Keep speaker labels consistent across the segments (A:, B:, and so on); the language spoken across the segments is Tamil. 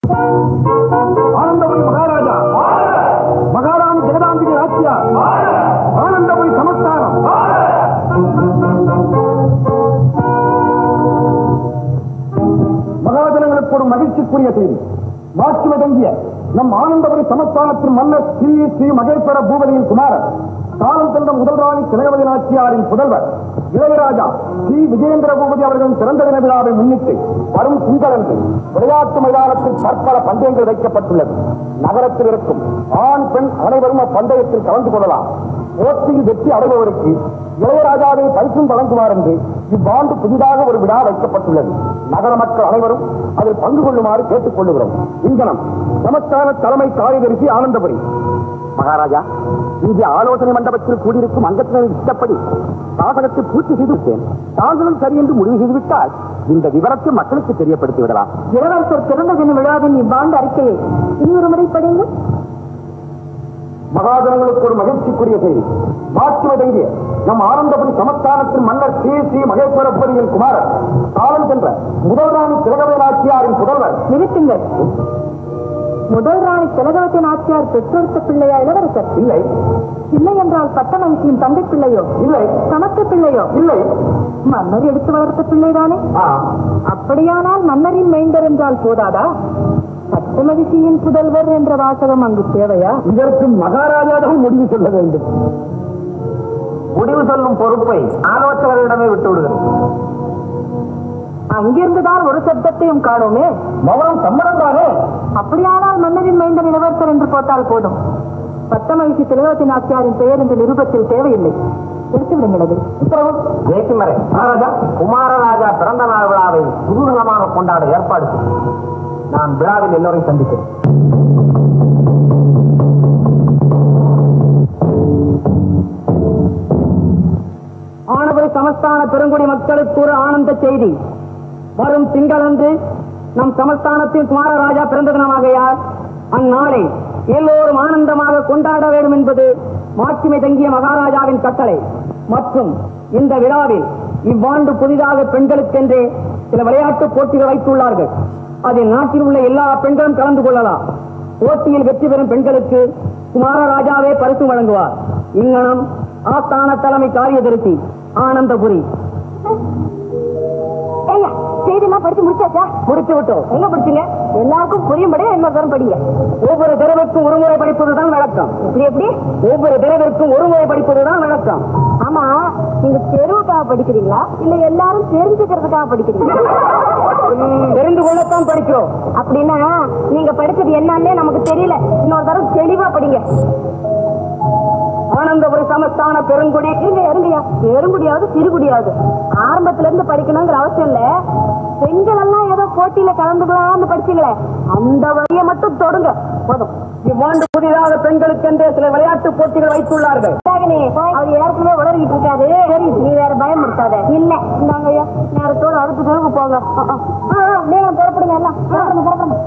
A: ஆனந்தபுரி மகாராஜா மகாராணி ஜெகதாம்பிகை ஆட்சியார் ஆனந்தபுரி சமஸ்தானம் மகாஜனங்களுக்கு ஒரு மகிழ்ச்சிக்குரிய செய்தி மாட்சி வழங்கிய நம் ஆனந்தபுரி சமஸ்தானத்தின் மன்னர் ஸ்ரீ ஸ்ரீ மகேஸ்வர பூபதியின் குமாரர் காலம் சென்ற முதல் ராணி திலகவதி நாச்சியாரின் புதல்வர் இளையராஜா ஸ்ரீ விஜயேந்திர பூபதி அவர்களின் பிறந்த தின விழாவை முன்னிட்டு வரும் திங்களன்று விளையாட்டு மைதானத்தில் பற்பல பந்தயங்கள் வைக்கப்பட்டுள்ளது நகரத்தில் இருக்கும் ஆண் பெண் அனைவரும் அப்பந்தயத்தில் கலந்து கொள்ளலாம் போட்டியில் வெற்றி அடைபவருக்கு இளையராஜாவை பரிசும் வழங்குவார் என்று இவ்வாண்டு புதிதாக ஒரு விழா வைக்கப்பட்டுள்ளது நகர மக்கள் அனைவரும் அதில் பங்கு கொள்ளுமாறு கேட்டுக் கொள்ளுகிறோம் இங்கனம் சமஸ்தான தலைமை காரியதரிசி ஆனந்தபுரி மகாராஜா இங்கே ஆலோசனை மண்டபத்தில் கூடியிருக்கும் அங்கத்தினரின் இஷ்டப்படி சாதகத்தை பூர்த்தி செய்து விட்டேன் தாங்களும் சரி என்று முடிவு செய்துவிட்டால் இந்த விவரத்தை மக்களுக்கு தெரியப்படுத்தி விடலாம்
B: இளவரசர் பிறந்த தின விழாவின் இவ்வாண்டு அறிக்கையை இன்னொரு முறை படிங்க
A: மகாஜனங்களுக்கு ஒரு மகிழ்ச்சிக்குரிய செய்தி மாற்றி வழங்கிய நம் ஆனந்தபுரி சமஸ்தானத்தின் மன்னர் ஸ்ரீ ஸ்ரீ மகேஸ்வர பூரியின் குமாரர் காலம் சென்ற முதல் ராணி திலகவேலாச்சியாரின் புதல்வர்
B: நிறுத்துங்கள் முதல் ராணி திலகவதி நாச்சியார் பெற்றெடுத்த பிள்ளையா இளவரசர்
A: இல்லை
B: இல்லை என்றால் பட்டமகிழ்ச்சியின் தந்தை பிள்ளையோ
A: இல்லை
B: சமத்த பிள்ளையோ
A: இல்லை
B: மன்னர் எடுத்து வளர்த்த பிள்ளைதானே
A: ஆ,
B: அப்படியானால் மன்னரின் மைந்தர் என்றால் போதாதா பட்டமகிழ்ச்சியின் புதல்வர் என்ற வாசகம் அங்கு தேவையா
A: இதற்கு மகாராஜா தான் முடிவு சொல்ல வேண்டும் முடிவு சொல்லும் பொறுப்பை ஆலோசகரிடமே விட்டு விடுகிறேன்
B: அங்கிருந்துதான் ஒரு சப்தத்தையும் காணோமே
A: மௌனம் சம்மதம் தானே
B: அப்படியானால் மன்னரின் மைந்தன் இளவரசர் என்று போட்டால் போதும் பட்டமகிழ்ச்சி திலகவதி நாச்சியாரின் பெயர் இந்த நிருபத்தில் தேவையில்லை எடுத்து விடுங்கள் அதை
A: உத்தரவு ஜெயக்குமரே மகாராஜா குமாரராஜா பிறந்த நாள் விழாவை குதூகலமாக கொண்டாட ஏற்பாடு செய்யும். நான் விழாவில் எல்லோரையும் சந்திக்கிறேன்
B: ஆனபுரி சமஸ்தான பெருங்குடி மக்களுக்கு ஒரு ஆனந்த செய்தி வரும் திங்களன்று நம் சமஸ்தானத்தின் குமாரராஜா பிறந்த தினமாகையால் அந்நாளை எல்லோரும் ஆனந்தமாக கொண்டாட வேண்டும் என்பது மாட்சிமை தங்கிய மகாராஜாவின் கட்டளை மற்றும் இந்த விழாவில் இவ்வாண்டு புதிதாக பெண்களுக்கென்றே சில விளையாட்டு போட்டிகள் வைத்துள்ளார்கள் அதில் நாட்டில் உள்ள எல்லா பெண்களும் கலந்து கொள்ளலாம் போட்டியில் வெற்றி பெறும் பெண்களுக்கு குமாரராஜாவே பரிசு வழங்குவார் இங்கனம் ஆஸ்தான தலைமை காரியதரிசி ஆனந்தபுரி செய்தியெல்லாம் படிச்சு முடிச்சாச்சா முடிச்சு விட்டோம் எங்க படிச்சீங்க எல்லாருக்கும் புரியும்படி இன்னொரு தரம் படிங்க ஒவ்வொரு தடவைக்கும் ஒரு முறை படிப்பதுதான் வழக்கம் இப்படி எப்படி ஒவ்வொரு தடவைக்கும் ஒரு முறை படிப்பதுதான் வழக்கம் ஆமா நீங்க தெருவுக்காக படிக்கிறீங்களா இல்ல எல்லாரும் தெரிஞ்சுக்கிறதுக்காக படிக்கிறீங்களா தெரிந்து கொள்ளத்தான் படிக்கிறோம் அப்படின்னா நீங்க படிச்சது என்னன்னே நமக்கு தெரியல இன்னொரு தடவை தெளிவா படிங்க ஆனந்தபுரி சமஸ்தான பெருங்குடி இருங்க இருங்கய்யா பெருங்குடியாவது சிறுகுடியாவது ஆரம்பத்துல இருந்து படிக்கணுங்கிற அவசியம் இல்ல பெண்கள் எல்லாம் ஏதோ போட்டியில கலந்துக்கலாம்னு படிச்சீங்களே அந்த வழியை மட்டும் தொடுங்க போதும் இவ்வாண்டு புதிதாக பெண்களுக்கு என்றே சில விளையாட்டு போட்டிகள் வைத்துள்ளார்கள் அவர் ஏற்கனவே உளறிக்கிட்டு இருக்காரு சரி நீ வேற பயமுறுத்தாத இல்ல இந்தாங்க ஐயா நேரத்தோட அடுத்த தெருவுக்கு போங்க நீங்க புறப்படுங்க எல்லாம் புறப்படுங்க புறப்படுங்க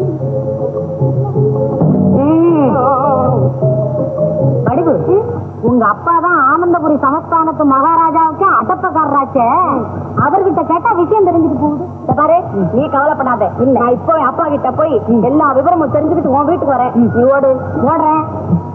B: வடிவு உங்க அப்பா தான் ஆனந்தபுரி சமஸ்தானத்து மகாராஜாவுக்கு அடப்பக்காரராச்சே அவர்கிட்ட கேட்டா விஷயம் தெரிஞ்சுட்டு போகுது இந்த பாரு நீ கவலைப்படாத இல்ல நான் இப்போ அப்பா கிட்ட போய் எல்லா விவரமும் தெரிஞ்சுக்கிட்டு உன் வீட்டுக்கு வரேன் நீ ஓடு ஓடுறேன்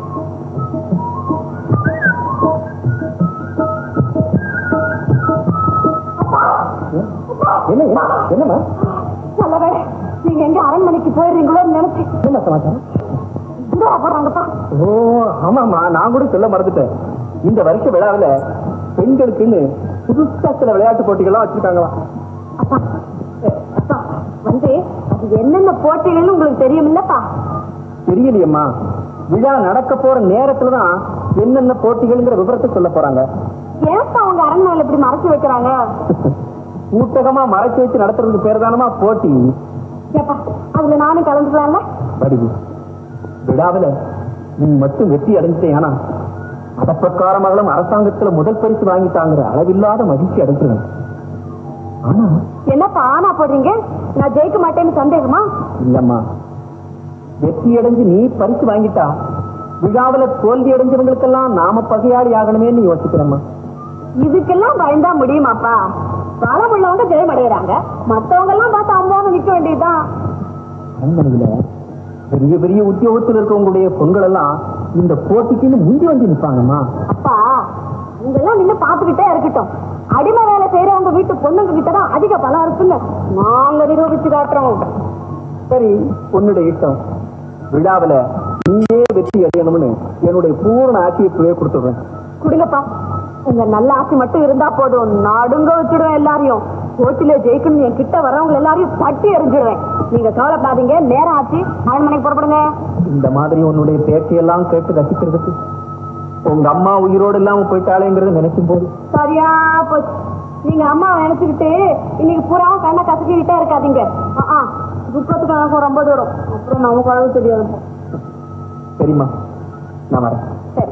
A: என்ன என்ன என்னம்மா
B: நல்ல வேலை நீங்க எங்க அரண்மனைக்கு போயிடுறீங்களோன்னு நினைச்சு
A: என்ன சமாச்சாரம்
B: இதோ போறாங்கப்பா
A: ஓ ஆமாமா நான் கூட சொல்ல மறந்துட்டேன் இந்த வருஷ விழாவில் பெண்களுக்குன்னு புதுசா சில விளையாட்டு போட்டிகள்லாம் வச்சிருக்காங்களா
B: அப்பா அப்பா வந்து அது என்னென்ன போட்டிகள்னு உங்களுக்கு தெரியும் இல்லப்பா
A: தெரியலையம்மா விழா நடக்க போற நேரத்துல தான் என்னென்ன போட்டிகள்ங்கிற விவரத்தை சொல்ல போறாங்க
B: ஏன்ப்பா அவங்க அரண்மனையில இப்படி மறைச்சு வைக்கிறாங்க
A: ஊட்டகமா மறைச்சு வச்சு நடத்துறதுக்கு பேர் தானமா போட்டி
B: ஏப்பா அதுல நானும் கலந்துக்கலாம்ல
A: வடிவு விழாவில் நீ மட்டும் வெற்றி அடைஞ்சிட்டேனா அதப்பிரகாரமாகவும் அரசாங்கத்துல முதல் பரிசு வாங்கிட்டாங்கிற அளவில்லாத மகிழ்ச்சி அடைஞ்சிருவேன் ஆனா
B: என்னப்பா ஆனா போடுறீங்க நான் ஜெயிக்க மாட்டேன்னு சந்தேகமா
A: இல்லம்மா வெற்றி அடைஞ்சு நீ பரிசு வாங்கிட்டா விழாவுல தோல்வி அடைஞ்சவங்களுக்கெல்லாம் நாம பகையாளி ஆகணுமேன்னு யோசிக்கிறேம்மா
B: இதுக்கெல்லாம் பயந்தா முடியுமாப்பா பலம் உள்ளவங்க ஜெயம் அடைகிறாங்க மத்தவங்க எல்லாம் பார்த்து அம்மாவும் நிக்க வேண்டியதுதான் அரண்மனையில பெரிய பெரிய உத்தியோகத்தில் இருக்கவங்களுடைய பெண்கள் எல்லாம் இந்த போட்டிக்குன்னு முந்தி வந்து நிற்பாங்கம்மா
C: அப்பா இதெல்லாம் நின்னு பாத்துக்கிட்டே இருக்கட்டும் அடிமை வேலை செய்யறவங்க வீட்டு பொண்ணுங்க கிட்ட தான் அதிக பலம் இருக்குன்னு நாங்க நிரூபிச்சு காட்டுறோம்
B: சரி உன்னுடைய இஷ்டம் விழாவுல நீயே வெற்றி அடையணும்னு என்னுடைய பூர்ண ஆட்சியப்பவே கொடுத்துடுறேன்
C: கொடுங்கப்பா உங்க நல்ல ஆசை மட்டும் இருந்தா போதும் நடுங்க வச்சிடுவேன் எல்லாரையும் போட்டியில ஜெயிக்கணும் என் கிட்ட வர்றவங்க எல்லாரையும் தட்டி எறிஞ்சிடுவேன் நீங்க கவலைப்படாதீங்க நேரம் ஆச்சு அரண்மனைக்கு புறப்படுங்க
B: இந்த மாதிரி உன்னுடைய பேச்சையெல்லாம் கேட்டு ரசிக்கிறதுக்கு உங்க அம்மா உயிரோடு இல்லாம போயிட்டாளேங்கிறத நினைக்கும் போது
C: சரியா போச்சு நீங்க அம்மாவை நினைச்சுக்கிட்டு இன்னைக்கு பூராவும் கண்ணை கசக்கிக்கிட்டே இருக்காதீங்க ஆ, ஆ, துக்கத்துக்கு எனக்கும் ரொம்ப தூரம் அப்புறம் நமக்கு அளவு தெரியாது
B: சரிம்மா நான் வரேன்
C: சரி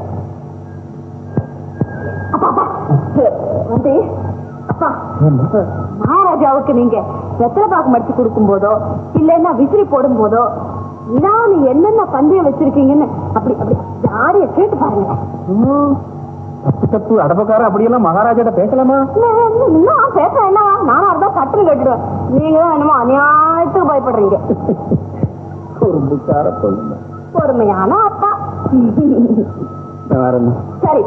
C: அப்பா அப்பா வந்து அப்பா மகாராஜாவுக்கு நீங்க வெத்தலை பாக்கு மடிச்சு கொடுக்கும் போதோ இல்லைன்னா விசிறி போடும் போதோ விழாவில் என்னென்ன பந்தயம் வச்சிருக்கீங்கன்னு அப்படி அப்படி யாரைய கேட்டு பாருங்க
B: தப்பு தப்பு அடப்பக்கார அப்படியெல்லாம் மகாராஜாட்ட பேசலாமா
C: இன்னும் பேச என்ன நானும் அதான் சட்டுன்னு கேட்டுடுவேன் நீங்க தான் என்னமோ அநியாயத்துக்கு பயப்படுறீங்க
B: ஒரு புக்கார சொல்லுங்க
C: பொறுமையான அப்பா
B: நான் வரேன்
C: சரி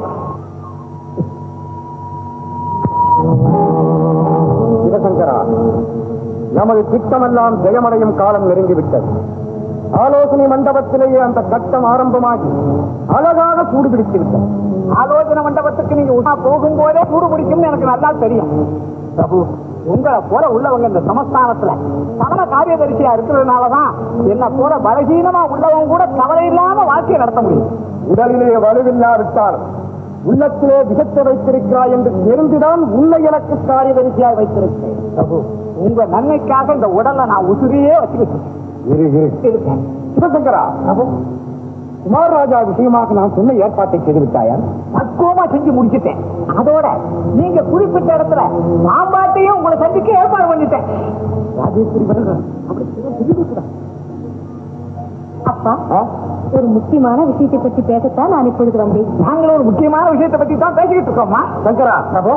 A: சிவசங்கரா நமது திட்டமெல்லாம் ஜெயமடையும் காலம் நெருங்கிவிட்டது ஆலோசனை மண்டபத்திலேயே அந்த கட்டம் ஆரம்பமாகி அழகாக சூடு பிடித்து விட்டது
B: ஆலோசனை மண்டபத்துக்கு நீங்க உடா போகும்போதே சூடு பிடிக்கும்னு எனக்கு நல்லா தெரியும் பிரபு உங்களை போல உள்ளவங்க இந்த சமஸ்தானத்துல சமண காரியதரிசியா இருக்கிறதுனாலதான் என்ன போல பலகீனமா உள்ளவங்க கூட கவலை இல்லாம வாழ்க்கையை நடத்த முடியும்
A: உடலிலே வலுவில்லாவிட்டாலும் உள்ளத்திலே விசத்தை வைத்திருக்கிறாய் என்று தெரிந்துதான் உன்னை எனக்கு காரியதரிசியாய் வைத்திருக்கிறேன்
B: பிரபு உங்க நன்மைக்காக இந்த உடலை நான் உசுரியே வச்சுக்கிட்டு
A: இரு இரு
B: இருக்கேன்
A: சிவசங்கரா குமார் ராஜா விஷயமாக நான் சொன்ன ஏற்பாட்டை செய்து விட்டாயா
B: பக்குவமா செஞ்சு முடிச்சிட்டேன் அதோட நீங்க குறிப்பிட்ட இடத்துல சாம்பாட்டையும் உங்களை சந்திக்க ஏற்பாடு பண்ணிட்டேன்
A: ராஜேஸ்வரி வருகிறார் அப்படி சிவ புரிந்து
C: அப்பா ஒரு முக்கியமான விஷயத்தை பற்றி பேசத்தான் நான் இப்பொழுது வந்தேன்
B: நாங்களும் ஒரு முக்கியமான விஷயத்தை பத்தி தான் பேசிக்கிட்டு இருக்கோம்மா
A: சங்கரா பிரபு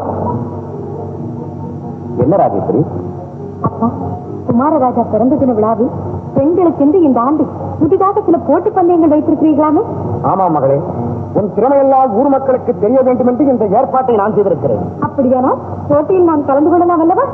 A: என்ன ராஜேஸ்வரி
C: அப்பா குமாரராஜா பிறந்த தின விழாவில் பெண்களுக்கென்று இந்த ஆண்டு புதிதாக சில போட்டி பந்தயங்கள் வைத்திருக்கிறீர்களாமே
A: ஆமா மகளே உன் திறமையெல்லாம் ஊர் மக்களுக்கு தெரிய வேண்டும் என்று இந்த ஏற்பாட்டை நான் செய்திருக்கிறேன்
C: அப்படியானால் போட்டியில் நான் கலந்து கொள்ளலாம் அல்லவா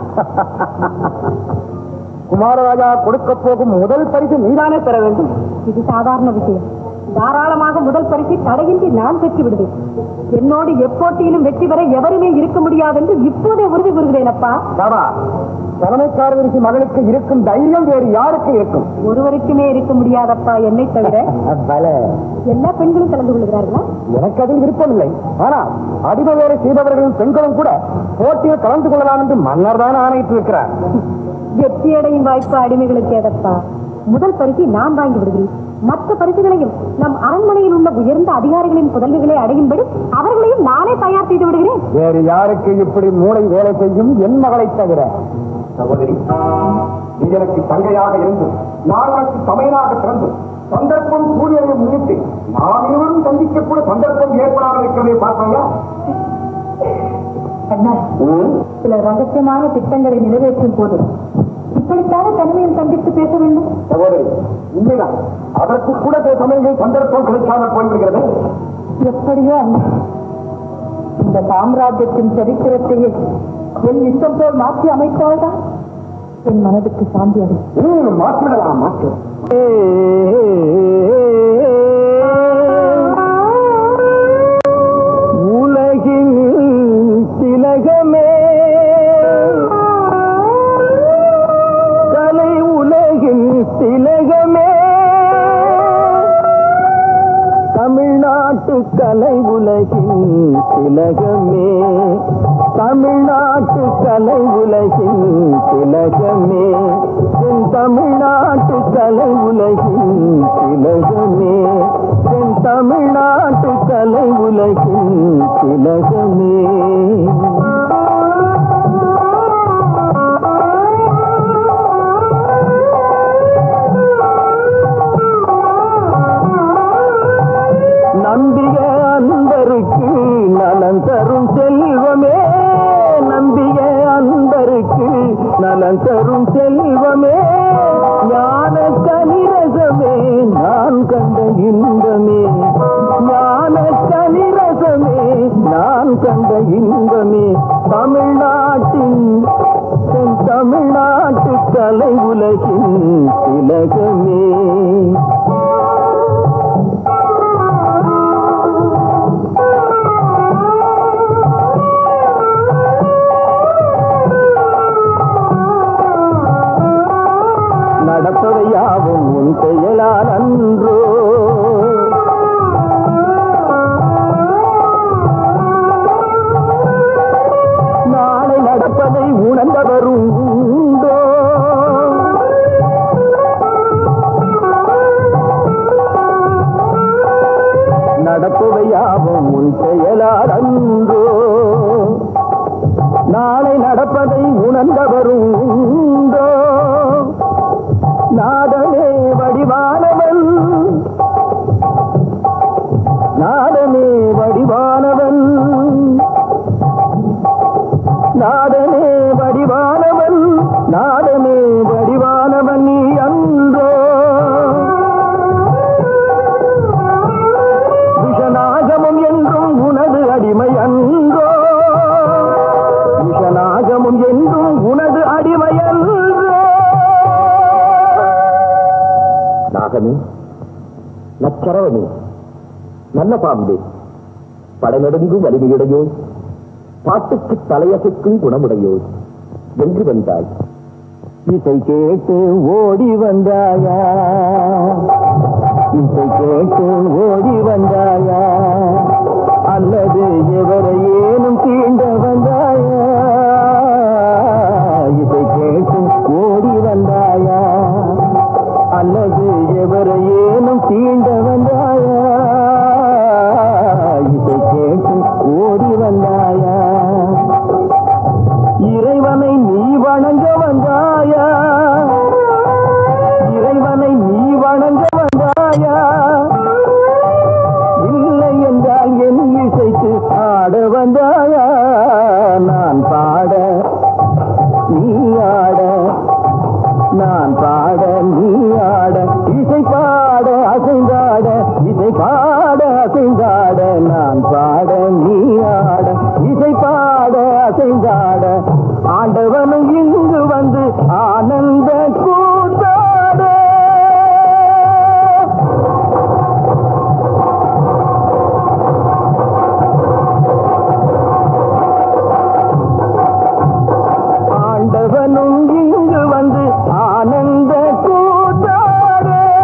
A: குமாரராஜா கொடுக்க போகும் முதல் பரிசு நீதானே பெற வேண்டும்
C: இது சாதாரண விஷயம் தாராளமாக முதல் பரிசை தடையின்றி நான் பெற்று விடுவேன் என்னோடு எப்போட்டியிலும் வெற்றி பெற எவருமே இருக்க முடியாது என்று இப்போதே உறுதி கூறுகிறேன் அப்பா
A: பாபா தலைமைக்காரவரிசி மகளுக்கு இருக்கும் தைரியம் வேறு யாருக்கு இருக்கும்
C: ஒருவருக்குமே இருக்க முடியாதப்பா என்னை தவிர
A: பல
C: எல்லா பெண்களும் கலந்து கொள்கிறார்களா
A: எனக்கு அதில் விருப்பமில்லை ஆனா அடிமை வேலை செய்தவர்களும் பெண்களும் கூட போட்டியில் கலந்து கொள்ளலாம் என்று மன்னர் தான் ஆணையிட்டு இருக்கிறார்
C: வெற்றியடையும் வாய்ப்பு அடிமைகளுக்கு ஏதப்பா முதல் பரிசை நான் வாங்கி விடுகிறேன் மற்ற பரிசுகளையும் நம் அரண்மனையில் உள்ள உயர்ந்த அதிகாரிகளின் புதல்விகளை அடையும்படி அவர்களையும் நானே தயார் செய்து விடுகிறேன்
A: வேறு யாருக்கு இப்படி மூளை வேலை செய்யும் என் மகளை தவிர சகோதரி நீ எனக்கு தங்கையாக இருந்து நான் உனக்கு சமையலாக பிறந்து சந்தர்ப்பம் சூழ்நிலையை முன்னிட்டு நாம் இருவரும் சந்திக்க கூட சந்தர்ப்பம் ஏற்படாமல் இருக்கிறதை பார்ப்பாயா
C: அண்ணா சில ரகசியமான திட்டங்களை நிறைவேற்றும் போது இப்படித்தானே தனிமையில் சந்தித்து பேச வேண்டும்
A: சகோதரி உண்மைதான் அதற்கு கூட சில சமயங்கள் சந்தர்ப்பம் கிடைக்காமல் போய்விடுகிறது
C: எப்படியோ அண்ணா இந்த சாம்ராஜ்யத்தின் சரித்திரத்தையே என் இஷ்டம் போல் மாற்றி அமைத்தால்தான் என் மனதுக்கு சாந்தி அடையும்
A: இன்னும் மாற்றிவிடலாம் மாற்று
B: உலகின் திலகமே கலை உலகின் திலகமே தமிழ்நாட்டு கலை உலகின் திலகமே தமிழ்நாட்டு கலை உலகின் திலகமே என் தமிழ்நாட்டு கலை உலகின் திலகமே என் தமிழ்நாட்டு கலை உலகின் திலகமே நம்பிய அன்பருக்கு நலன் தரும் செல்வமே நம்பிய அன்பருக்கு
D: நலன் தரும் செல்வமே ஞான கனிரசமே நான் கண்ட இன்பமே ஞான கனிரசமே நான் கண்ட இன்பமே தமிழ்நாட்டின் தென் தமிழ்நாட்டு கலை உலகின் திலகமே நடப்பவையாவும் உன் செயலால் அன்றோ நாளை நடப்பதை உணர்ந்தவரும் உண்டோ நடப்பவையாவும் உன் செயலால் அன்றோ நாளை நடப்பதை உணர்ந்தவரும் உண்டோ நாதமே வடிவானவன் நாதமே வடிவானவன் நாதமே வடிவானவன் நாதமே வடிவானவன் நீ அன்றோ விஷநாகமும் என்றும் உனது அடிமை அன்றோ விஷநாகமும் என்றும் உனது அடிமை அன்றோ நாகமே நச்சரவமே நல்ல பாம்பே படைநெடுங்கும் வலிமையுடையோ பாட்டுக்கு தலையசைக்கும் குணமுடையோ வென்று வந்தாய் இசை கேட்டு ஓடி வந்தாயா இசை கேட்டு ஓடி வந்தாயா அல்லது எவரை ஏனும் தீண்ட வந்தாயா இசை கேட்டு ஓடி வந்தாயா அல்லது எவரை ஏனும் தீண்ட வந்தாயா இசை கேட்டு ஓடி வந்தாயா இறைவனை நீ வணங்க வந்தாயா இறைவனை நீ வணங்க வந்தாயா இல்லை என்றால் என் இசைக்கு ஆட வந்தாயா நான் பாட நீ ஆட நான் பாட நீ ஆட இசை பாட அசைந்தாட இசை பாட அசைந்தாட நான் பாட நீ ஆட இசை பாட அசைந்தாட ஆண்டவனும் இங்கு வந்து ஆனந்த கூத்தாட ஆண்டவனும் இங்கு வந்து ஆனந்த கூத்தாட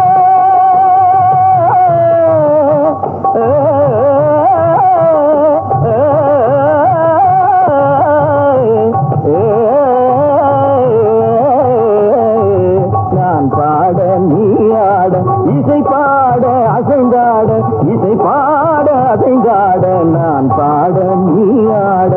D: நான் பாட நீ ஆட இசை பாட அசைந்தாட இசை பாட அசைந்தாட நான் பாட நீ ஆட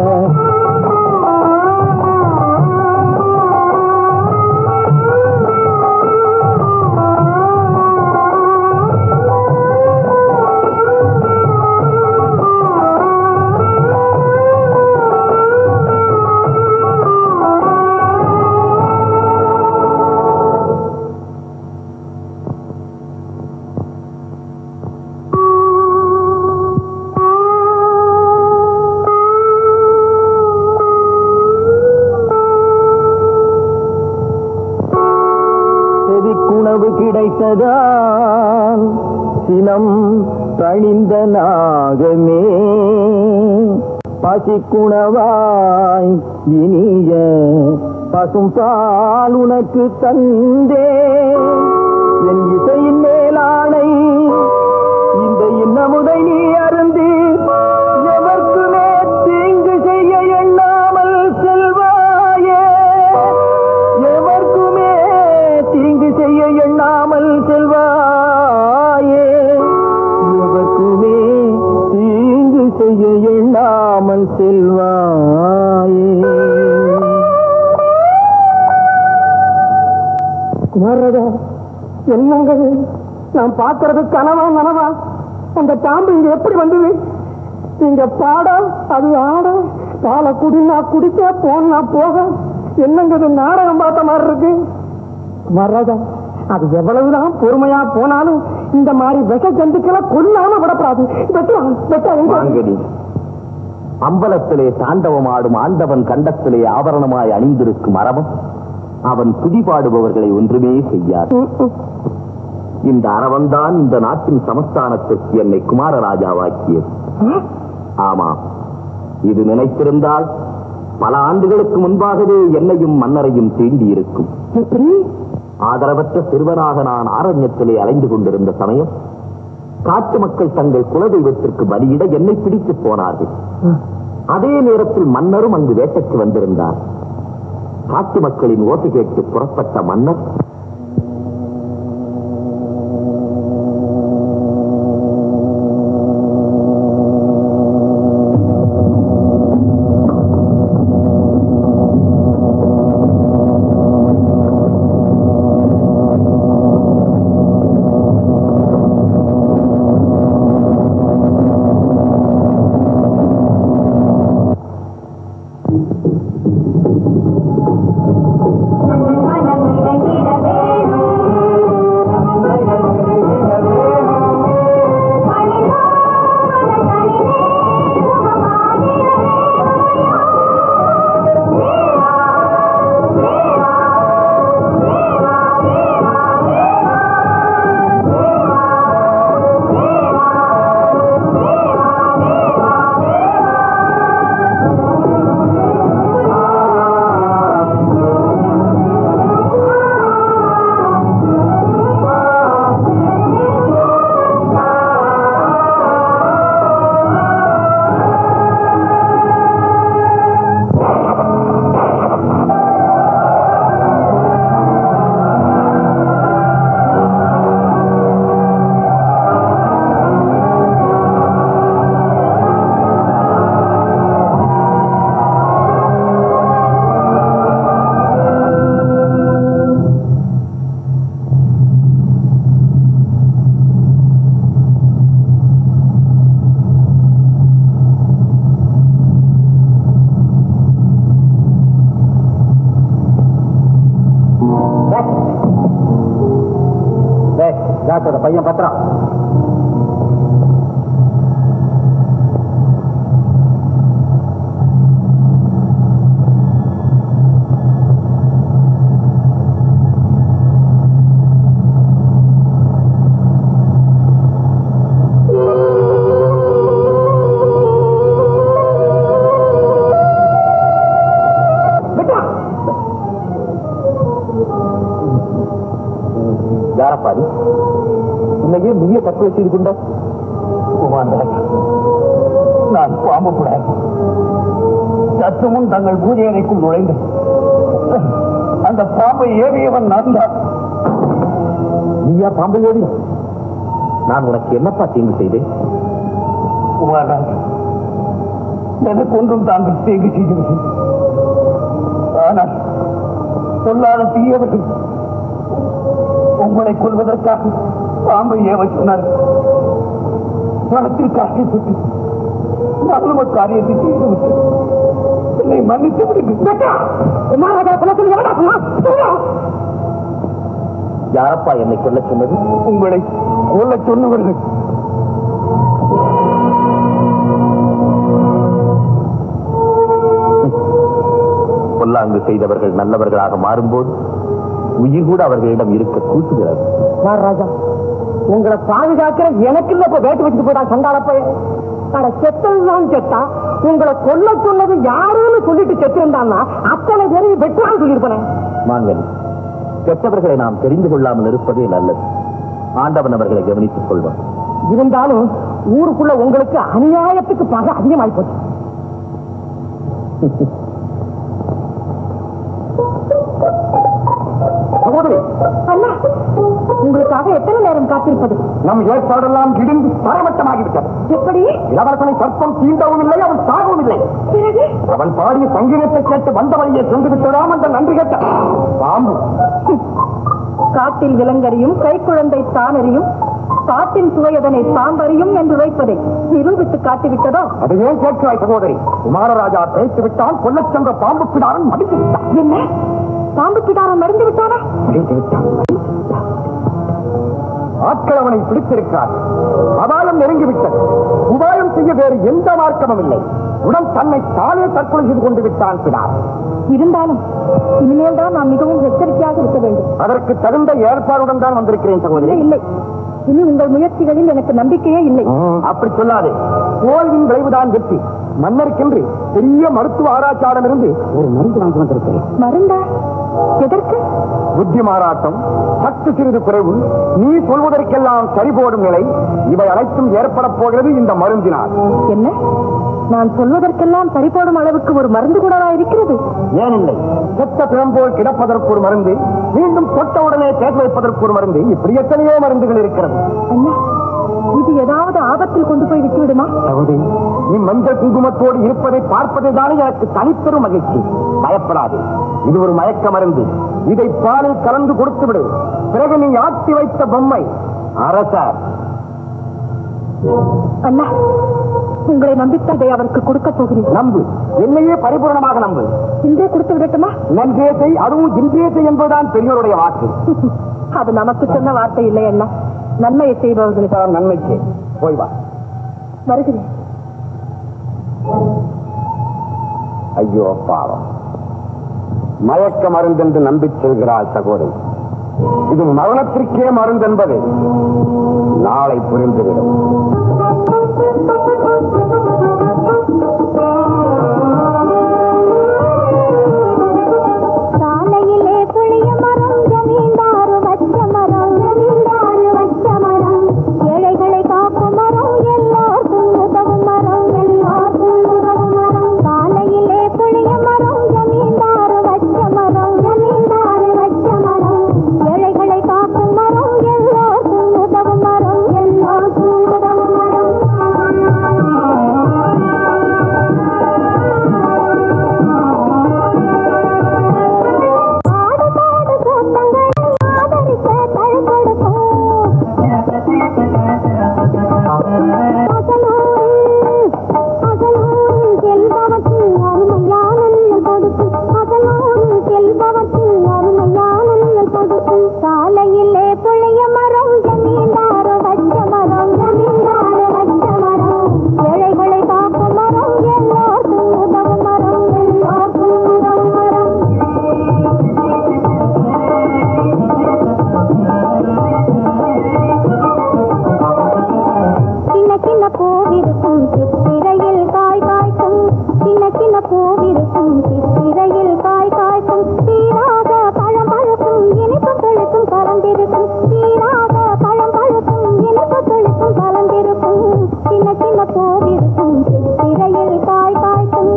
D: செவிக்குணவு கிடைத்ததான் சினம் தணிந்த நாகமே பசிக்குணவாய் இனிய பசும் பால் உனக்கு தந்தே என் இசையின் மேலானை இந்த இன்னமுதை நீ அருந்தி எவர்க்குமே தீங்கு செய்ய எண்ணாமல் செல்வாயே எவர்க்குமே தீங்கு செய்ய எண்ணாமல் செல்வாயே எவர்க்குமே தீங்கு செய்ய எண்ணாமல் செல்வாயே
B: குமாரதா என்னங்க இது? நான் பார்க்கறது கனவா நனவா அந்த பாம்பு இங்க எப்படி வந்தது நீங்க பாட அது ஆட பாலை குடினா குடிக்க போனா போக என்னங்க இது நாடகம் பார்த்த மாதிரி இருக்கு மகாராஜா அது எவ்வளவுதான் பொறுமையா போனாலும் இந்த மாதிரி விஷ ஜந்துக்களை கொல்லாம விடப்படாது வெட்டலாம் வெட்டலாம்
A: மாங்கனி அம்பலத்திலே தாண்டவம் ஆடும் ஆண்டவன் கண்டத்திலே ஆபரணமாய் அணிந்திருக்கும் அரவம் அவன் துதிபாடுபவர்களை ஒன்றுமே செய்யாது இந்த அரவன்தான் இந்த நாட்டின் சமஸ்தானத்திற்கு என்னை குமாரராஜாவாக்கியது ஆமா இது நினைத்திருந்தால் பல ஆண்டுகளுக்கு முன்பாகவே என்னையும் மன்னரையும் தீண்டி இருக்கும்
B: எப்படி
A: ஆதரவற்ற சிறுவனாக நான் ஆரண்யத்திலே அலைந்து கொண்டிருந்த சமயம் காட்டு மக்கள் தங்கள் குலதெய்வத்திற்கு பலியிட என்னை பிடித்து போனார்கள் அதே நேரத்தில் மன்னரும் அங்கு வேட்டைக்கு வந்திருந்தார் காட்டு மக்களின் ஓட்டு கேட்டு புறப்பட்ட மன்னர் பையன் பத்திரம் யாரப்பா நீ இன்னைக்கு நீயே தற்கொலை செய்து கொண்ட குமாந்தன் நான் பாம்பு கூட சற்று முன் தங்கள் பூஜை அறைக்குள் நுழைந்து அந்த பாம்பை ஏறியவன் நான் தான் நீயா பாம்பை ஏறி நான் உனக்கு என்னப்பா தீங்கு செய்தேன் குமாரன் எனக்கு ஒன்றும் தாங்கள் தீங்கு செய்யவில்லை ஆனால் சொல்லாத தீயவர்கள் உங்களை கொள்வதற்காக பாம்பை ஏவ சொன்னார் பணத்தில் காட்டிவிட்டு நானும் ஒரு காரியத்தை செய்து விட்டு என்னை மன்னித்து விடுங்க யாரப்பா என்னை கொல்ல சொன்னது உங்களை கொல்ல சொன்னவர்கள் பொல்லாங்கு செய்தவர்கள் நல்லவர்களாக மாறும்போது உயிர் கூட அவர்களிடம் இருக்க கூட்டுகிறது
B: யார் ராஜா உங்களை பாதுகாக்கிற எனக்கு இல்ல இப்ப வேட்டு வச்சுட்டு போயிட்டான் சண்டாளப்பைய அட செத்ததுதான் செத்தா உங்களை கொல்ல சொன்னது யாருன்னு சொல்லிட்டு செத்திருந்தான்னா அத்தனை பேரையும் வெட்டுவான்னு சொல்லியிருப்பேன்
A: மாங்கனி கெட்டவர்களை நாம் தெரிந்து கொள்ளாமல் இருப்பதே நல்லது ஆண்டவன் அவர்களை கவனித்துக் கொள்வான்
B: இருந்தாலும் ஊருக்குள்ள உங்களுக்கு அநியாயத்துக்கு பகை அதிகமாயி போச்சு
A: சகோதரி
C: அண்ணா உங்களுக்காக எத்தனை நேரம் காத்திருப்பது
A: நம் ஏற்பாடெல்லாம் இடிந்து தரமட்டமாகிவிட்டது
C: எப்படி
A: இளவரசனை சர்ப்பம் தீண்டவும் இல்லை அவன் சாகவும் இல்லை
C: பிறகு
A: அவன் பாடிய சங்கீதத்தை கேட்டு வந்த வழியே சென்று விட்டதாம் அந்த நன்றி கேட்ட பாம்பு
C: காட்டில் விலங்கறியும் கைக்குழந்தை தானறியும் காட்டின் சுவையதனை தாம்பறியும் என்று வைப்பதை நிரூபித்து காட்டிவிட்டதோ
A: அதை ஏன் கேட்கிறாய் சகோதரி குமாரராஜா பேசி விட்டால் கொல்லச் சென்ற பாம்பு பிடாரன் மடித்து விட்டான்
C: என்ன பாம்பு பிடாரம் மருந்து விட்டாரா
A: ஆட்கள் அவனை பிடித்திருக்கிறார் அபாயம் நெருங்கிவிட்டது உபாயம் செய்ய வேறு எந்த மார்க்கமும் இல்லை உடன் தன்னை தானே தற்கொலை செய்து கொண்டு விட்டான் பினார்
C: இருந்தாலும் இனிமேல் தான் நான் மிகவும் எச்சரிக்கையாக இருக்க வேண்டும்
A: அதற்கு தகுந்த ஏற்பாடுடன் தான் வந்திருக்கிறேன் சகோதரி
C: இல்லை இனி உங்கள் முயற்சிகளில் எனக்கு நம்பிக்கையே இல்லை
A: அப்படி சொல்லாதே தோல்வியின் விளைவுதான் வெற்றி மன்னருக்கென்று பெரிய மருத்துவ ஆராய்ச்சியாளம் இருந்து ஒரு மருந்து வாங்கி வந்திருக்கிறேன்
C: மருந்தா எதற்கு
A: புத்தி மாறாட்டம் சக்தி சிறிது குறைவு நீ சொல்வதற்கெல்லாம் சரிபோடும் நிலை இவை அனைத்தும் ஏற்பட போகிறது இந்த மருந்தினால்
C: என்ன நான் சொல்வதற்கெல்லாம் சரிபோடும் அளவுக்கு ஒரு மருந்து கூடவா இருக்கிறது
A: ஏனில்லை செத்த பிழம்போல் கிடப்பதற்கு ஒரு மருந்து மீண்டும் தொட்ட உடனே கேட்க வைப்பதற்கு ஒரு மருந்து இப்படி எத்தனையோ மருந்துகள் இருக்கிறது
C: அண்ணா இது ஏதாவது ஆபத்தில் கொண்டு போய் விட்டு விடுமா
A: சகோதரி நீ மஞ்சள் குங்குமத்தோடு இருப்பதை பார்ப்பதை தானே எனக்கு தனிப்பெரும் மகிழ்ச்சி பயப்படாது இது ஒரு மயக்க மருந்து இதை பாலில் கலந்து கொடுத்து விடு பிறகு நீ ஆட்டி வைத்த பொம்மை அரசர்
C: அண்ணா உங்களை நம்பித்ததை அவருக்கு கொடுக்க போகிறேன்
A: நம்பு என்னையே பரிபூர்ணமாக நம்பு
C: இன்றே கொடுத்து விடட்டுமா
A: நன்றே செய் அதுவும் இன்றே செய் என்பதுதான் பெரியோருடைய வாக்கு
C: அது நமக்கு சொன்ன வார்த்தை இல்லை அண்ணா நன்மையை செய்பவர்களுக்கு
A: இதுதான் நன்மைக்கு போய் வா
C: வருகிறேன்
A: ஐயோ பாவம் மயக்க மருந்தென்று நம்பிச் செல்கிறாள் சகோதரி இது மரணத்திற்கே மருந்தென்பது நாளை புரிந்துவிடும்
E: சாலையிலே புளிய மரம் ஜமீன்தாரு வச்ச மரம் ஜமீன்தாரு வச்ச மரம் ஏழைகளை காக்கும் மரம் எல்லாருக்கும் உதவும் மரம் எல்லாருக்கும் உதவும் மரம் சாலையிலே புளிய மரம் ஜமீன்தாரு வச்ச மரம் ஜமீன்தாரு வச்ச மரம் ஏழைகளை காக்கும் மரம் எல்லாருக்கும் உதவும் மரம் எல்லாருக்கும் உதவும் மரம் ஆடு மாடு கூட்டங்களை ஆதரிக்க தழை கொடுக்கும் அகலூரில் அகலூரில் செல்பவர்க்கு அருமையான நிழல் கொடுக்கும் அகலூரில் செல்பவர்க்கு அருமையான நிழல் கொடுக்கும் சாலையிலே புளிய மரம் ஜமீன்தார வச்ச மரம் ஜமீன்தார வச்ச மரம் ஏழைகளை காக்கும் மரம் எல்லாருக்கும் உதவும் மரம் எல்லாருக்கும் உதவும் மரம் சின்ன சின்ன பூவிருக்கும் சித்திரையில் காய் காய்க்கும் சின்ன சின்ன பூவிருக்கும் சித்திரையில் காய் காய்க்கும் தீராத பழம் பழுக்கும் இனிப்பு தொழுக்கும் கலந்திருக்கும் தீராத பழம் பழுக்கும் இனிப்பு தொழுக்கும் கலந்திருக்கும் சின்ன சின்ன பூவிருக்கும் சித்திரையில் காய் காய்க்கும்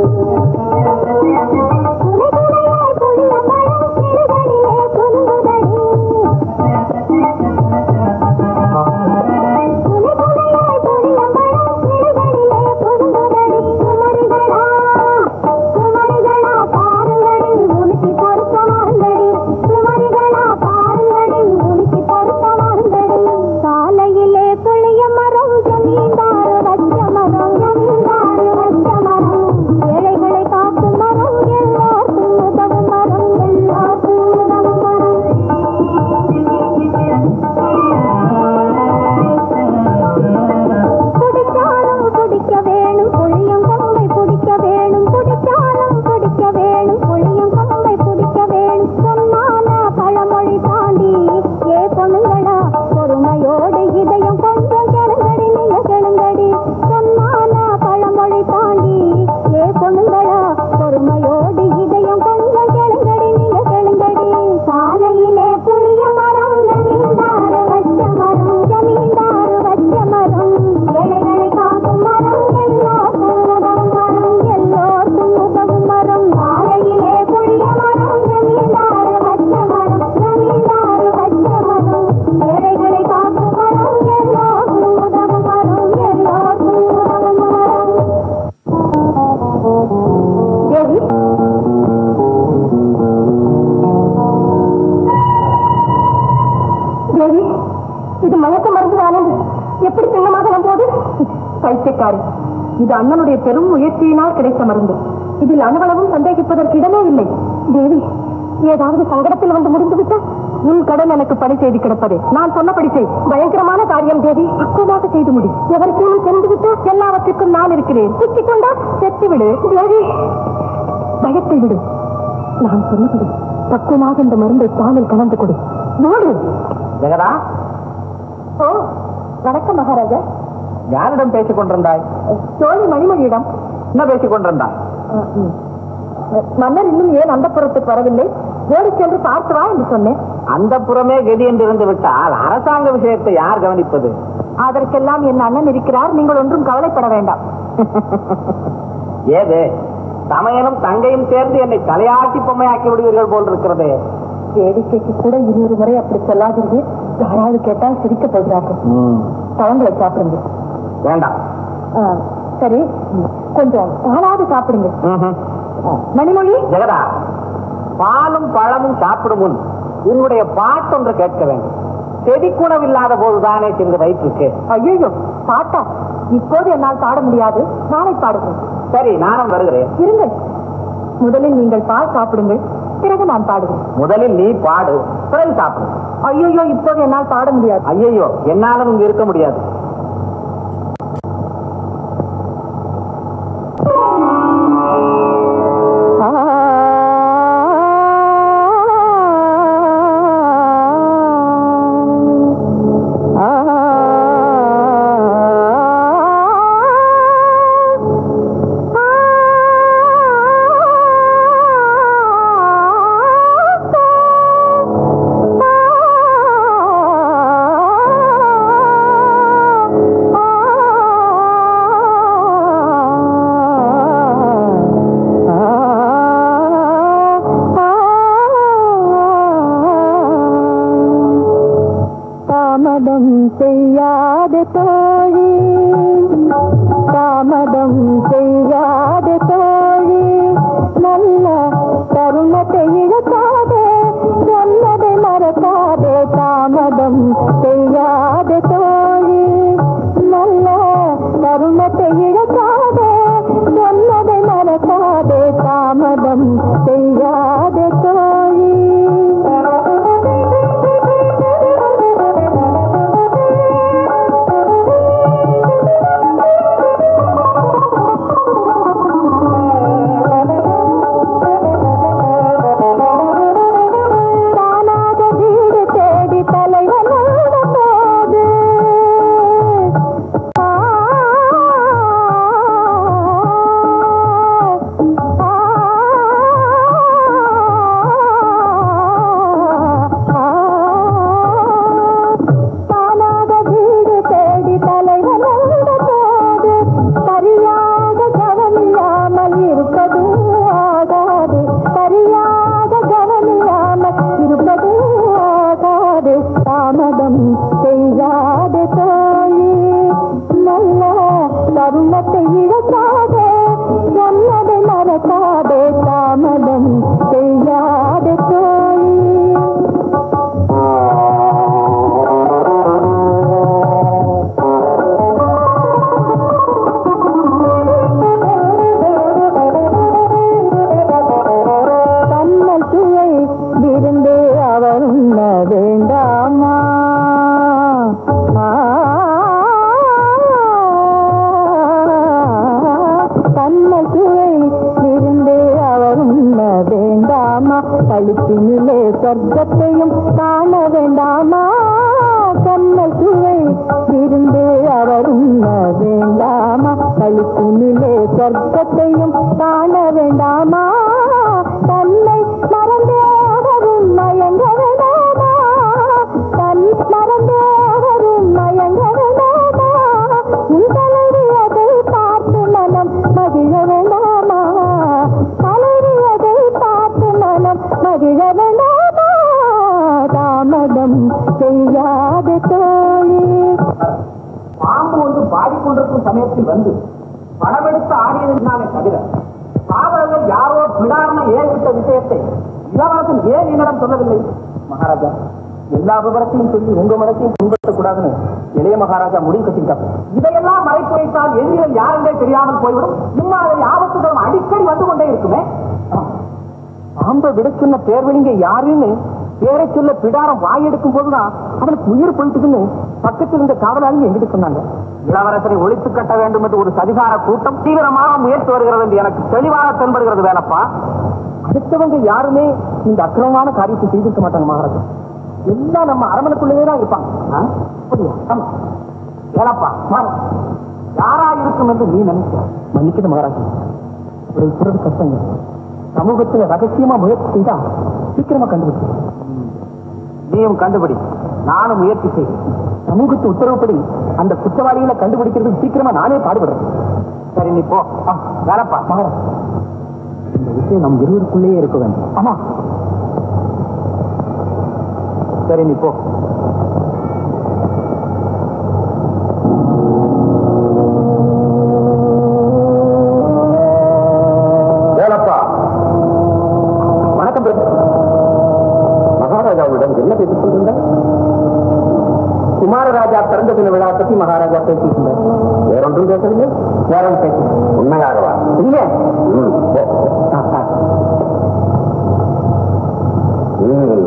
E: துணை துணையாய் புளிய பழம் கிளிகளிலே குலுங்குதடி துணை துணையாய் புளிய மரம் கிளிகளிலே புகுந்ததடி. குமரிகளா, குமரிகளா, பாருங்கடி, உனக்கு பொறுத்த மருந்தடி. குமரிகளா, பாருங்கடி, உனக்கு பொறுத்த மருந்தடி. சாலையிலே புளிய மரம் ஜமீன்தாரு வச்ச மரம் ஜமீன்தாரு வச்ச மரம் ஏழைகளை காக்கும் மரம் எல்லாருக்கும் உதவும் மரம் எல்லாருக்கும் உதவும் மரம் குடிச்சாலும் குடிக்க வேணும் புளியும் கொம்பை பிடிக்க வேணும் குடிச்சாலும் குடிக்க வேணும் புளியும் கொம்பை பிடிக்க வேணும் சொன்னான பழமொழி தாண்டி ஏ பொண்ணுங்களா பொறுமையோடு இதயம் கொஞ்சம் கெளுங்கடி நீங்க கெளுங்கடி சொன்னான பழமொழி தாண்டி ஏ பொண்ணுங்களா பொறுமையோடு இதயம் கொஞ்சம் கெளுங்கடி நீங்க கெளுங்கடி சாலையிலே புளிய மரம் ஜமீன்தாரு வச்ச மரம் ஜமீன்தாரு வச்ச மரம் ஏழைகளை காக்கும் மரம் எல்லோருக்கும் உதவும் மரம் எல்லோருக்கும் உதவும் மரம் சாலையிலே புளிய மரம் ஜமீன்தாரு வச்ச மரம் ஜமீன்தாரு வச்ச மரம் ஏழைகளை காக்கும் மரம் எல்லோருக்கும் உதவும் மரம் எல்லோருக்கும் உதவும் மரம் தேவி தேவி இது மயக்க மருந்து ஆனது எப்படி பின்னமாக போது பைத்தியக்காரி இது அண்ணனுடைய பெரும் முயற்சியினால் கிடைத்த மருந்து இதில் அணுவளவும் சந்தேகிப்பதற்கு இடமே இல்லை
C: தேவி ஏதாவது சங்கடத்தில் வந்து முடிந்து விட்டா உன் கடன் எனக்கு பணி செய்து கிடப்பது நான் சொன்னபடி செய் பயங்கரமான காரியம் தேவி பக்குவமாக செய்து முடி எவருக்கும் சென்று விட்டா எல்லாவற்றுக்கும் நான் இருக்கிறேன் சிக்கிக் கொண்டா செத்து விடு தேவி பயத்தை விடு நான் சொன்னபடி பக்குவமாக இந்த மருந்தை பாலில் கலந்து கொடு மூடு
B: ஜெகதா
C: ஓ வணக்கம் மகாராஜா
B: யாரிடம் பேசிக் கொண்டிருந்தாய்
C: தோழி மணிமொழியிடம்
B: என்ன பேசிக் கொண்டிருந்தாய்
C: மன்னர் இன்னும் ஏன் அந்த புறத்துக்கு வரவில்லை ஓடி சென்று பார்த்து வா என்று சொன்னேன்
B: அந்த புறமே கதி என்று இருந்து விட்டால் அரசாங்க விஷயத்தை யார் கவனிப்பது
C: அதற்கெல்லாம் என் அண்ணன் இருக்கிறார் நீங்கள் ஒன்றும் கவலைப்பட வேண்டாம்
B: ஏது தமையனும் தங்கையும் சேர்ந்து என்னை தலையாட்டி பொம்மையாக்கி விடுவீர்கள் போல் இருக்கிறது
C: வேடிக்கைக்கு கூட இன்னொரு முறை அப்படி சொல்லாதீங்க யாராவது கேட்டால் சிரிக்க போகிறார்கள் பழங்களை சாப்பிடுங்க
B: வேண்டாம்
C: ஆ, சரி கொஞ்சம் பாலாவது சாப்பிடுங்க
B: ம்ஹும்.
C: மணிமொழி
B: ஜெகதா பாலும் பழமும் சாப்பிடும் முன் உன்னுடைய பாட்டொன்று கேட்க வேண்டும் செடிக்குணவில்லாத போதுதானே சென்று வயிற்றுக்கு
C: ஐயோ பாட்டா இப்போது என்னால் பாட முடியாது நாளை பாடுங்கள்
B: சரி நானும் வருகிறேன்
C: இருங்கள் முதலில் நீங்கள் பால் சாப்பிடுங்கள் பிறகு நான் பாடுவேன்
B: முதலில் நீ பாடு பிறகு சாப்பிடு
C: ஐயோ இப்போது என்னால் பாட முடியாது
B: ஐயையோ என்னாலும் இங்க இருக்க முடியாது
C: தாமதம் செய்யாத தோழி தாமதம் செய்யாத தோழி நல்ல தருணத்தை இழக்காதே சொன்னதை மறக்காதே தாமதம் செய்யாத தோழி நல்ல தருணத்தை இழக்காதே சொன்னதை மறக்காதே தாமதம் செய்யாத தோழி தானாக வீடு தேடி தலைவன் வந்த போது ஆ, ஆ, ஆ, தானாக வீடு தேடி தலைவன் வந்த போது சரியாக கவனியாமல் இருப்பது ஆகாது சரியாக கவனியாமல் இருப்பது ஆகாது தாமதம் செய்யாத தோழி நல்ல தருணத்தை இழக்காதே சொன்னதை மறக்காதே தாமதம் செய்யாத தோழி கண்ணல் சுவை விருந்து அவர் உண்ண வேண்டாமா ஆ, கண்ணல் சுவை விருந்து அவர் உண்ண வேண்டாமா கழுத்தினிலே சொர்க்கத்தையும் காண வேண்டாமா கண்ணல் சுவை விருந்து அவர் உண்ண வேண்டாமா கழுத்தினிலே சொர்க்கத்தையும் காண வேண்டாமா தன்னை மறந்தேவரும் மயங்க வேண்டாமா தன் மறந்தேவரும் மயங்க வேண்டாமா உன் தலைவியதை பார்த்து மனம் மகிழ வேண்டாமா தலைவியதை பார்த்து மனம் மகிழ வேண்டாமா தாமதம் செய்யாத தோழி
B: பாம்பு ஒன்று பாடிக்கொண்டிருக்கும் சமயத்தில் வந்து படமெடுத்து ஆடியதினாலே தவிர காவலர்கள் யாரோ பிடார்னு ஏறிவிட்ட விஷயத்தை இளவரசன் ஏன் என்னிடம் சொல்லவில்லை மகாராஜா எல்லா விவரத்தையும் சொல்லி உங்க மனத்தையும் பின்பற்றக் கூடாதுன்னு இளைய மகாராஜா முடிவு கட்டிட்டார் இதையெல்லாம் மறைத்து வைத்தால் எதிரிகள் யாரென்றே தெரியாமல் போய்விடும் இம்மாதிரி ஆபத்துகளும் அடிக்கடி வந்து கொண்டே இருக்குமே பாம்ப விட சொன்ன பேர்வழிங்க யாருன்னு பேரை சொல்ல பிடாரம் வாயெடுக்கும் போதுதான் அவனுக்கு உயிர் போயிட்டுதுன்னு பக்கத்தில் இருந்த காவலாளி எங்கிட்ட சொன்னாங்க இளவரசரை ஒழித்து கட்ட வேண்டும் என்று ஒரு சதிகார கூட்டம் தீவிரமாக முயற்சி வருகிறது என்று எனக்கு தெளிவாக தென்படுகிறது வேலப்பா அடுத்தவங்க யாருமே இந்த அக்கிரமமான காரியத்தை செய்திருக்க மாட்டாங்க மகாராஜா எல்லாம் நம்ம அரமனைக்குள்ளேயே தான் இருப்பாங்க ஆ? அப்படியா? ஆமா. வேலப்பா மாறு. யாரா இருக்கும் என்று நீ நினைக்கிற மன்னிக்கிற மகாராஜா இப்படி சொல்றது கஷ்டங்க சமூகத்துல ரகசியமா முயற்சி செய்தா சீக்கிரமா கண்டுபிடிச்சு நீயும் கண்டுபிடி நானும் முயற்சி செய்கிறேன் சமூகத்து உத்தரவுப்படி அந்த குற்றவாளிகளை கண்டுபிடிக்கிறது சீக்கிரமா நானே பாடுபடுறேன் சரி நீ போ ஆ, வேறப்பா மகரம் இந்த விஷயம் நம் இருவருக்குள்ளேயே இருக்க வேண்டும் ஆமா சரி நீ போ
A: வேலப்பா
B: வணக்கம் பிரபு
A: மகாராஜாவிடம் என்ன பேசிக் கொண்டிருந்தார்
B: குமாரராஜா பிறந்த தின விழா பத்தி மகாராஜா பேசியிருந்தார்
A: வேறொன்றும் பேசவில்லை
B: வேற ஒன்று பேசி
A: உண்மையாகவா
B: இல்ல
A: ம், போ. ம்.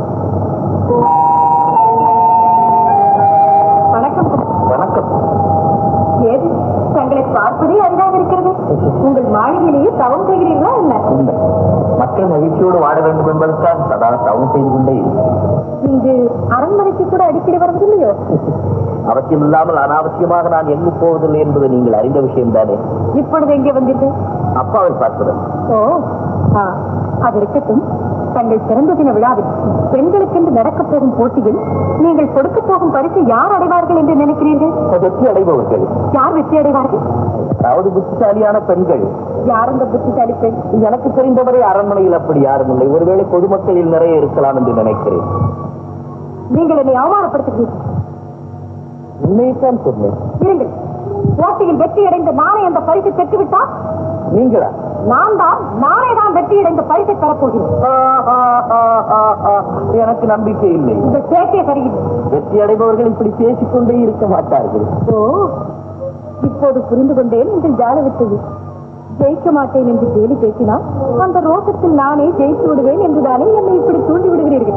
C: வணக்கம்
A: வணக்கம்
C: ஏது தங்களை பார்ப்பதே அரிதாக இருக்கிறது உங்கள் மாளிகையிலேயே தவம் செய்கிறீர்களா என்ன
A: உண்மை மக்கள் மகிழ்ச்சியோடு வாழ வேண்டும் என்பதற்காக சதா தவம் செய்து கொண்டே இருக்கிறேன்.
C: இங்கு அரண்மனைக்கு கூட அடிக்கடி வருவதில்லையோ
A: அவசியம் இல்லாமல் அனாவசியமாக நான் எங்கு போவதில்லை என்பது நீங்கள் அறிந்த விஷயம் தானே
C: இப்பொழுது எங்கே வந்தீர்கள்
A: அப்பாவை பார்ப்பதன்
C: ஓ ஆ, அது இருக்கட்டும் தங்கள் பிறந்த தின விழாவில் பெண்களுக்கென்று நடக்கப் போகும் போட்டியில் நீங்கள் கொடுக்க போகும் பரிசு யார் அடைவார்கள் என்று நினைக்கிறீர்கள்
A: வெற்றி அடைபவர்கள்
C: யார் வெற்றி அடைவார்கள்
A: அதாவது புத்திசாலியான பெண்கள்
C: யார் அந்த புத்திசாலி பெண்
A: எனக்கு தெரிந்தவரை அரண்மனையில் அப்படி யாரும் இல்லை ஒருவேளை பொதுமக்களில் நிறைய இருக்கலாம் என்று நினைக்கிறேன்
C: நீங்கள் என்னை அவமானப்படுத்துகிறீர்கள்
A: உண்மையைத்தான் சொன்னேன்
C: இருங்கள் போட்டியில் வெற்றி அடைந்த நானே அந்த பரிசை பெற்றுவிட்டால்
A: நீங்களா
C: நான் தான் நானே தான் வெற்றி அடைந்த பரிசை பெறப்போகிறேன்
A: எனக்கு நம்பிக்கை இல்லை
C: இந்த பேச்சே சரியில்லை
A: வெற்றி அடைபவர்கள் இப்படி பேசிக்கொண்டே இருக்க மாட்டார்கள்
C: ஓ இப்போது புரிந்து கொண்டேன் உங்கள் ஜால விட்டது ஜெயிக்க மாட்டேன் என்று கேலி பேசினால் அந்த ரோசத்தில் நானே ஜெயித்து விடுவேன் என்றுதானே என்னை இப்படி தூண்டி விடுகிறீர்கள்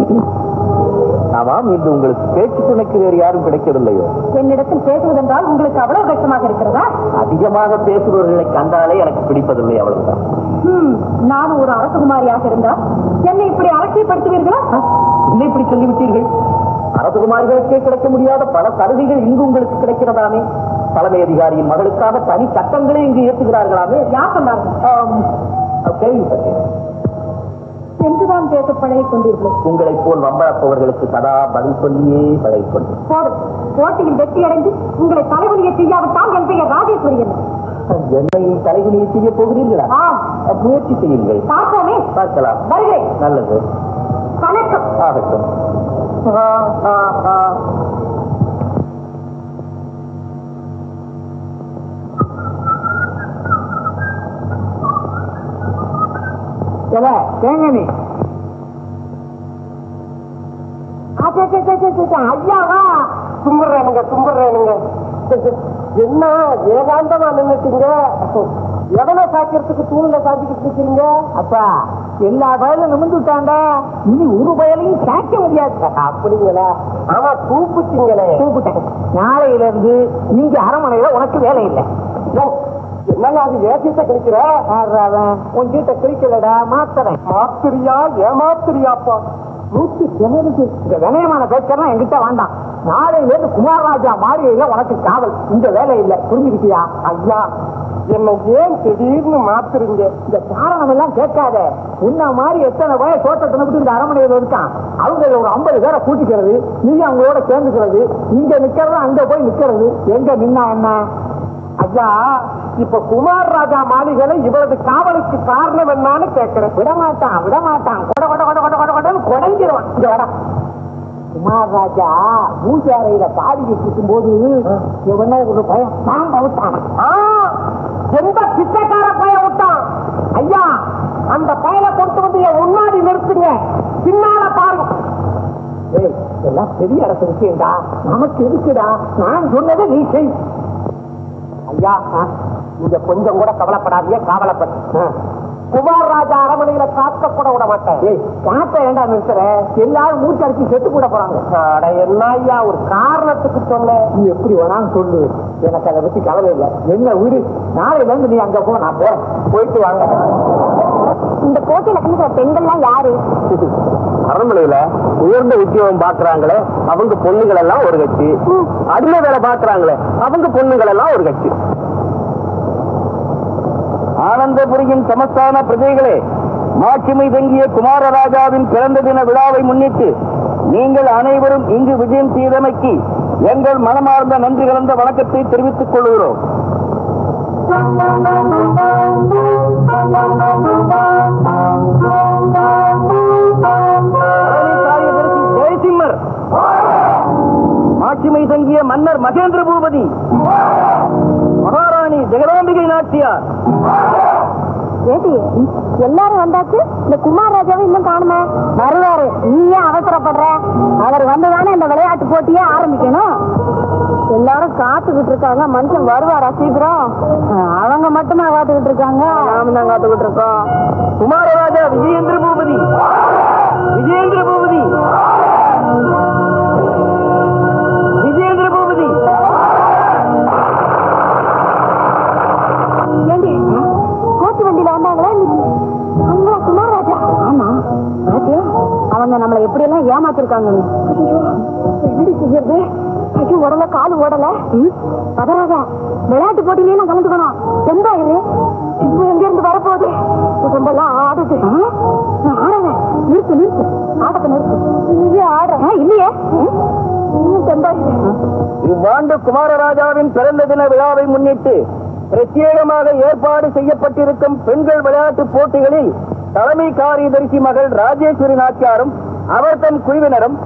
A: ஆமாம் இன்று உங்களுக்கு பேச்சு துணைக்கு வேறு யாரும் கிடைக்கவில்லையோ
C: என்னிடத்தில் பேசுவதென்றால் உங்களுக்கு அவ்வளவு கஷ்டமாக இருக்கிறதா
A: அதிகமாக பேசுபவர்களை கண்டாலே எனக்கு பிடிப்பதில்லை அவ்வளவுதான்
C: ஹம், நானும் ஒரு அரசகுமாரியாக இருந்தால் என்னை இப்படி அலட்சியப்படுத்துவீர்களா
A: என்ன இப்படி சொல்லிவிட்டீர்கள் அரசுகுமாரிகளுக்கே கிடைக்க முடியாத பல சலுகைகள் இங்கு உங்களுக்கு கிடைக்கிறதாமே தலைமை அதிகாரியின் மகளுக்காக தனி சட்டங்களே இங்கு ஏற்றுகிறார்களாமே
C: யார் சொன்னார்கள்
A: ஆம், கேள்விப்பட்டேன்
C: என்றுதான் பேச பழகிக் கொண்டீர்கள்
A: உங்களைப் போல் வம்பளப்பவர்களுக்கு சதா பதில் சொல்லியே பழகிக் கொண்டேன்
C: போதும் போட்டியில் வெற்றி அடைந்து உங்களை தலைவலியை செய்யாவிட்டால் என் பெயர் ராஜேஸ்வரி என்ன
A: என்னை தலைகுனியை செய்ய போகிறீர்களா
C: ஆம்
A: முயற்சி செய்யுங்கள்
C: பார்ப்போமே
A: பார்க்கலாம்
C: வருகிறேன்
A: நல்லது
C: வணக்கம்
A: ஆகட்டும்
B: தேங்கனி ஐயாவா கும்பிடுறேனுங்க கும்பிடுறேனுங்க என்ன ஏகாந்தமா நின்னுட்டீங்க எவனை சாக்கிறதுக்கு தூண்ல சாத்திக்கிட்டு இருக்கீங்க அப்பா எல்லா பயலும் நிமிந்துட்டாண்ட இனி ஒரு பயலையும் சாக்க முடியாது அப்படிங்களா ஆமா கூப்பிட்டீங்களே கூப்பிட்டேன் நாளையில இருந்து நீங்க அரமனையில உனக்கு வேலை இல்லை என்னங்க அது ஏசிட்ட கிழிக்கிற உன்கிட்ட கிழிக்கலடா மாத்துறேன் மாத்திரியா ஏமாத்திரியாப்பா நூத்தி திணறுது இந்த வினயமான பேச்செல்லாம் என்கிட்ட வேண்டாம் நாளையில இருந்து குமாரராஜா மாளிகையில உனக்கு காவல் இந்த வேலை இல்ல புரிஞ்சுக்கிட்டியா ஐயா என்ன ஏன் திடீர்னு மாத்துறீங்க இந்த காரணம் எல்லாம் கேட்காத உன்ன மாதிரி எத்தனை பேர் தோட்டத்தை விட்டு இந்த அரமனையில இருக்கான் அவங்க ஒரு ஐம்பது பேரை கூட்டிக்கிறது நீ அவங்களோட சேர்ந்துக்கிறது இங்க நிக்கிறது அங்க போய் நிக்கிறது எங்க நின்னா என்ன ஐயா இப்ப குமார் ராஜா மாளிகளை இவரது காவலுக்கு காரணம் என்னன்னு கேட்கிறேன் விடமாட்டான் விடமாட்டான் கொட கொட கொட கொட கொட கொடன்னு கொடைஞ்சிருவான் இங்க வர குமார் ராஜா பூஜை அறையில பாடி வச்சிருக்கும் போது இவனே ஒரு பையன் சாம்ப விட்டான் எந்த பிச்சைக்கார பையன் விட்டான் ஐயா அந்த பையனை கொண்டு வந்து என் முன்னாடி நிறுத்துங்க பின்னால பாருங்க ஏய் எல்லாம் பெரிய அரசு விஷயம்டா நமக்கு இருக்குடா நான் சொன்னதை நீ செய் ஐயா நீங்க கொஞ்சம் கூட கவலைப்படாதீங்க காவலப்பட்டு குமார் ராஜா அரமனையில காக்க கூட விட மாட்டேன் காட்ட வேண்டாம் நிறுத்துற எல்லாரும் மூச்சு அடிச்சு செத்து கூட போறாங்க அட என்ன ஐயா ஒரு காரணத்துக்கு சொன்னேன் நீ எப்படி வேணாலும் சொல்லு எனக்கு அதை பத்தி கவலை இல்லை என்ன வீடு நாளையில இருந்து நீ அங்க போ நான் போறேன் போயிட்டு வாங்க
C: இந்த போட்டியில கலந்துக்கிற பெண்கள்லாம் யாரு
B: அரண்மனையில உயர்ந்த உத்தியோகம் பாக்குறாங்களே அவங்க பொண்ணுகள் எல்லாம் ஒரு கட்சி அடிமை வேலை பாக்குறாங்களே அவங்க பொண்ணுகள் எல்லாம் ஒரு கட்சி ஆனந்தபுரியின் சமஸ்தான பிரஜைகளே மாட்சிமை தங்கிய குமாரராஜாவின் பிறந்த தின விழாவை முன்னிட்டு நீங்கள் அனைவரும் இங்கு விஜயம் செய்தமைக்கு எங்கள் மனமார்ந்த நன்றி கலந்த வணக்கத்தை தெரிவித்துக் கொள்கிறோம் காரியதரிசி ஜெயசிம்மர் மாட்சிமை தங்கிய மன்னர் மகேந்திர பூபதி மகாராணி ஜெகதாம்பிகை நாச்சியார்
C: ஏடி எல்லாரும் வந்தாச்சு இந்த குமார் ராஜாவை இன்னும் காணுமே வருவாரு நீ ஏன் அவசரப்படுற அவர் வந்துதானே இந்த விளையாட்டு போட்டியே ஆரம்பிக்கணும் எல்லாரும் காத்துக்கிட்டு இருக்காங்க மனுஷன் வருவாரா சீக்கிரம் அவங்க மட்டுமா காத்துக்கிட்டு இருக்காங்க நாம தான் காத்துக்கிட்டு இருக்கோம்
B: குமாரராஜா விஜயேந்திர பூபதி விஜயேந்திர பூபதி விஜயேந்திர பூபதி
C: ஏண்டி கோச்சு வண்டியில வந்தாங்களா இன்னைக்கு அவங்களா குமார் ராஜா ஆமா ராஜா அவங்க நம்மளை எப்படி எல்லாம் ஏமாத்திருக்காங்க எப்படி செய்யறது ஐயோ உடல கால் ஓடல பதறாதா விளையாட்டு போட்டியிலே நான் கலந்துக்கணும் ரொம்ப இது இப்போ எங்க இருந்து வரப்போகுது உடம்பெல்லாம் ஆடுது நான் ஆடுறேன் நிறுத்து நிறுத்து ஆட்டத்தை நிறுத்து நீயே ஆடுற இல்லையே இன்னும் தெம்பாயிரு
B: இவ்வாண்டு குமாரராஜாவின் பிறந்த தின விழாவை முன்னிட்டு பிரத்யேகமாக ஏற்பாடு செய்யப்பட்டிருக்கும் பெண்கள் விளையாட்டு போட்டிகளில் தலைமை காரியதரிசி மகள் ராஜேஸ்வரி நாச்சியாரும் அவர் தம் குழுவினரும்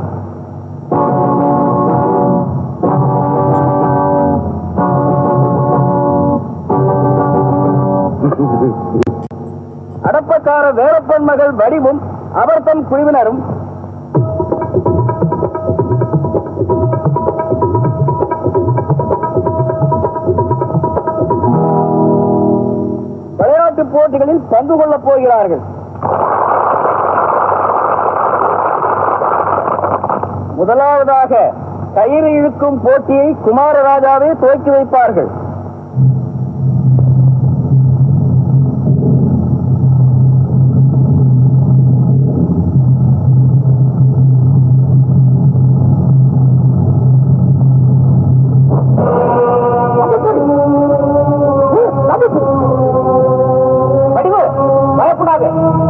B: அடப்பக்கார வேலப்பன் மகள் வடிவும் அவர் தம் குழுவினரும் விளையாட்டுப் போட்டிகளில் பங்கு கொள்ளப் போகிறார்கள் முதலாவதாக கயிறு இழுக்கும் போட்டியை குமாரராஜாவே துவக்கி வைப்பார்கள் வடிவு பயப்படாது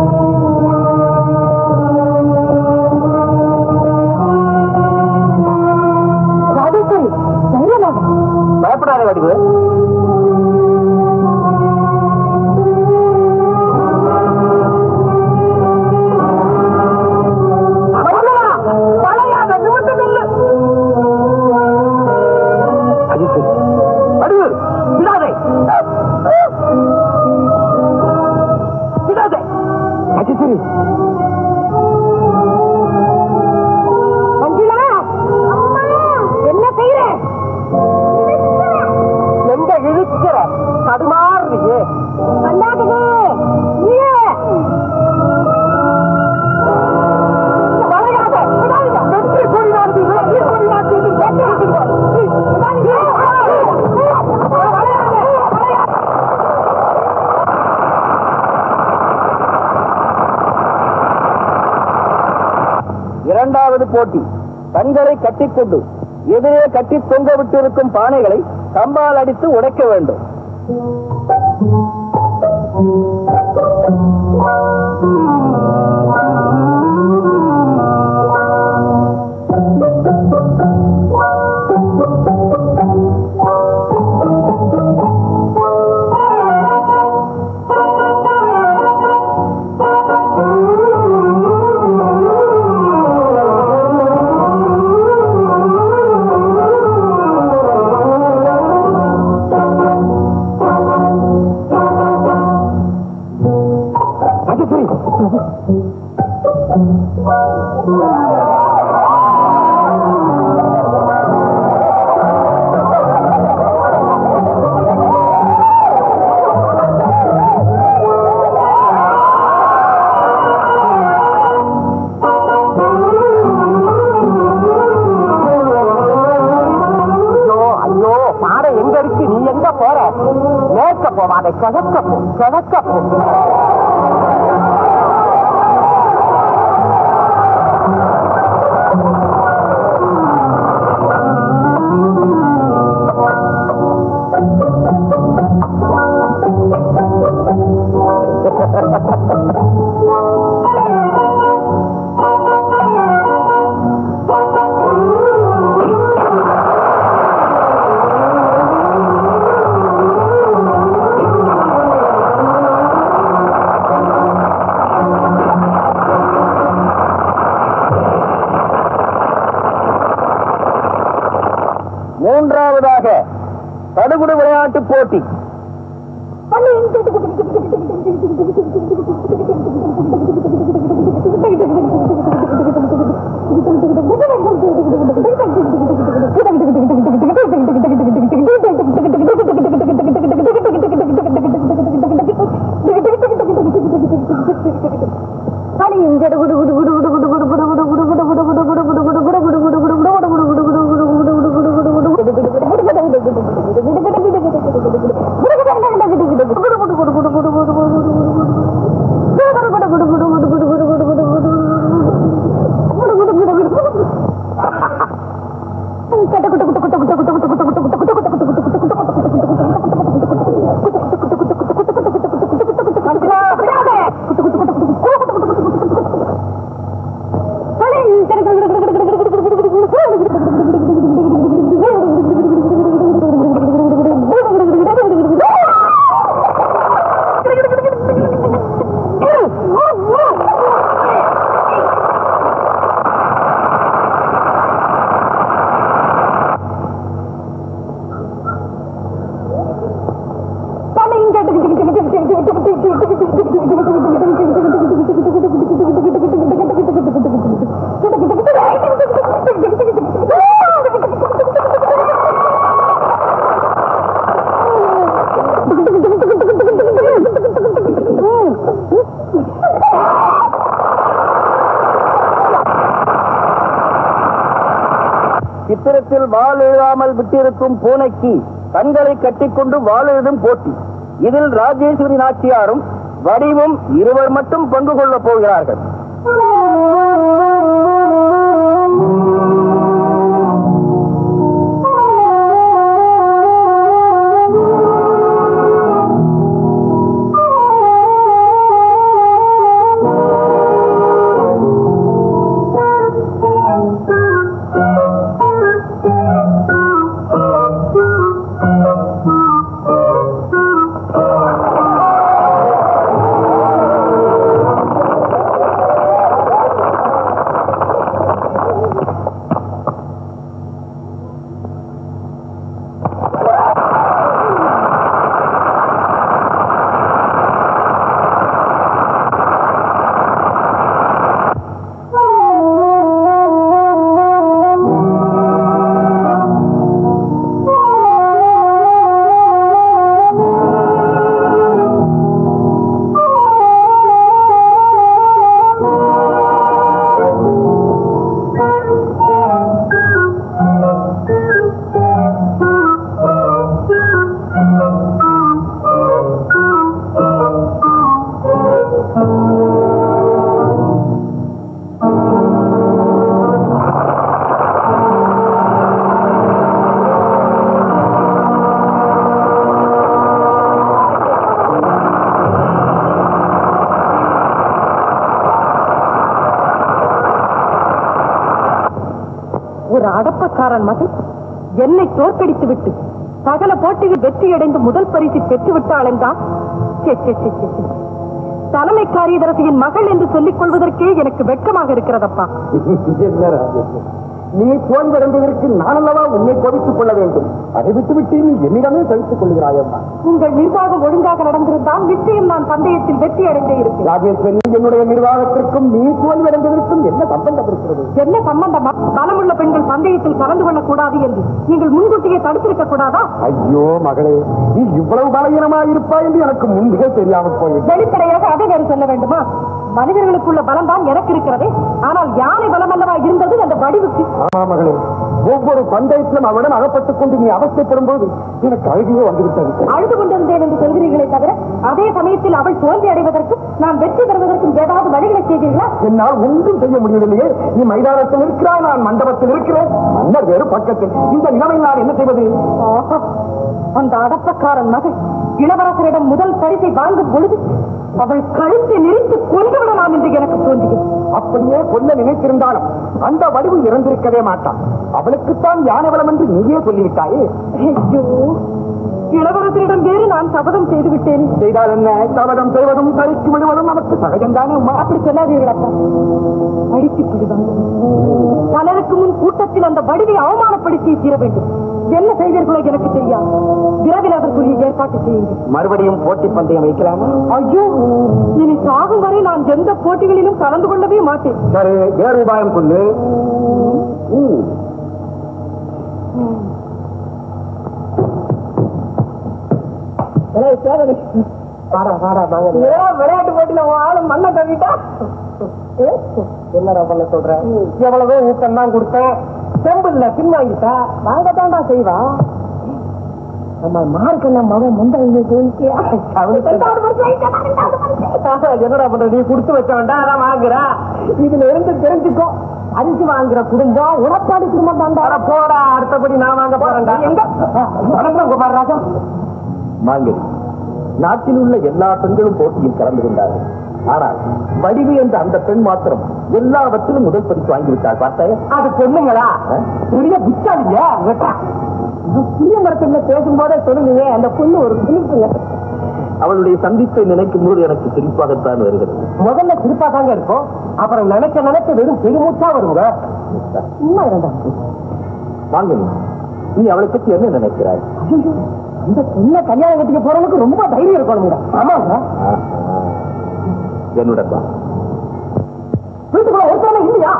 C: ராஜேஸ்வரி தைரியமாக
B: பயப்படாத வடிவு வடிவு விடாதே விடாதே அஜித்திரி
C: மஞ்சுளா என்ன செய்யற
B: எங்க இழுக்கிற தடுமாறுறியே
C: பண்ணாதது
B: இரண்டாவது போட்டி கண்களை கட்டிக்கொண்டு எதிரே கட்டி தொங்க விட்டிருக்கும் பானைகளை கம்பால் அடித்து உடைக்க வேண்டும் மேற்க போவாத கிழக்க போ கிழக்க போ மூன்றாவதாக தடுகுடு விளையாட்டு போட்டி சித்திரத்தில் வால் எழுதாமல் விட்டிருக்கும் பூனைக்கு கண்களை கட்டிக்கொண்டு வால் எழுதும் போட்டி இதில் ராஜேஸ்வரி நாச்சியாரும் வடிவும் இருவர் மட்டும் பங்கு கொள்ளப் போகிறார்கள்
C: ஒரு அடப்பக்காரன் மகன் என்னை தோற்கடித்து விட்டு சகல போட்டியில் வெற்றியடைந்து முதல் பரிசு பெற்று விட்டாள் என்றால் சே, சே, சே, சே, சே. தலைமை காரியதரசியின் மகள் என்று சொல்லிக் கொள்வதற்கே எனக்கு வெட்கமாக இருக்கிறதப்பா
A: என்ன ராஜேஸ்வரி, நீ தோல்வியடைந்ததற்கு நான் அல்லவா உன்னை கோபித்துக் கொள்ள வேண்டும் அதை விட்டுவிட்டு நீ என்னிடமே கழித்துக் கொள்கிறாயம்மா
C: உங்கள் நிர்வாகம் ஒழுங்காக நடந்திருந்தால் நிச்சயம் நான் பந்தயத்தில் வெற்றி அடைந்தே இருப்பேன்
A: ராஜேஸ்வரி என்னுடைய நிர்வாகத்திற்கும் நீ தோல்வியடைந்ததற்கும் என்ன சம்பந்தம் இருக்கிறது
C: என்ன சம்பந்தமா பலமுள்ள பெண்கள் பந்தயத்தில் கலந்து கொள்ளக் கூடாது என்று நீங்கள் முன்கூட்டியே தடுத்திருக்க கூடாதா
A: ஐயோ மகளே நீ இவ்வளவு பலகீனமா இருப்பாய் என்று எனக்கு முன்பே தெரியாமல் போயிட்டு
C: வெளிப்படையாக அதை வேறு சொல்ல வேண்டுமா மனிதர்களுக்குள்ள பலம் தான் எனக்கு இருக்கிறதே ஆனால் யானை பலம் அல்லவா இருந்தது அந்த வடிவுக்கு
A: ஆமா மகளே ஒவ்வொரு பந்தயத்திலும் அவனிடம் அகப்பட்டுக் கொண்டு நீ அவஸ்தைப்படும் போது எனக்கு அழுகையே வந்துவிட்டது
C: அழுது கொண்டிருந்தேன் என்று சொல்கிறீர்களே தவிர அதே சமயத்தில் அவள் தோல்வி அடைவதற்கும் நாம் வெற்றி பெறுவதற்கும் ஏதாவது வழிகளை செய்தீர்களா
A: என்னால் ஒன்றும் செய்ய முடியவில்லையே நீ மைதானத்தில் இருக்கிறாய் நான் மண்டபத்தில் இருக்கிறேன் மன்னர் வேறு பக்கத்தில் இந்த நிலைமையில் நான் என்ன செய்வது
C: ஆஹா, அந்த அடப்பக்காரன் மகள் இளவரசரிடம் முதல் பரிசை வாங்கும் பொழுது அவள் கழுத்தை நெறித்து கொண்டு விடலாம் என்று எனக்கு தோன்றுகிறது
A: அப்படியே கொல்ல நினைத்திருந்தாலும் அந்த வடிவு இறந்திருக்கவே மாட்டான் அவளுக்குத்தான் யானை வளம் என்று நீயே சொல்லிவிட்டாயே
C: ஐயோ இளவரசரிடம் வேறு நான் சபதம் செய்து விட்டேன்
A: செய்தால் என்ன சபதம் செய்வதும் தரிக்கு விடுவதும் நமக்கு சகஜம்தானே அம்மா
C: அப்படி சொல்லாதீர்கள் அப்பா அடித்து பிடிவாங்க பலருக்கு முன் கூட்டத்தில் அந்த வடிவை அவமானப்படுத்தி தீர வேண்டும் என்ன செய்வீர்களோ எனக்கு தெரியாது விரைவில் அதற்குரிய ஏற்பாட்டு செய்யுங்கள்
A: மறுபடியும் போட்டி பந்தயம் வைக்கலாமா
C: ஐயோ இனி சாகும் வரை நான் எந்த போட்டிகளிலும் கலந்து கொள்ளவே மாட்டேன்
A: சரி வேறு உபாயம் சொல்லு ம். வாடா வாடா வாங்க
C: விளையாட்டு போட்டியில ஆளும் மண்ணை கவிட்டா
A: என்னடா பண்ண சொல்ற எவ்வளவோ ஊக்கம் தான் கொடுத்தேன் செம்பில்ல பின்வாங்கிட்டா நாங்க தான்டா செய்வா நம்ம மார்க்கெல்லாம் மகன் முந்த என்னடா பண்ற நீ கொடுத்து வச்ச வேண்டாம் அதான் வாங்குறா இதுல இருந்து தெரிஞ்சுக்கோ அரிசி வாங்குற குடும்பம் உடப்பாடி குடும்பம் தாண்டா போடா அடுத்தபடி நான் வாங்க போறேன்டா எங்க வணக்கம் குமார் ராஜா
D: மாங்கனி நாட்டில் உள்ள எல்லா பெண்களும் போட்டியில் கலந்து கொண்டார்கள் ஆனால் வடிவு என்ற அந்த பெண் மாத்திரம் எல்லாவற்றிலும் முதல் பரிசு வாங்கிவிட்டாள் பார்த்தாயா
A: அது பொண்ணுங்களா பெரிய புத்தாளியா புளிய மரத்துல பேசும்போதே சொல்லுங்க அந்த பொண்ணு ஒரு சிரிப்புங்க
D: அவளுடைய சந்திப்பை நினைக்கும் போது எனக்கு சிரிப்பாகத்தான் வருகிறது
A: முதல்ல சிரிப்பா தாங்க இருக்கும் அப்புறம் நினைக்க நினைக்க வெறும் பெருமூச்சா வருங்க சும்மா இருந்தா
D: மாங்கனி நீ அவளை பற்றி என்ன நினைக்கிறாய்
A: அந்த பொண்ணை கல்யாணம் கட்டிக்க போறவனுக்கு ரொம்ப தைரியம் இருக்கணுங்க ஆமாங்க
D: ஆஹா. என்னுடன் வா
A: வீட்டுக்குள்ள ஒருத்தவங்க இல்லையா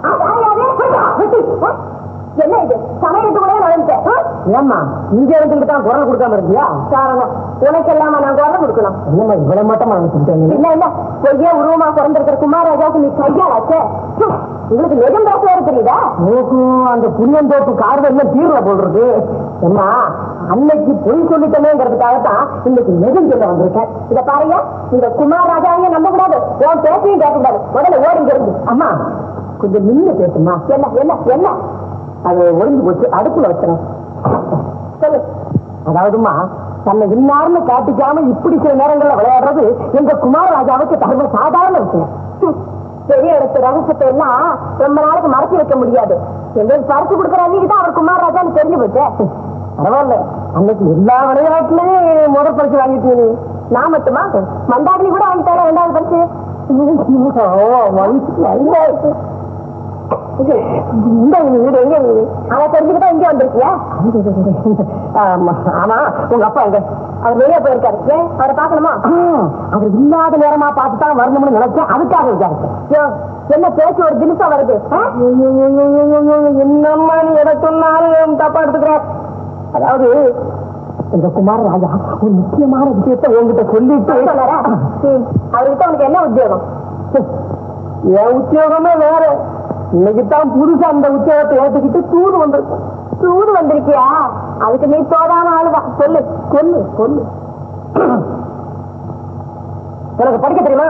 C: என்ன இது சமையலுக்கு கூட நுழைஞ்சிட்டேன்
A: ஏம்மா இங்க இருந்துட்டு தான் குரல் கொடுக்காம இருந்தியா
C: காரணம் உனக்கு இல்லாம நான் குரல் கொடுக்கணும்
A: என்னம்மா இவ்வளவு மட்டும் நினைச்சுட்டேன்
C: இல்ல இல்ல பொய்யே உருவமா பிறந்திருக்கிற குமாரராஜாவுக்கு நீ கையாளாச்சே ஹம், உங்களுக்கு நிஜம் பேச வேறு தெரியுதா
A: நோக்கும் அந்த புளியந்தோப்பு கார்டு எல்லாம் தீர்ல போடுறது அம்மா அன்னைக்கு பொய் சொல்லிட்டேங்கிறதுக்காகத்தான் இன்னைக்கு நிஜம் சொல்ல வந்திருக்கேன்
C: இத பாருங்க இந்த குமாரராஜாவையும் நம்ப கூடாது உன் பேச்சையும் கேட்க கூடாது முதல்ல ஓடி இங்க இருந்து
A: அம்மா கொஞ்சம் நின்று பேசுமா
C: என்ன என்ன என்ன
A: அது ஒளிஞ்சு போச்சு அடுப்புல வச்சிடும்
C: சொல்லு
A: அதாவதுமா தன்னை இன்னார்னு காட்டிக்காம இப்படி சில நேரங்கள்ல விளையாடுறது எங்க குமாரராஜாவுக்கு சர்வ சாதாரண விஷயம்
C: ஹம், பெரிய இடத்து ரகசியத்தை எல்லாம் ரொம்ப நாளைக்கு மறைச்சு வைக்க முடியாது எங்களுக்கு பறிச்சு கொடுக்குற அன்னைக்கு தான் அவர் குமாரராஜான்னு தெரிஞ்சு போச்சு
A: பரவாயில்ல அன்னைக்கு எல்லா விளையாட்டுலயும் முதல் பரிசு வாங்கிட்டு நீ
C: நான் மட்டுமா மந்தாகினி கூட வாங்கிட்டாரா ரெண்டாவது பரிசு
A: ஓ, வயசு நல்லா இருக்கு. இந்த வீடு எங்க வீடு
C: அதை தெரிஞ்சுக்கிட்டா இங்கே வந்திருக்கியா
A: ஆமா ஆமா உங்க அப்பா எங்க
C: அவர் வெளியே போயிருக்காரு ஏன் அவரை பார்க்கணுமா
A: அவர் இல்லாத நேரமா பார்த்து தான் வரணும்னு நினைச்சேன் அதுக்காக விசாரிச்சேன்
C: யோ, என்ன பேச்சு ஒரு தினசா வருது ஆ?
A: என்னம்மா நீ எதை சொன்னாலும் தப்பா எடுத்துக்கிற அதாவது இந்த குமார ராஜா ஒரு முக்கியமான விஷயத்தை உங்ககிட்ட சொல்லிட்டு
C: சொன்னாரா? ம், அவர்கிட்ட உனக்கு என்ன உத்தியோகம்
A: என் உத்தியோகமே வேற இன்னைக்கு தான் புதுசா அந்த உத்தியோகத்தை ஏத்துக்கிட்டு தூது வந்திருக்கும்
C: சூடு வந்திருக்கியா அதுக்கு நீ தோதான ஆளுதான் சொல்லு
A: கொல்லு கொல்லு எனக்கு படிக்க தெரியுமா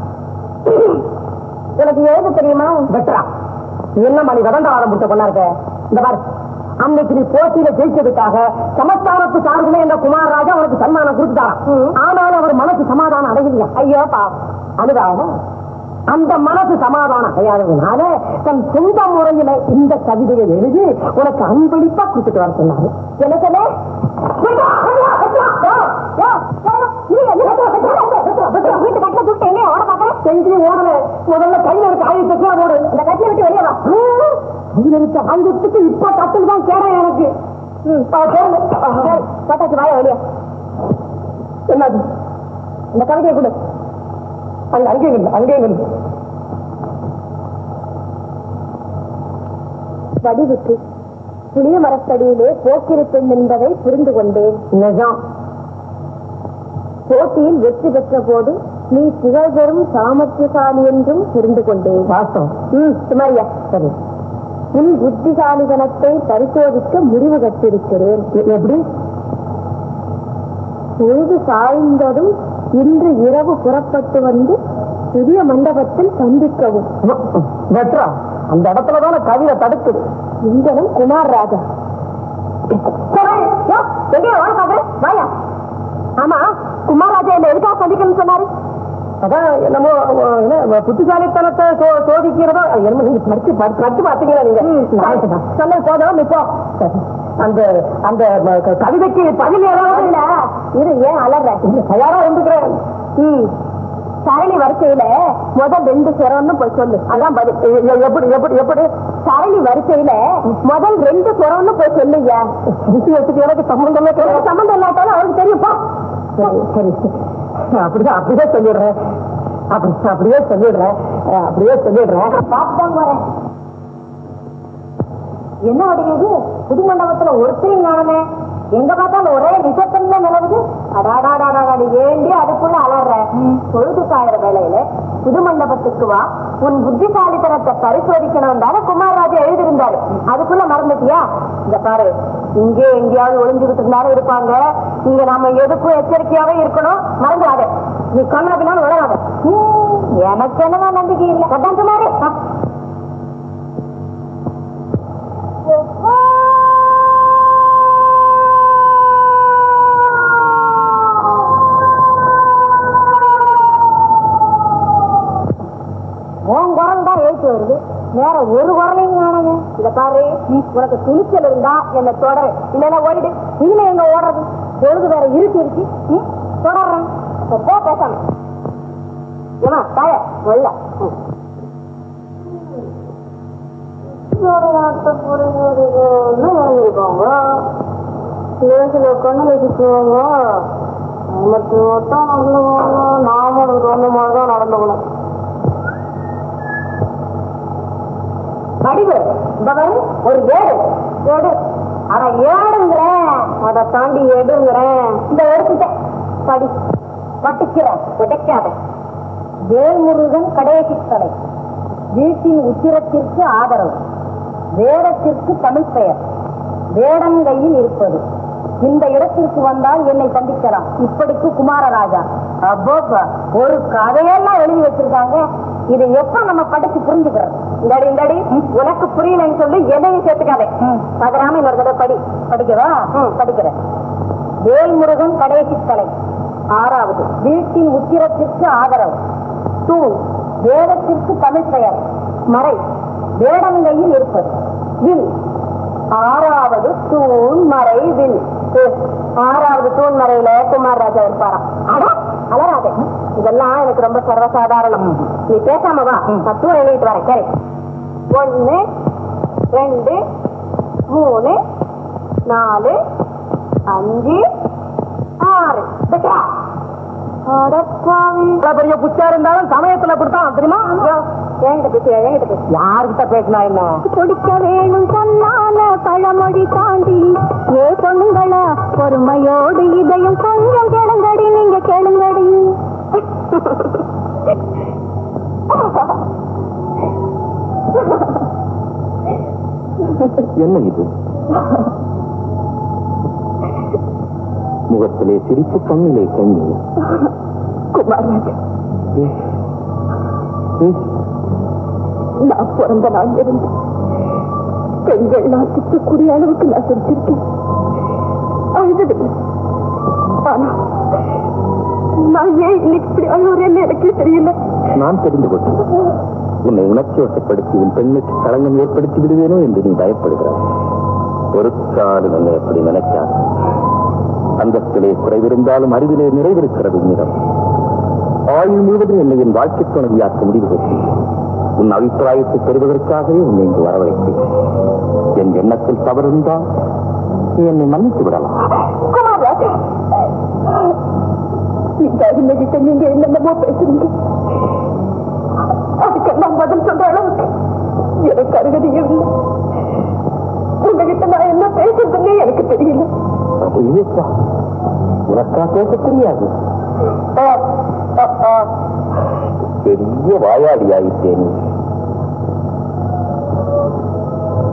C: உனக்கு எழுத தெரியுமா
A: வெட்டரா நீ என்னம்மா நீ விதண்டாவாதம் முடிச்ச பொண்ணா இருக்க இந்த பாரு அன்னைக்கு நீ போட்டியில ஜெயிச்சதுக்காக சமஸ்தானத்து சார்பிலே இந்த குமாரராஜா உனக்கு சன்மானம் கொடுத்துட்டாராம் ஆனாலும் அவர் மனசு சமாதானம் அடையலையா ஐயோ பா அனுதாபம் அந்த மனசு சமாதானம் அடையாததுனால தன் சொந்த முறையில இந்த கவிதையை எழுதி உனக்கு அன்பளிப்பா கொடுத்துட்டு வர சொன்னாரு எனக்கு என்ன? வெட்டா, வெட்டா, வெட்டா. யோ, யோ, யோ, நீ என்ன வெட்டா, வெட்டா, வெட்டா, வெட்டா, வெட்டா.
C: வீட்டு கட்டில தூக்கிட்டு எங்க ஓட பாக்குறேன்
A: எங்கேயும் ஓடல முதல்ல கையில இருக்க ஆயுதத்தை போடு
C: இந்த கட்டில விட்டு வெளியே வா
A: கையில இருக்க ஆயுதத்துக்கு இப்ப கட்டில் தான் சேரம் எனக்கு
C: ம், ஆ, கேளு. ஆ, கேளு. பட்டாச்சு வாய வெளியே
A: என்னது
C: இந்த கவிதையை கொடு
A: அங்க அங்கே நில்லு அங்கே நில்லு
C: வடிவுக்கு புளிய மரத்தடியிலே போக்கிரி பெண் என்பதை புரிந்து கொண்டேன்
A: நிஜம்
C: போட்டியில் வெற்றி பெற்ற போது நீ புகழ் பெறும் சாமர்த்தியசாலி என்றும் புரிந்து கொண்டேன்
A: வாஸ்தவம்
C: ம் சுமாரியா
A: சரி
C: உன் புத்திசாலிதனத்தை பரிசோதிக்க முடிவு கட்டிருக்கிறேன்
B: எப்படி
C: பொழுது சாய்ந்ததும் இன்று இரவு புறப்பட்டு வந்து புதிய மண்டபத்தில் சந்திக்கவும்
B: வெட்ரா அந்த இடத்துல தானே கவிதை தடுக்குது
C: இங்கனும் குமார் ராஜா வாயா ஆமா குமார் ராஜா என்ன எதுக்காக சந்திக்கணும்னு சொன்னாரு
B: அதான் என்னமோ அஹ், என்ன புத்திசாலித்தனத்தை சோ- சோதிக்கிறதோ என்னமோ நீங்க படிச்சு படி- படிச்சு பாத்தீங்களா நீங்க நான் சொன்ன போதும் இப்போ அந்த அந்த ம- க- கவிதைக்கு பதில் ஏதாவது
C: இல்ல இது ஏன் அலற
B: இல்ல, தயாரா இருந்துக்கிறேன்
C: ம் சரணி வரிசையில முதல் ரெண்டு சுரம்னு போய் சொல்லு அதான் பதில்
B: எ- எ- எப்படி எப்படி எப்படி
C: சரணி வரிசையில முதல் ரெண்டு சுரம்னு போய் சொல்லுங்க
B: விஷயத்துக்கு எனக்கு சம்பந்தமே
C: எனக்கு
B: கிடையாது
C: சம்பந்தம் இல்லாட்டாலும் அவருக்கு தெரியும்ப்பா
B: சரி சரி அப்படிதான் அப்படியே சொல்லிடுறேன் அப்படி அப்படியே சொல்லிடுறேன் அஹ், அப்படியே சொல்லிடுறேன்
C: பார்த்துதான் வரேன் என்ன அடையுது புது மண்டபத்துல ஒருத்தரையும் காணுமே எங்க பார்த்தாலும் ஒரே நிசத்தன்ல நிலவுது அடாடாடாடாடி ஏண்டி அதுக்குள்ள அலற பொழுது சாயிற வேலையில புது மண்டபத்துக்கு வா உன் புத்திசாலித்தனத்தை பரிசோதிக்கணும் தானே குமாரராஜா எழுதியிருந்தாரு அதுக்குள்ள மறந்துட்டியா இந்த பாரு இங்கே எங்கேயாவது ஒளிஞ்சுக்கிட்டு இருந்தாலும் இருப்பாங்க இங்க நம்ம எதுக்கும் எச்சரிக்கையாவே இருக்கணும் மறந்துடாத நீ கண்ணா பின்னாலும் விளையாட எனக்கு என்னவா நம்பிக்கை இல்லை கட்டான் சொன்னாரு உன் குரல் தான் எழுத்து வருது வேற ஒரு குரலையும் காணுங்க இத பாரு உனக்கு துணிச்சல் இருந்தா என்ன தொடரு இல்லைன்னா ஓடிடு இனிமே எங்க ஓடுறது பொழுது வேற இருக்கு இருக்கு ம், தொடர்றேன் அப்ப போ பேசாம ஏமா தாய வெள்ள கண்ணு வச்சுக்கோங்க நமக்கு மட்டும் நாமளும் சொன்ன மாதிரி தான் நடந்துக்கணும் வடிவு இந்த பாரு ஒரு ஏடு ஏடு அட ஏடுங்கிறேன் அதை தாண்டி எடுங்கிறேன் இந்த எடுத்துட்டேன் படி பட்டிக்கிறேன் உடைக்காத வேல்முருகன் கடைசி கடை வீட்டின் உச்சிரத்திற்கு ஆதரவு வேடத்திற்கு தமிழ் பெயர் வேடங்கையில் இருப்பது இந்த இடத்திற்கு வந்தால் என்னை சந்திக்கலாம் இப்படிக்கு குமாரராஜா அப்போப்பா ஒரு கதையெல்லாம் எழுதி வச்சிருக்காங்க இதை எப்ப நம்ம படிச்சு புரிஞ்சுக்கிறோம் இந்தடி இந்தடி உனக்கு புரியலன்னு சொல்லி எதையும் சேர்த்துக்காதே பதறாம இன்னொரு தடவை படி படிக்கவா ம், படிக்கிறேன் வேல்முருகன் கடைசி கலை ஆறாவது வீட்டின் உத்திரத்திற்கு ஆதரவு தூண் வேதத்திற்கு தமிழ் பெயர் மறை வேடங்கையில் இருப்பது வில் ஆறாவது தூண் மறை வில் ஏ, ஆறாவது தூண் மறையில குமார் ராஜா இருப்பாராம் அட அலராதே இதெல்லாம் எனக்கு ரொம்ப சர்வசாதாரணம் நீ பேசாம வா தத்துவம் எழுதிட்டு வரேன் சரி ஒண்ணு ரெண்டு மூணு நாலு அஞ்சு ஆறு பெற்றா அடப்பாவி
B: இவ்வளவு பெரிய புச்சா இருந்தாலும் சமயத்துல அப்படித்தான் தெரியுமா
C: என்கிட்ட பேசு என்கிட்ட பேசு
B: யாருக்கிட்ட பேசினா என்ன
E: குடிக்க வேணும் சொன்னால பழமொழி தாண்டி ஏ பொண்ணுங்களா பொறுமையோடு இதயம் கொஞ்சம் கேளுங்கடி நீங்க கேளுங்கடி
D: என்ன இது முகத்திலே சிரிப்பு கண்ணிலே கண்ணீர்
C: குமாரராஜா
D: ஏ, ஏ,
C: நான் பிறந்த நாள் இருந்து பெண்கள் நான் திட்டக்கூடிய அளவுக்கு நான் சிரிச்சிருக்கேன் அழுததில்லை ஆனா நான் ஏன் இன்னைக்கு இப்படி அழுகுறேன்னு எனக்கே தெரியல
D: நான் தெரிந்து கொண்டேன் உன்னை உணர்ச்சி வசப்படுத்தி உன் பெண்ணுக்கு களங்கம் ஏற்படுத்தி விடுவேனோ என்று நீ பயப்படுகிறாய் ஒரு காலம் என்னை அப்படி நினைக்காது அந்தத்திலே குறைவிருந்தாலும் அறிவிலே நிறைவிருக்கிறது உன்னிடம் ஆயுள் முழுவதும் என்னை என் வாழ்க்கை துணைவியாக்க முடிவு பெற்றேன் உன் அபிப்பிராயத்தை பெறுவதற்காகவே உன்னை இங்கு வரவழைத்தேன் என் எண்ணத்தில் தவறிருந்தால் நீ என்னை மன்னித்து விடலாம்
C: குமாரராஜா இந்த அருமைகிட்ட நீங்க என்னென்னமோ பேசுறீங்க அதுக்கெல்லாம் பதில் சொல்ற அளவுக்கு எனக்கு அருகதி இல்லை உங்ககிட்ட நான் என்ன பேசுறதுன்னே எனக்கு தெரியல
D: ஐயப்பா, உனக்கா பேச தெரியாது
C: ஆ, ஆ, ஆ.
D: பெரிய வாயாடி ஆயிட்டேன்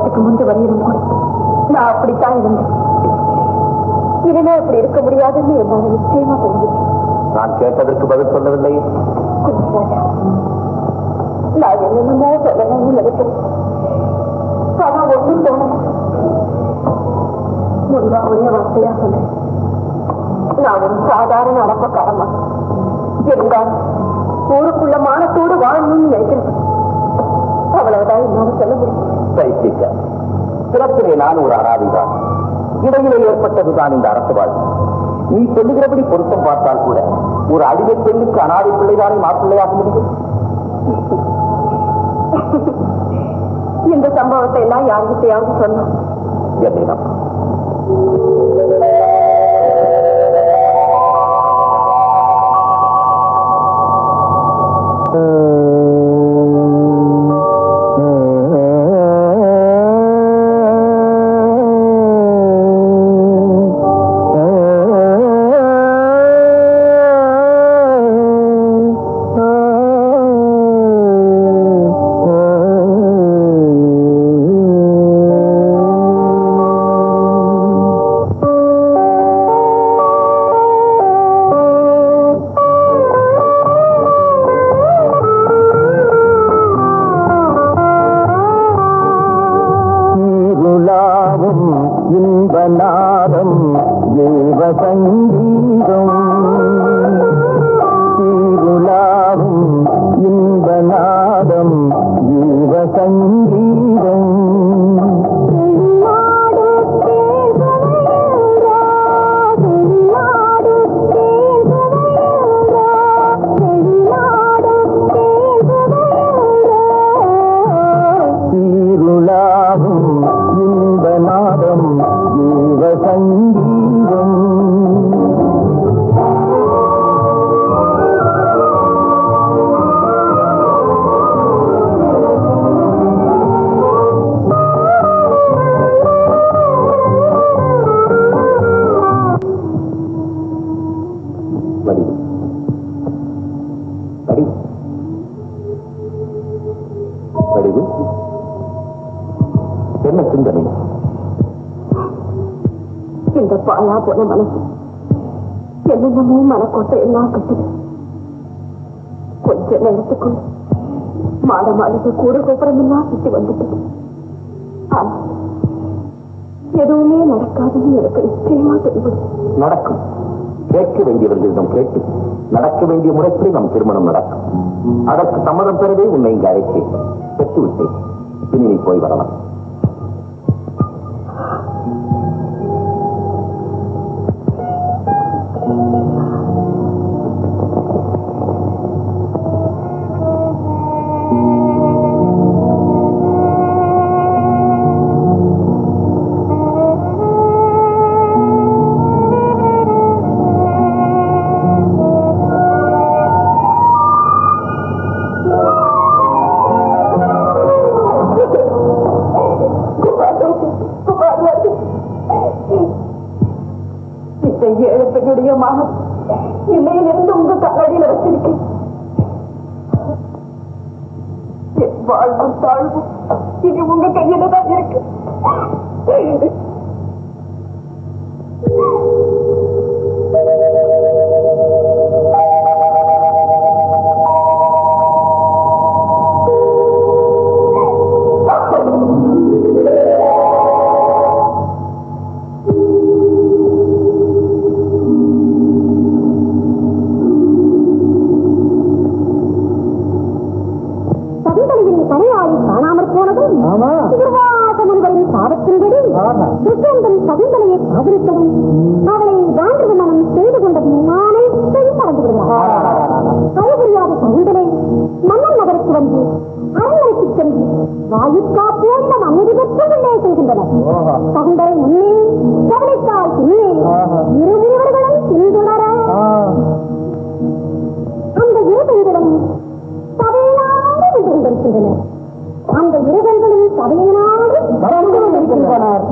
C: வீட்டுக்கு முன்பு வரையிலும் கூட நான் அப்படித்தான் இருந்தேன் இனிமே அப்படி இருக்க முடியாதுன்னு என்னால நிச்சயமா தெரிஞ்சுச்சு
D: நான் கேட்டதற்கு பதில் சொல்லவில்லை
C: குஞ்சுராஜா நான் என்னென்னமோ சொல்லணும்னு நினைக்கிறேன் ஆனா ஒன்றும் தோணல முன்பா ஒரே வார்த்தையா சொன்னேன் நான் ஒரு சாதாரண அடப்பக்காரமா இருந்தாலும் ஊருக்குள்ள மானத்தோடு வாழணும்னு நினைக்கிறேன் அவ்வளவுதான் என்னால சொல்ல முடியும்
D: பைத்தியக்க பிறப்பிலே நான் ஒரு அனாதிதான் இடையிலே ஏற்பட்டதுதான் இந்த அரசு வாழ்க்கை நீ சொல்லுகிறபடி பொருத்தம் பார்த்தால் கூட ஒரு அடிமை பெண்ணுக்கு அனாதை பிள்ளைதானே மாப்பிள்ளையாக முடியும்
C: இந்த சம்பவத்தை எல்லாம் யார்கிட்டயாவது சொன்னோம்
D: என்னிடம்
A: நீருலாவும் இன்பநாதம் தேவ சங்கீதம் நீருலாவும் இன்பநாதம் தேவ சங்கீதம் நீருலாவும் இன்பநாதம் தேவ சங்கீதம்
D: வடிவு வடிவு வடிவு என்ன சிந்தனை
C: இந்த பாழா போன மனசு என்னென்னமோ மனக்கோட்டை எல்லாம் கட்டுது கொஞ்ச நேரத்துக்குள் மாட மாடத்து கூட கோபுரம் எல்லாம் சுத்தி வந்துட்டு ஆனா எதுவுமே நடக்காதுன்னு எனக்கு நிச்சயமா தெரியும்
D: நடக்கும் கேட்க வேண்டியவர்களிடம் கேட்டு நடக்க வேண்டிய முறைப்படி நம் திருமணம் நடக்கும் அதற்கு சம்மதம் பெறவே உன்னை இங்கு அழைத்தேன் பெற்று விட்டேன் இனி நீ போய் வரலாம்
C: இந்த ஏழு பெண்ணுடைய மகன் இன்னையிலிருந்து உங்க கண்ணடியில வச்சிருக்கேன் என் வாழ்வும் தாழ்வும் இது உங்க கையில தான் இருக்கு
E: சகுந்தலையின் தலையாளி காணாமற் போனதும் திருவாச முனிவரின் சாபத்தின்படி துஷ்யந்தன் சகுந்தலையை காதலித்ததும் அவளை காந்திர மனம் செய்து கொண்டதும் அனைத்தையும் மறந்து விடுகிறார் அறிவுரியாத சகுந்தலை மன்னன் நகருக்கு வந்து அரண்மனைக்கு சென்று வாயுக்கா போன்ற அமைதி பெற்று உள்ளே செல்கின்றனர் சகுந்தலை முன்னே கவனித்தால் பின்னே இருமுனிவர்களும் பின்துணர அந்த இரு பெண்களும் சபையினாடு வந்து கொண்டிருக்கின்றனர் அந்த இரு பெண்களும் சபையினாடு வந்து கொண்டிருக்கின்றனர்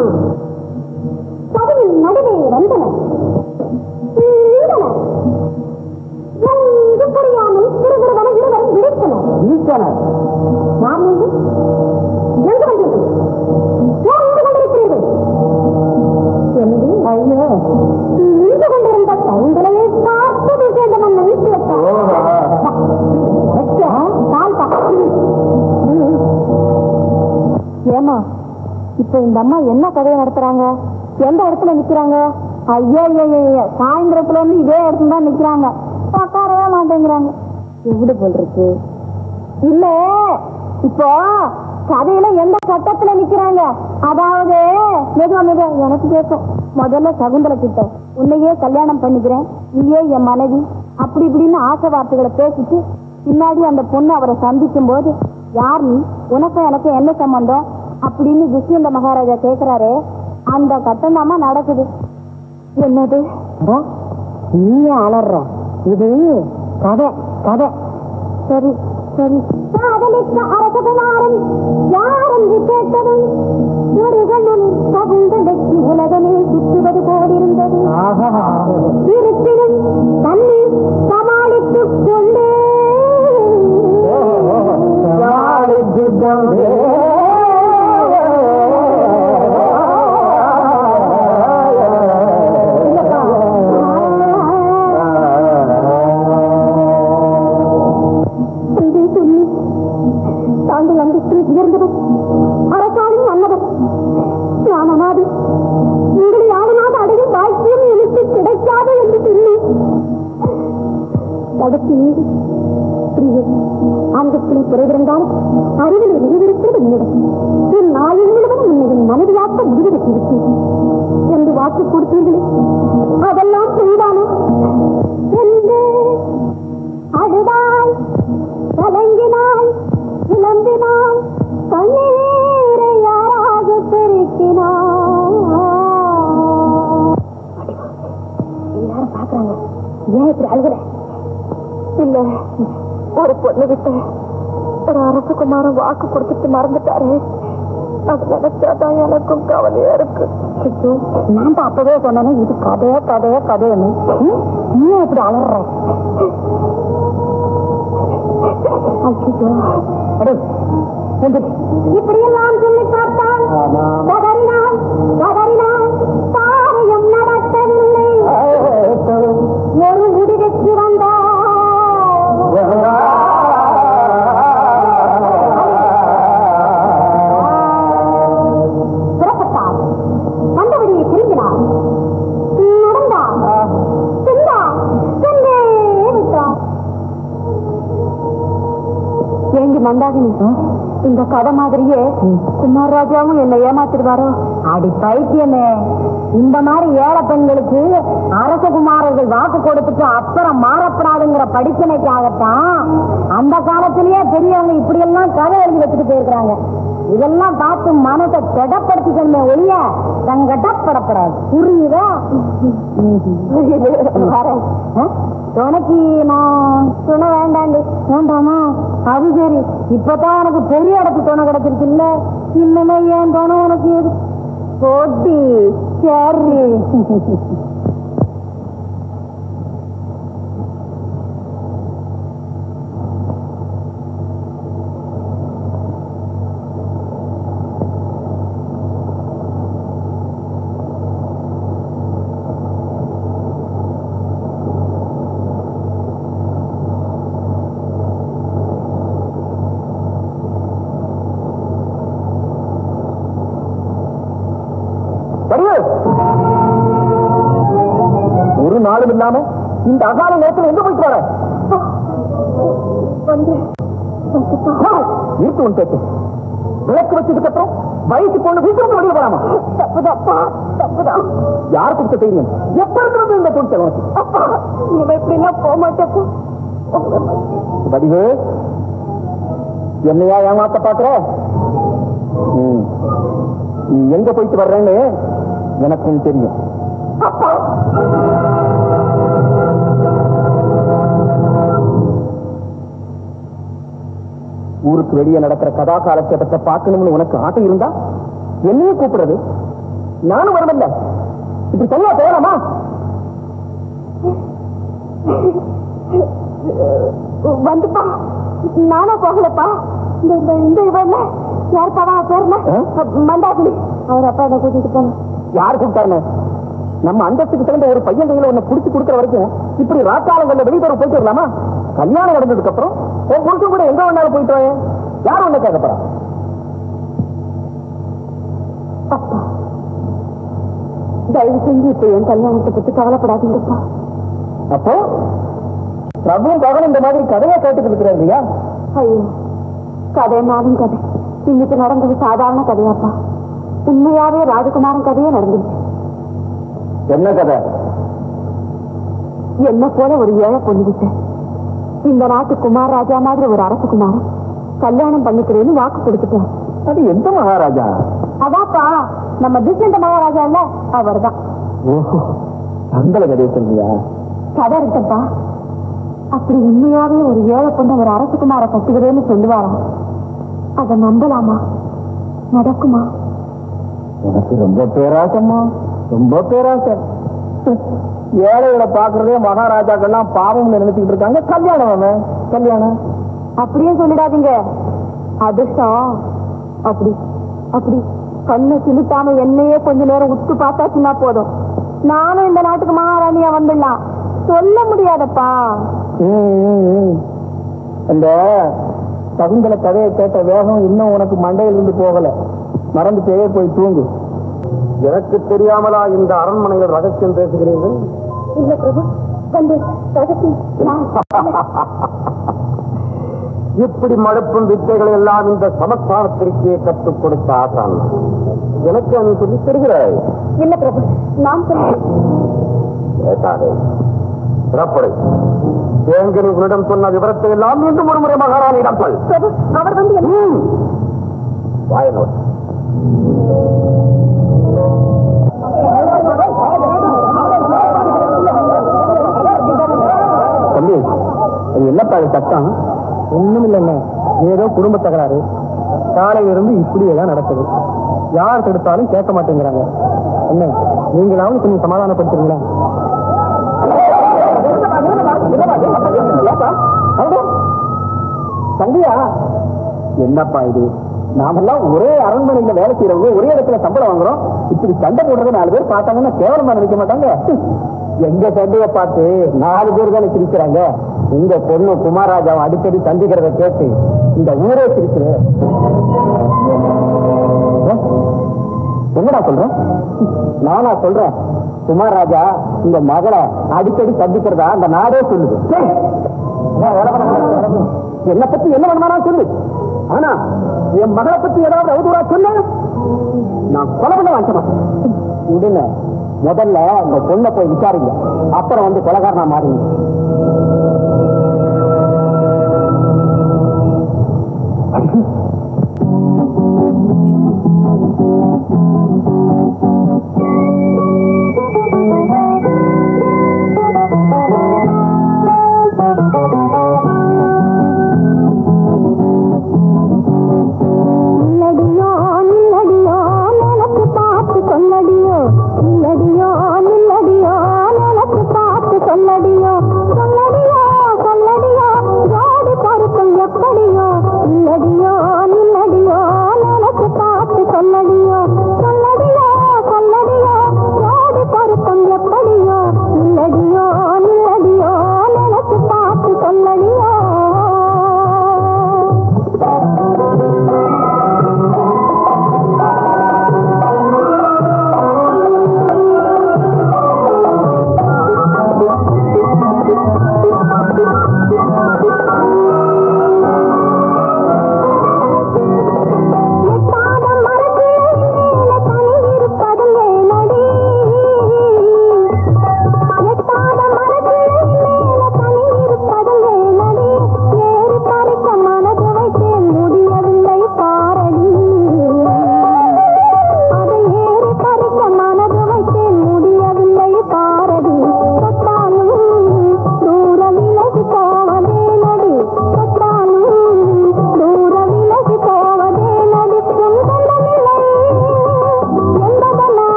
E: சபையின் நடுவே வந்தனர் நின்றனர். நன்கு புரியாமல் திருவிருவன இருவரும் விழித்தனர்
A: ஈஸ்வரர்
E: யார் நீங்கள் எங்கு வந்தீர்கள்
C: இப்ப இந்த அம்மா என்ன கதையை நடத்துறாங்க எந்த இடத்துல நிக்கிறாங்க ஐயோ ஐயோ ஐயோ சாயந்தரத்துல இருந்து இதே இடத்துல தான் நிக்கிறாங்க உட்காரவே மாட்டேங்கிறாங்க எப்படி போல் இருக்கு இல்ல இப்போ கதையில எந்த கட்டத்துல நிக்கிறாங்க அதாவது மெதுவா மெதுவா எனக்கு கேட்கும் முதல்ல சகுந்தல கிட்ட உன்னையே கல்யாணம் பண்ணிக்கிறேன் நீயே என் மனைவி அப்படி இப்படின்னு ஆசை வார்த்தைகளை பேசிட்டு பின்னாடி அந்த பொண்ணு அவரை சந்திக்கும் போது யார் நீ உனக்கும் எனக்கும் என்ன சம்பந்தம் அப்படின்னு துஷ்யந்த மகாராஜா கேக்குறாரு அந்த கட்டம் தாமா நடக்குது என்னது நீ அலற இது கதை கதை சரி சரி காதலித்த அரசகுமாரன் யாரென்று கேட்டதும் முருகனும் கவுந்தலைக்கு உலகமே சுற்றுவது போலிருந்தது இருப்பினும் தன்னை சமாளித்துக் கொண்டே இதை சொல்லி தாங்கள் அந்தஸ்தில் உயர்ந்தவர் அரசாலும் நல்லவர் நான் அனாதை உங்களை யாருனாவது அடையும் பாக்கியம் எனக்கு கிடைக்காது என்று சொல்லி தடுத்து நீடி பிரியே அந்தஸ்தில் குறைவிருந்தாலும் அறிவில் நிறைவிருக்கிறது உன்னிடம் என் நாளில் முழுவதும் உன்னை என் மனைவியாக்க முடிவெடுத்து விட்டேன் என்று வாக்கு கொடுத்தீர்களே அதெல்லாம் செய்தானோ என்று அழுதாள் கலங்கினாள் கிளம்பினாள் கண்ணீரை யாராக பெருக்கினாள் எல்லாரும் பாக்குறாங்க ஏன் இப்படி அழுகுற இல்ல ஒரு பொண்ணு கிட்ட ஒரு அரசகுமாரன் வாக்கு கொடுத்துட்டு மறந்துட்டாரு அது நினைச்சாதான் எனக்கும் கவலையா இருக்கு நான் தான் அப்பவே சொன்னேன் இது கதையா கதையா கதைன்னு ம்? நீ ஏன் இப்படி அலற இப்படியெல்லாம் சொல்லி பார்த்தால் கதறினான் கதறினான் காரியம் நடக்கவில்லை ஒரு முடிவுக்கு வந்தார் புறப்பட்டார் கண்டபடியை திரும்பினார் நடந்தார் சென்றார் சென்றே விட்டார் ஏங்கி மந்தாகினி இந்த கதை மாதிரியே குமார் ராஜாவும் என்ன ஏமாத்திடுவாரோ அடி பைத்தியமே இந்த மாதிரி ஏழை பெண்களுக்கு அரசகுமாரர்கள் வாக்கு கொடுத்துட்டு அப்புறம் மாறப்படாதுங்கிற படிப்பினைக்காகத்தான் அந்த காலத்திலேயே பெரியவங்க இப்படி எல்லாம் கதை எழுதி வச்சுட்டு போயிருக்கிறாங்க இதெல்லாம் பார்த்து மனதை திடப்படுத்திக்கணுமே ஒழிய தங்கடப்படப்படாது புரியுதா வரேன். ஆ? துணைக்கு நான் துணை வேண்டாண்டு வேண்டாமா அது சரி இப்பதான் உனக்கு பெரிய இடத்து துணை கிடைச்சிருக்கு இல்ல இன்னுமே ஏன் துணை உனக்கு எது போட்டி சரி
A: ஒரு நாளும் இல்லாம இந்த அகால நேரத்துல எங்க போயிட்டு வர
C: வந்து
A: நிறுத்து உன் பேச்சு விளக்கு வச்சதுக்கு அப்புறம் வயசு பொண்ணு வீட்டு வெளியே போறாமா
C: தப்புதாப்பா தப்புதான்
A: யார் கொடுத்த தைரியம் எப்ப இருக்கிறது இந்த பொண்ணு உனக்கு
C: அப்பா இவன் இப்படிலாம் போக மாட்டேப்பா
A: வடிவு என்னையா ஏமாத்த பாக்குற ம். நீ எங்க போயிட்டு வர்றேன்னு எனக்கும் தெரியும் ஊருக்கு வெளியே நடக்கிற கதா காலட்சேபத்தை பார்க்கணும்னு உனக்கு ஆசை இருந்தா என்னையும் கூப்பிடுறது நானும் வரவில்ல இப்படி தனியா போகலாமா
C: வந்துப்பா நானா போகலப்பா இந்த இந்த இந்த இவன்ல யாருப்பா அவன் பேர் என்ன? மந்தாகினி அவர் அப்பா என்ன கூட்டிட்டு போன
A: யார் கூப்பிட்டாருன்னு நம்ம அந்தஸ்துக்கு தகுந்த ஒரு பையன் கையில உன்னை புடிச்சு கொடுக்குற வரைக்கும் இப்படி ராத்தாளங்கள்ல வெளித்தர போயிட்டு வரலாமா கல்யாணம் நடந்ததுக்கு அப்புறம் உன் புருஷன் கூட எங்க வேணாலும் போயிட்டு வாங்க யார் உன்னை கேட்க போறா
C: அப்பா தயவு செஞ்சு இப்ப என் கல்யாணத்தை பத்தி கவலைப்படாதீங்கப்பா
B: அப்போ பிரபு பகன் இந்த மாதிரி கதையை கேட்டுட்டு இருக்கிறாரு இல்லையா
C: ஐயோ கதைனாலும் கதை இன்னைக்கு நடந்தது சாதாரண கதையாப்பா உண்மையாவே ராஜகுமாரன் கதையே நடந்துச்சு
B: என்ன கதை
C: என்ன போல ஒரு ஏழை பொண்ணுகிட்ட இந்த நாட்டு குமார் ராஜா மாதிரி ஒரு அரசகுமாரன் கல்யாணம் பண்ணிக்கிறேன்னு வாக்கு கொடுத்துட்டார்
B: அது எந்த மகாராஜா
C: அதாப்பா நம்ம துஷ்யந்த மகாராஜா இல்ல அவர்தான்
B: ஓஹோ தங்கள கதையை சொல்றியா
C: கதை இருக்கப்பா அப்படி உண்மையாவே ஒரு ஏழை பொண்ணு ஒரு அரசகுமார கட்டுகிறேன்னு சொல்லுவாராம் அதை நம்பலாமா நடக்குமா
B: எனக்கு ரொம்ப பேராசம்மா ரொம்ப பேராசை ஏழைகளை பாக்குறதே மகாராஜாக்கள்லாம் பாவம்னு நினைச்சுக்கிட்டு இருக்காங்க கல்யாணம் அவன் கல்யாணம்
C: அப்படியே சொல்லிடாதீங்க அதிர்ஷ்டம் அப்படி அப்படி கண்ணு சிலுத்தாம என்னையே கொஞ்ச நேரம் உத்து பார்த்தாச்சுன்னா போதும் நானும் இந்த நாட்டுக்கு மகாராணியா வந்துடலாம் சொல்ல முடியாதப்பா
B: ம், ம், ம். இந்த சகுந்தல கதையை கேட்ட வேகம் இன்னும் உனக்கு மண்டையில இருந்து போகல மறந்துட்டே போய் தூங்கு
A: எனக்கு தெரியாமலா இந்த அரண்மனையில் ரகசியம் பேசுகிறீர்கள்
C: இல்ல பிரபு வந்து ரகசியம் நான்
A: இப்படி மழுப்பும் வித்தைகளை எல்லாம் இந்த சமஸ்தானத்திற்கே கற்றுக் கொடுத்த ஆசான் எனக்கு நீ சொல்லி தருகிறாய்
C: இல்ல பிரபு நான் சொல்றேன்
A: கேட்டாரே புறப்படு தேங்கனி உன்னிடம் சொன்ன விவரத்தை எல்லாம் மீண்டும் ஒரு முறை மகாராணியிடம் சொல்
C: பிரபு அவர் வந்து என்ன
A: வாயனோடு
B: தம்பி அது என்னப்பா இது சட்டம் ஒண்ணும் இல்லைங்க ஏதோ குடும்ப தகராறு காலையில இருந்து இப்படியே தான் நடக்குது யார் தடுத்தாலும் கேட்க மாட்டேங்கிறாங்க என்ன நீங்களாவது கொஞ்சம் சமாதானப்படுத்துறீங்களா தம்பியா என்னப்பா இது நாமெல்லாம் ஒரே அரண்மனையில வேலை செய்யறவங்க ஒரே இடத்துல சம்பளம் வாங்குறோம் இப்படி சண்டை போடுறத நாலு பேர் பார்த்தாங்கன்னா கேவலமா நினைக்க மாட்டாங்க எங்க சண்டைய பார்த்து நாலு பேர் தானே சிரிக்கிறாங்க உங்க பொண்ணு குமாராஜாவை அடிக்கடி சந்திக்கிறத கேட்டு இந்த ஊரே சிரிக்குது ஏ? என்னடா சொல்ற நானா சொல்றேன் குமாராஜா உங்க மகளை அடிக்கடி சந்திக்கிறதா அந்த நாடே சொல்லுது சரி. ஏன் வேலை பண்ண வேலை பண்ண? என்னை பத்தி என்ன வேணுமானா சொல்லு ஆனா என் மகளை பத்தி ஏதாவது அவதூறா சொல்லு நான் கொலை பண்ண வாங்கிக்கிறேன் விடுங்க முதல்ல உங்க பொண்ணை போய் விசாரிங்க அப்புறம் வந்து கொலகாரனா மாறுங்க
E: நில்லடியோ நில்லடியோ நிலத்து பார்த்து சொல்லடியோ நில்லடியோ நில்லடியோ நிலத்து பார்த்து சொல்லடியோ சொல்லடியோ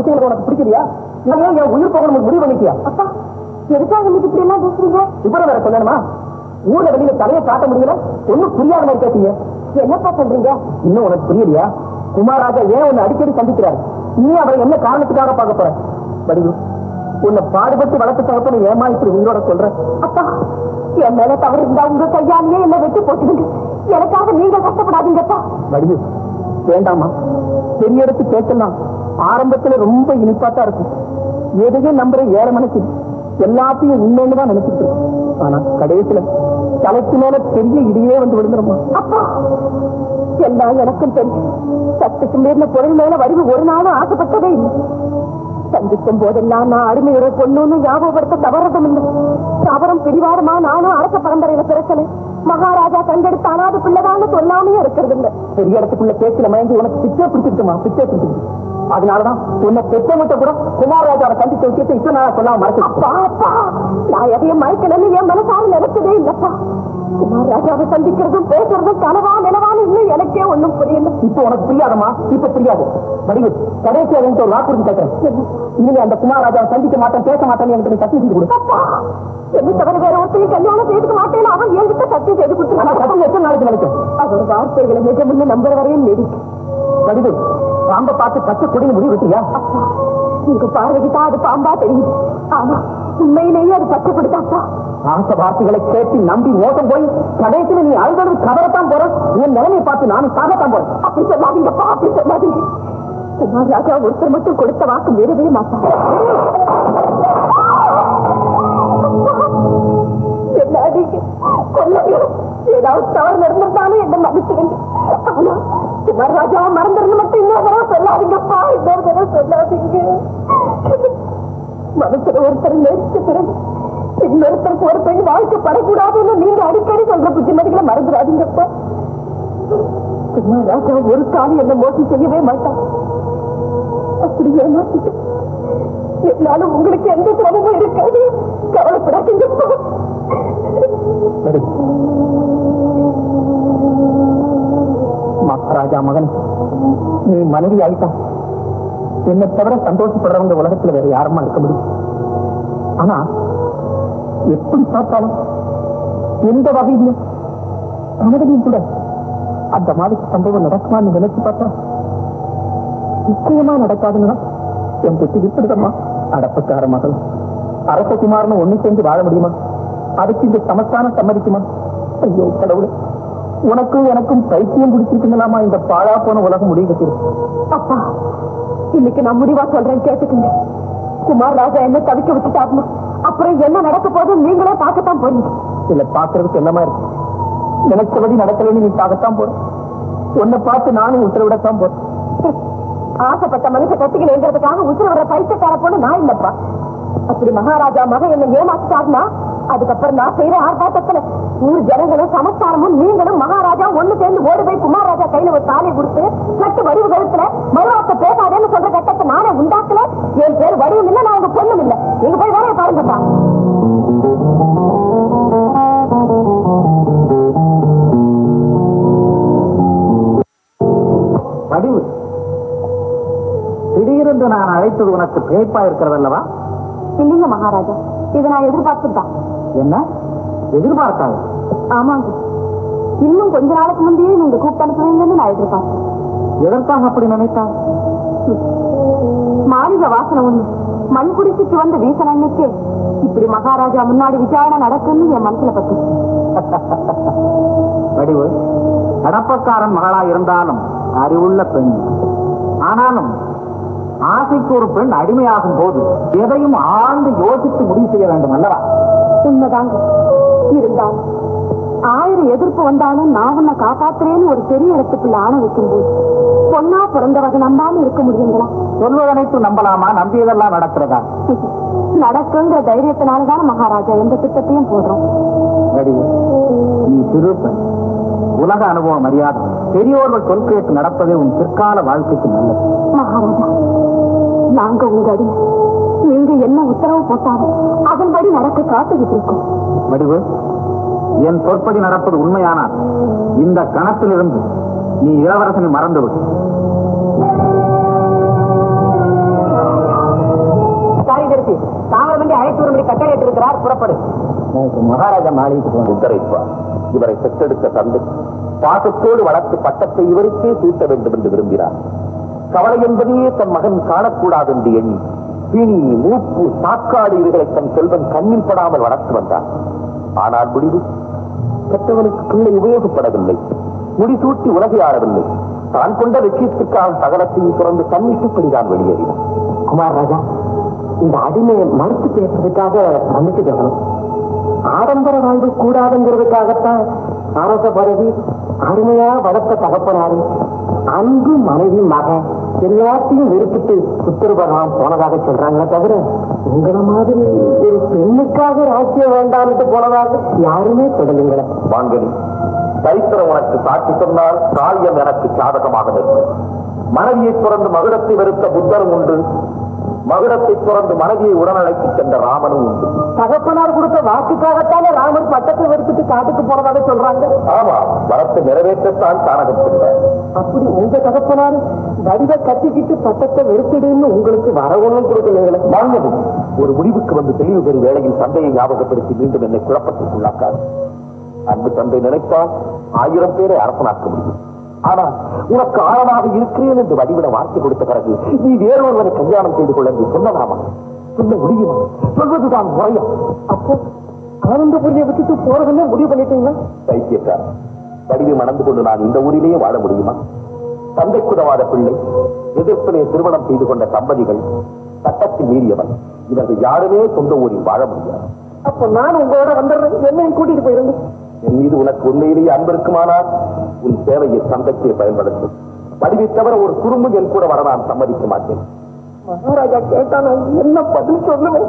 A: விஷயங்கள் உனக்கு பிடிக்கலையா நான் ஏன் என் உயிர் போகணும் முடிவு பண்ணிக்கியா
C: அப்பா எதுக்காக இன்னைக்கு இப்படி எல்லாம் பேசுறீங்க
A: இவ்வளவு வேற சொல்லணுமா ஊர்ல வெளியில தலையை காட்ட முடியல ஒண்ணும் புரியாத மாதிரி பேசுறீங்க
C: என்னப்பா சொல்றீங்க
A: இன்னும் உனக்கு புரியலையா குமாராஜா ஏன் உன்னை அடிக்கடி சந்திக்கிறார் நீ அவரை என்ன காரணத்துக்காக பார்க்க போற வடிவு உன்னை பாடுபட்டு வளர்த்து தகப்ப நீ ஏமா இப்படி உயிரோட சொல்ற
C: அப்பா என் மேல தவறு இருந்தா உங்க கையாலேயே என்ன வெட்டி போட்டுடுங்க எனக்காக நீங்க கஷ்டப்படாதீங்கப்பா
A: வடிவு வேண்டாமா பெரிய இடத்து பேசலாம் ஆரம்பத்துல ரொம்ப இனிப்பாத்தான் இருக்கும் எதையும் நம்புற ஏழை மனசு எல்லாத்தையும் உண்மைன்னு தான் நினைச்சிட்டு இருக்கு. ஆனா கடைசியில தலைக்கு மேல பெரிய இடியே வந்து விழுந்துருமா
C: அப்பா எல்லாம் எனக்கும் தெரியும் சத்துக்கு மீறின பொருள் மேல வடிவு ஒரு நாளும் ஆசைப்பட்டதே இல்லை சந்திக்கும் போதெல்லாம் நான் அடிமையோட பொண்ணுன்னு ஞாபகப்படுத்த தவறதும் இல்லை தவறும் பிடிவாரமா நானும் அரச பரம்பரையில பிறக்கல மகாராஜா கண்டெடுத்த அனாத பிள்ளைதான்னு சொல்லாமையே இருக்கிறது இல்லை
A: பெரிய இடத்துக்குள்ள பேச்சுல மயங்கி உனக்கு பிச்சை பிடிச்சிருக்குமா பிச்சை பிடிச்சிருக்கு அதனாலதான் உன்னை பெற்றவங்க கூட குமாரராஜாவை சந்திச்ச விஷயத்தை இப்ப நான் சொல்லாம மறக்க
C: அப்பா அப்பா நான் எதையும் மயக்கலன்னு என் மனசார நினைச்சதே இல்லப்பா குமார் ராஜாவை சந்திக்கிறதும் பேசுறதும் கனவா நிலவான்னு இன்னும் எனக்கே ஒண்ணும் புரியல
A: இப்ப உனக்கு புரியாதமா இப்ப புரியாது வடிவு கடைசி அவன்கிட்ட ஒரு வாக்குறுதி கேட்கிறேன் இனிமே அந்த குமாரராஜாவை சந்திக்க மாட்டேன் பேச மாட்டேன் எனக்கு நீ சத்தியம் செய்து கொடு
C: அப்பா என்ன தவிர வேற ஒருத்தையும் கல்யாணம் செய்துக்க மாட்டேன்னு அவன் என்கிட்ட சத்தியம் செய்து
A: ஆனா
C: கொடுத்துருக்கான்
A: சத்தியம் எத்தனை நாளைக்கு நினைக்கும்
C: அவரோட வார்த்தைகளை நிஜம்னு நம்புற வரையும் நீடிக்கு
A: வடிவு பாம்ப பார்த்து பச்சை கொடின்னு முடிவு விட்டியா
C: உங்க பார்வைக்கு தான் அது பாம்பா தெரியுது ஆனா உண்மையிலேயே அது பச்சைப்படுத்தாப்பா
A: ஆசை வார்த்தைகளை கேட்டு நம்பி மோசம் போய் கடைசியில நீ அழுதது கவரத்தான் போற உன் நிலைமையை பார்த்து நானும் சாகத்தான் போறேன்
C: அப்படி சொல்லாதீங்கப்பா அப்படி சொல்லாதீங்க குமார் ராஜா ஒருத்தர் மட்டும் கொடுத்த வாக்கு மீறவே மாட்டார் சொல்லாதீங்க கொல்லாதீங்க ஏதாவது தவறு நடந்திருந்தாலும் என்ன மன்னிச்சிடுங்க ஆனா குமார் ராஜாவை மறந்துருந்து மட்டும் இன்னொரு தடவை சொல்லாதீங்கப்பா இன்னொரு தடவை சொல்லாதீங்க மனசுல ஒருத்தர் நேசிச்ச பிறகு இன்னொருத்தருக்கு ஒரு பெண் வாழ்க்கைப்படக்கூடாதுன்னு நீங்க அடிக்கடி சொல்ற புத்திமதிகளை மறந்துடாதீங்கப்பா குமார் ராஜா ஒரு காலம் என்ன மோசம் செய்யவே மாட்டான் அப்படி ஏமாத்திட்டு என்னால உங்களுக்கு எந்த சிரமமும் இருக்காது கவலைப்படாதீங்கப்பா
A: வடிவு. மகாராஜா மகன் நீ மனைவி ஆயிட்டா என்னை தவிர சந்தோஷப்படுறவங்க உலகத்துல வேற யாருமா இருக்க முடியும் ஆனா எப்படி பார்த்தாலும் எந்த வகையிலும் கனவிலையும் கூட அந்த மாதிரி சம்பவம் நடக்குமான்னு நினைச்சு பார்த்தா நிச்சயமா நடக்காதுன்னா என் பெட்டி விட்டுடுதம்மா அடப்பக்கார மகள் அரசகுமாரனும் ஒண்ணு சேர்ந்து வாழ முடியுமா அதுக்கு இந்த சமஸ்தானம் சம்மதிக்குமா ஐயோ கடவுளே உனக்கும் எனக்கும் பைத்தியம் பிடிச்சிருக்குங்களாமா இந்த பாழா போன உலகம் முடிவு கட்டிருக்கு
C: அப்பா இன்னைக்கு நான் முடிவா சொல்றேன் கேட்டுக்குங்க குமார் ராஜா என்ன தவிக்க விட்டுட்டாருன்னா அப்புறம் என்ன நடக்க போகுது நீங்களே பார்க்கத்தான் போறீங்க
A: இல்ல பாக்குறதுக்கு என்னமா இருக்கு நினைச்சபடி நடக்கலைன்னு நீ சாகத்தான் போற உன்னை பார்த்து நானும் உத்தரவிடத்தான் போறேன்
C: ஆசைப்பட்ட மனுஷ கட்டிக்கலைங்கிறதுக்காக உசுர வர பைசக்கார பொண்ணு நான் இல்லப்பா அப்படி மகாராஜா மகன் என்ன ஏமாத்திட்டாருன்னா அதுக்கப்புறம் நான் செய்யற ஆர்ப்பாட்டத்துல ஊர் ஜனங்களும் சமஸ்தானமும் நீங்களும் மகாராஜா ஒண்ணு சேர்ந்து ஓடி போய் குமாரராஜா கையில ஒரு தாலியை கொடுத்து கட்டு வடிவு கழுத்துல மறுவார்த்தை பேசாதேன்னு சொல்ற கட்டத்தை நானே உண்டாக்கல என் பேர் வடிவும் இல்ல நான் உங்க பொண்ணும் இல்ல நீங்க போய் வேலையை பாருங்கப்பா
A: வடிவு திடீரென்று நான் அழைத்தது உனக்கு பேய்ப்பா இருக்கிறதல்லவா
C: இல்லைங்க மகாராஜா இதை நான் எதிர்பார்த்துதான்
A: என்ன எதிர்பார்க்காது
C: ஆமாங்க இன்னும் கொஞ்ச நாளுக்கு முந்தையே நீங்க கூப்பிட்டு அனுப்புவீங்கன்னு நான் எதிர்பார்த்தேன்
A: எதற்காக அப்படி நினைத்தான்
C: மாளிகை வாசனை ஒண்ணு மண் குடிசைக்கு வந்து வீசன அன்னைக்கு இப்படி மகாராஜா முன்னாடி விசாரணை நடக்குன்னு என் மனசுல பத்து
A: வடிவு கடப்பக்காரன் மகளா இருந்தாலும் அறிவுள்ள பெண் ஆனாலும் ஆசைக்கு ஒரு பெண் அடிமையாகும் போது எதையும் ஆழ்ந்து யோசித்து முடிவு செய்ய வேண்டும் அல்லவா
C: உண்மைதாங்க இருந்தாலும் ஆயிரம் எதிர்ப்பு வந்தாலும் நான் உன்னை காப்பாத்துறேன்னு ஒரு பெரிய இடத்துக்குள்ள ஆணை வைக்கும்போது பொண்ணா பிறந்தவங்க நம்பாம இருக்க முடியுங்களா
A: சொல்வதனைத்து நம்பலாமா நம்பியதெல்லாம் நடக்கிறதா
C: நடக்குங்கிற தைரியத்தினாலதான மகாராஜா எந்த திட்டத்தையும் போடுறோம்
A: வடிவு நீ சிறு பெண் உலக அனுபவம் அறியாத பெரியோர்கள் சொல் கேட்டு நடப்பதே உன் பிற்கால வாழ்க்கைக்கு நல்லது
C: மகாராஜா நாங்க உங்க அடிமை நீங்க என்ன உத்தரவு போட்டாலும் அதன்படி நடக்க காத்துக்கிட்டு இருக்கோம்
A: வடிவு என் சொற்படி நடப்பது உண்மையானால் இந்த கணத்திலிருந்து நீ இளவரசனை மறந்துவிடு
B: ஆயிடுச்சு தாமிரமண்டி அழைத்து வரும்படி கட்டளை இருக்கிறார் புறப்படு
D: மகாராஜா மாளிகை உத்தரைப்பார் இவரை பெற்றெடுத்த தந்தை பாசத்தோடு வளர்த்து பட்டத்தை இவருக்கே சூட்ட வேண்டும் என்று விரும்பினார் கவலை என்பதையே தன் மகன் காணக்கூடாது என்று எண்ணி பிணி மூப்பு சாக்காடு இதுகளை தன் செல்வன் கண்ணில் படாமல் வளர்த்து வந்தார் ஆனால் முடிவு பெற்றவனுக்கு பிள்ளை உபயோகப்படவில்லை முடிசூட்டி உலகை ஆடவில்லை தான் கொண்ட லட்சியத்திற்கான சகலத்தையும் துறந்து தன்னிட்டுப்படிதான் வெளியேறினார்
B: குமார் ராஜா இந்த அடிமையை மறுத்து பேசுறதுக்காக மன்னிச்சு பேசணும் ஆடம்பர வாழ்வு கூடாதுங்கிறதுக்காகத்தான் அரச பதவி அருமையா வளர்த்த தகப்பனாரு அன்பு மனைவி மகன் எல்லாத்தையும் வெறுப்பிட்டு சுத்தரபகவான் போனதாக சொல்றாங்களே தவிர உங்களை மாதிரி ஒரு பெண்ணுக்காக ராஜ்யம் வேண்டாம்னு போனதாக யாருமே சொல்லலைங்களே
D: வாங்கனி சரித்திரம் உனக்கு சாட்சி சொன்னால் காரியம் எனக்கு சாதகமாக நிற்கும் மனைவியை துறந்து மகுடத்தை வெறுத்த புத்தரும் உண்டு மகுடத்தை துறந்து மனைவியை உடனழைத்து சென்ற ராமனும் உண்டு
B: தகப்பனார் கொடுத்த வாக்குக்காகத்தானே ராமர் பட்டத்தை வெறுத்துட்டு காட்டுக்கு போனதாக சொல்றாங்க
D: ஆமா வரத்தை நிறைவேற்றத்தான் தானகம் சென்றார்
B: அப்படி உங்க தகப்பனாரு வடிவ கட்டிக்கிட்டு பட்டத்தை வெறுத்துடுன்னு உங்களுக்கு வர ஒண்ணும் கொடுக்கலைங்களே
D: வாங்கனி ஒரு முடிவுக்கு வந்து தெளிவு பெறும் வேளையில் தந்தையை ஞாபகப்படுத்தி மீண்டும் என்னை குழப்பத்திற்குள்ளாக்காது அன்பு தந்தை நினைத்தால் ஆயிரம் பேரை அரசனாக்க முடியும் ஆனா உனக்கு ஆழமாக இருக்கிறேன் என்று வடிவிட வார்த்தை கொடுத்த பிறகு நீ வேறொருவரை கல்யாணம் செய்து கொள்ள நீ சொல்லலாமா சொல்ல முடியுமா சொல்வதுதான் முறையா
B: அப்போ ஆனந்தபுரியை விட்டுட்டு போறதுன்னு முடிவு பண்ணிட்டீங்களா
D: பைத்தியக்கார வடிவை மணந்து கொண்டு நான் இந்த ஊரிலேயே வாழ முடியுமா தந்தைக்குதவாத பிள்ளை எதிர்ப்பினை திருமணம் செய்து கொண்ட தம்பதிகள் சட்டத்தை மீறியவன் இவர்கள் யாருமே சொந்த ஊரில் வாழ முடியாது
B: அப்போ நான் உங்களோட வந்துடுறேன் என்னையும் கூட்டிட்டு போயிருங்க
D: என் மீது உனக்கு உண்மையிலேயே அன்பு இருக்குமானால் உன் சேவையை சந்தைக்கே பயன்படுத்தும் வடிவை தவிர ஒரு குறும்பு என் கூட வர நான் சம்மதிக்க மாட்டேன்
B: மகாராஜா கேட்டா நான் என்ன பதில் சொல்லுவேன்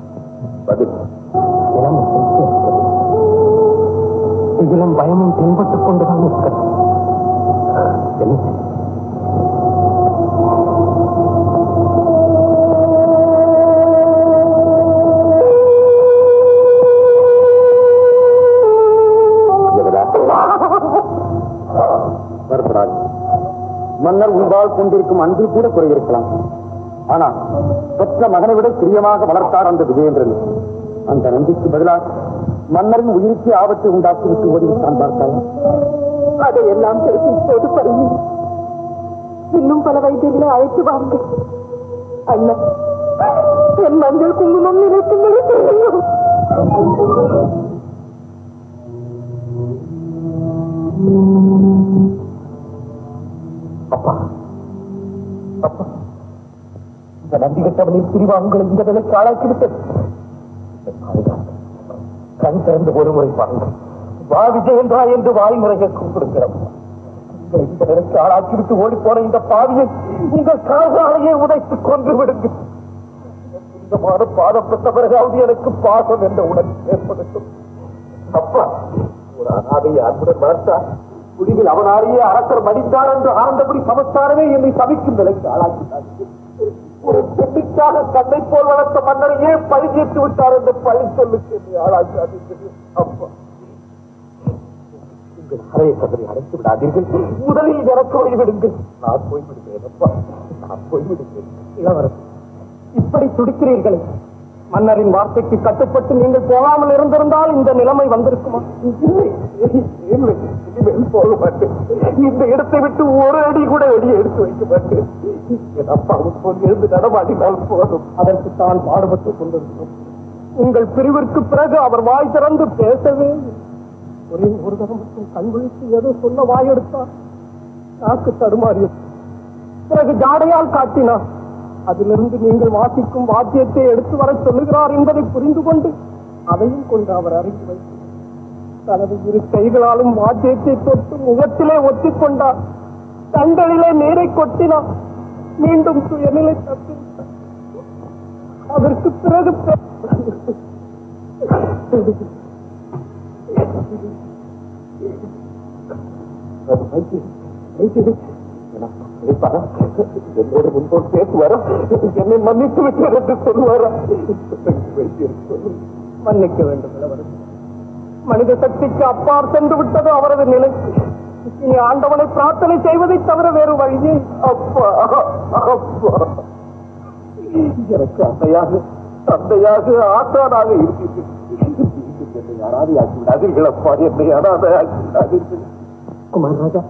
D: பதில்
B: இதிலும் பயமும் தென்பட்டுக் கொண்டுதான் இருக்கிறது
D: என்ன ஜெகதா. வருத்தராஜ் மன்னர் உன்பால் கொண்டிருக்கும் அன்பில் கூட குறையிருக்கலாம் ஆனா பெற்ற மகனை விட பிரியமாக வளர்த்தார் அந்த விஜயேந்திரன் அந்த நம்பிக்கு பதிலாக மன்னரின் உயிருக்கு ஆபத்தை உண்டாக்கிவிட்டு ஓடிவிட்டான் பார்த்தால்
B: அதையெல்லாம் பேசி இப்போது பருகி இன்னும் பல வைத்தியர்களை அழைத்து வாருங்கள் அண்ணன் என் மஞ்சள் குங்குமம் நினைக்கும்படி செய்யுங்கள்
D: அப்பா அப்பா இந்த நந்தி கட்டவனின் பிரிவா உங்களை இந்த நிலைக்கு ஆளாக்கிவிட்டது கண் திறந்து ஒரு முறை பாருங்கள் வா விஜயேந்திரா என்று வாய் முறையை கூப்பிடுகிறோம் உங்களை இந்த நிலைக்கு ஆளாக்கிவிட்டு ஓடி போன இந்த பாவியை உங்கள் கால்களாலேயே உதைத்து கொன்று விடுங்கள் இந்த மாதம் பாதம் பெற்ற பிறகாவது எனக்கு பாசம் என்ற உணர்வு ஏற்படுத்தும் அப்பா ஒரு அனாதையை அன்புடன் வளர்த்தார் முடிவில் அவனாலேயே அரசர் மடிந்தார் என்று ஆனந்தபடி சமஸ்தானமே என்னை சபிக்கும் நிலைக்கு ஆளாக்கினார் ஒரு பெண்ணுக்காக கண்ணை போல் வளர்த்த மன்னரையே பழி தீர்த்து விட்டார் என்று பழி சொல்லுக்கு என்னை ஆளாக்காதீர்கள் அப்பா உங்கள் அறையை கதறி அடைத்து விடாதீர்கள் முதலில் எனக்கு வழிவிடுங்கள் நான் போய்விடுகிறேன் அப்பா நான் போய்விடுகிறேன்
B: இளவரசர் இப்படி துடிக்கிறீர்களே மன்னரின் வார்த்தைக்கு கட்டுப்பட்டு நீங்கள் போகாமல் இருந்திருந்தால் இந்த நிலைமை வந்திருக்குமா
D: இல்லை இல்லை இனிமேல் போக மாட்டேன் இந்த இடத்தை விட்டு ஒரு அடி கூட வெளியே எடுத்து வைக்க மாட்டேன் என் அப்பாவுக்கு போல் எழுந்து நடமாடினால் போதும்
B: அதற்கு தான் பாடுபட்டுக் கொண்டிருக்கிறோம் உங்கள் பிரிவிற்கு பிறகு அவர் வாய் திறந்து பேசவே இல்லை. ஒரே ஒரு தரம் மட்டும் கண் விழித்து ஏதோ சொல்ல வாய் எடுத்தார் நாக்கு தடுமாறியது பிறகு ஜாடையால் காட்டினார் அதிலிருந்து நீங்கள் வாசிக்கும் வாத்தியத்தை எடுத்து வர சொல்லுகிறார் என்பதை புரிந்து கொண்டு அதையும் கொண்டு அவர் அருகி வைத்தார் தனது இரு கைகளாலும் வாத்தியத்தை தொட்டு முகத்திலே ஒத்திக் கொண்டார் கண்களிலே நீரை கொட்டினார் மீண்டும் சுயநிலை தப்பி அதற்கு பிறகு பே-
D: என்னோடு முன்போல் பேசுவாரா என்னை மன்னித்து விட்டார் என்று சொல்லுவாரா
B: மன்னிக்க வேண்டும் இளவரசர் மனித சக்திக்கு அப்பால் சென்று விட்டது அவரது நிலை இனி ஆண்டவனை பிரார்த்தனை செய்வதை தவிர வேறு வழியே
D: அப்பா அப்பா எனக்கு அசையாக
A: தந்தையாக ஆத்தானாக இருக்கிறீர்கள் என்னை யாராவது ஆக்கி விடாதீர்கள் அப்பா என்னை யாராவது ஆக்கி விடாதீர்கள் குமார் ராஜா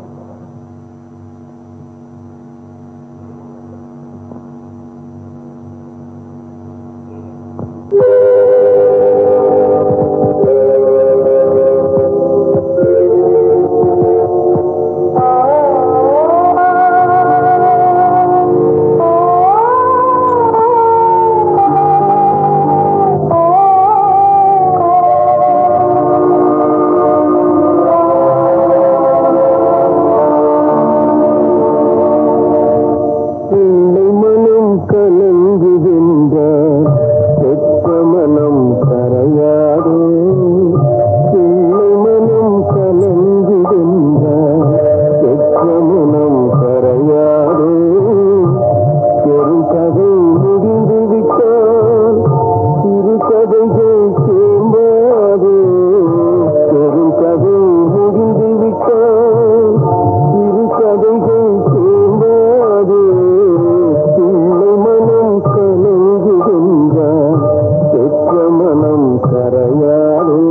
F: பிள்ளை மனம் கலங்குகின்றார் பெற்ற மனம் கரையாதே பிள்ளை மனம் கலங்குகின்றார் பெற்ற மனம் கரையாதே பெரும் கதை முடிந்து விட்டால் சிறு கதைகள் சேம்பாதே பெரும் கதை முடிந்து விட்டால் சிறு கதைகள் சேம்பாதே பிள்ளை மனம் கலங்குகின்றார் பெற்ற மனம் கரையாதே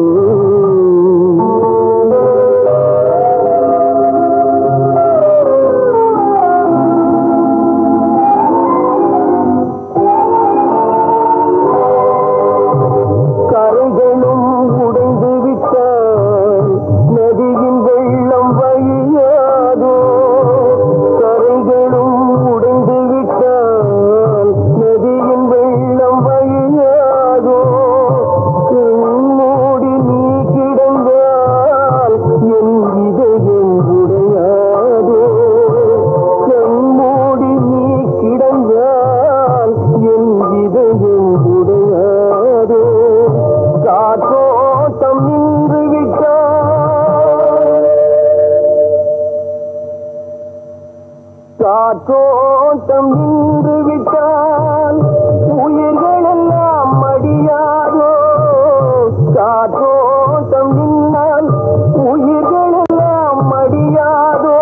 F: கரைகளும் உடைந்து விட்டால் நதியின் வெள்ளம் வழியாதோ கரைகளும் உடைந்து விட்டால் நதியின் வெள்ளம் வழியாதோ மூடி நீ கிடந்தால் என் இதயம் உடையாதோ கண்மூடி நீ கிடந்தால் என் இதயம் உடையாதோ காற்றோட்டம் நின்று விட்டால் காற்றோட்டம் நின்று விட்டால் உயிர்கள் எல்லாம் மடியாதோ காற்றோட்டம் நின்னால் உயிர்கள் எல்லாம் மடியாதோ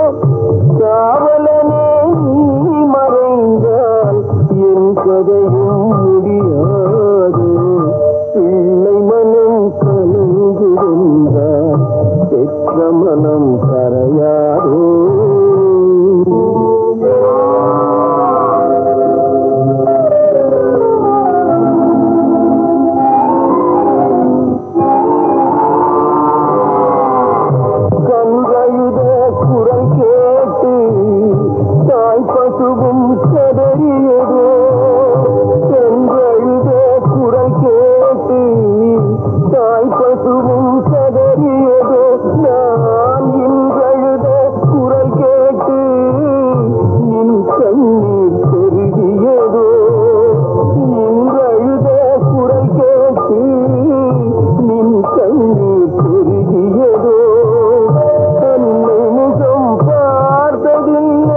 F: காவலனே நீ மறைந்தால் என் கதையும் முடியாது பிள்ளை மனம் கலங்குகின்றார் பெற்ற மனம் கரையாதோ கண்கழுத குரல் கேட்டு தாய் பசுவும் கதறியதோ கண்கழுத குரல் கேட்டு தாய் பசுவும் கதறியதோ நான் இன்றழுத குரல் கேட்டு நின் கண்ணீர் பெருகியதோ இன்றழுத குரல் கேட்டு நின் கண்ணீர் பெருகியதோ அன்னை முகம் பார்த்ததில்லை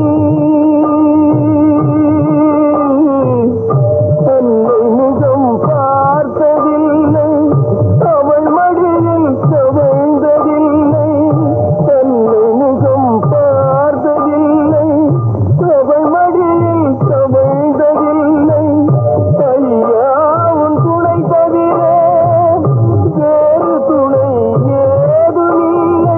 F: அன்னை முகம் பார்த்ததில்லை அவள் மடியில் தவழ்ந்ததில்லை அன்னை முகம் பார்த்ததில்லை அவள் மடியில் தவழ்ந்ததில்லை ஐயா உன் துணை தவிர வேறு துணை ஏதுமில்லை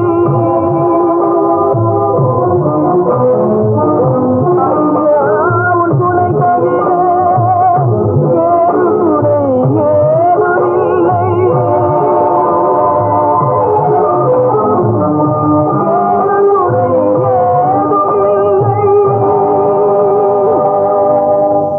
F: உன் துணை தவிர வேறு துணை ஏதுமில்லை வேறு துணை ஏதுமில்லை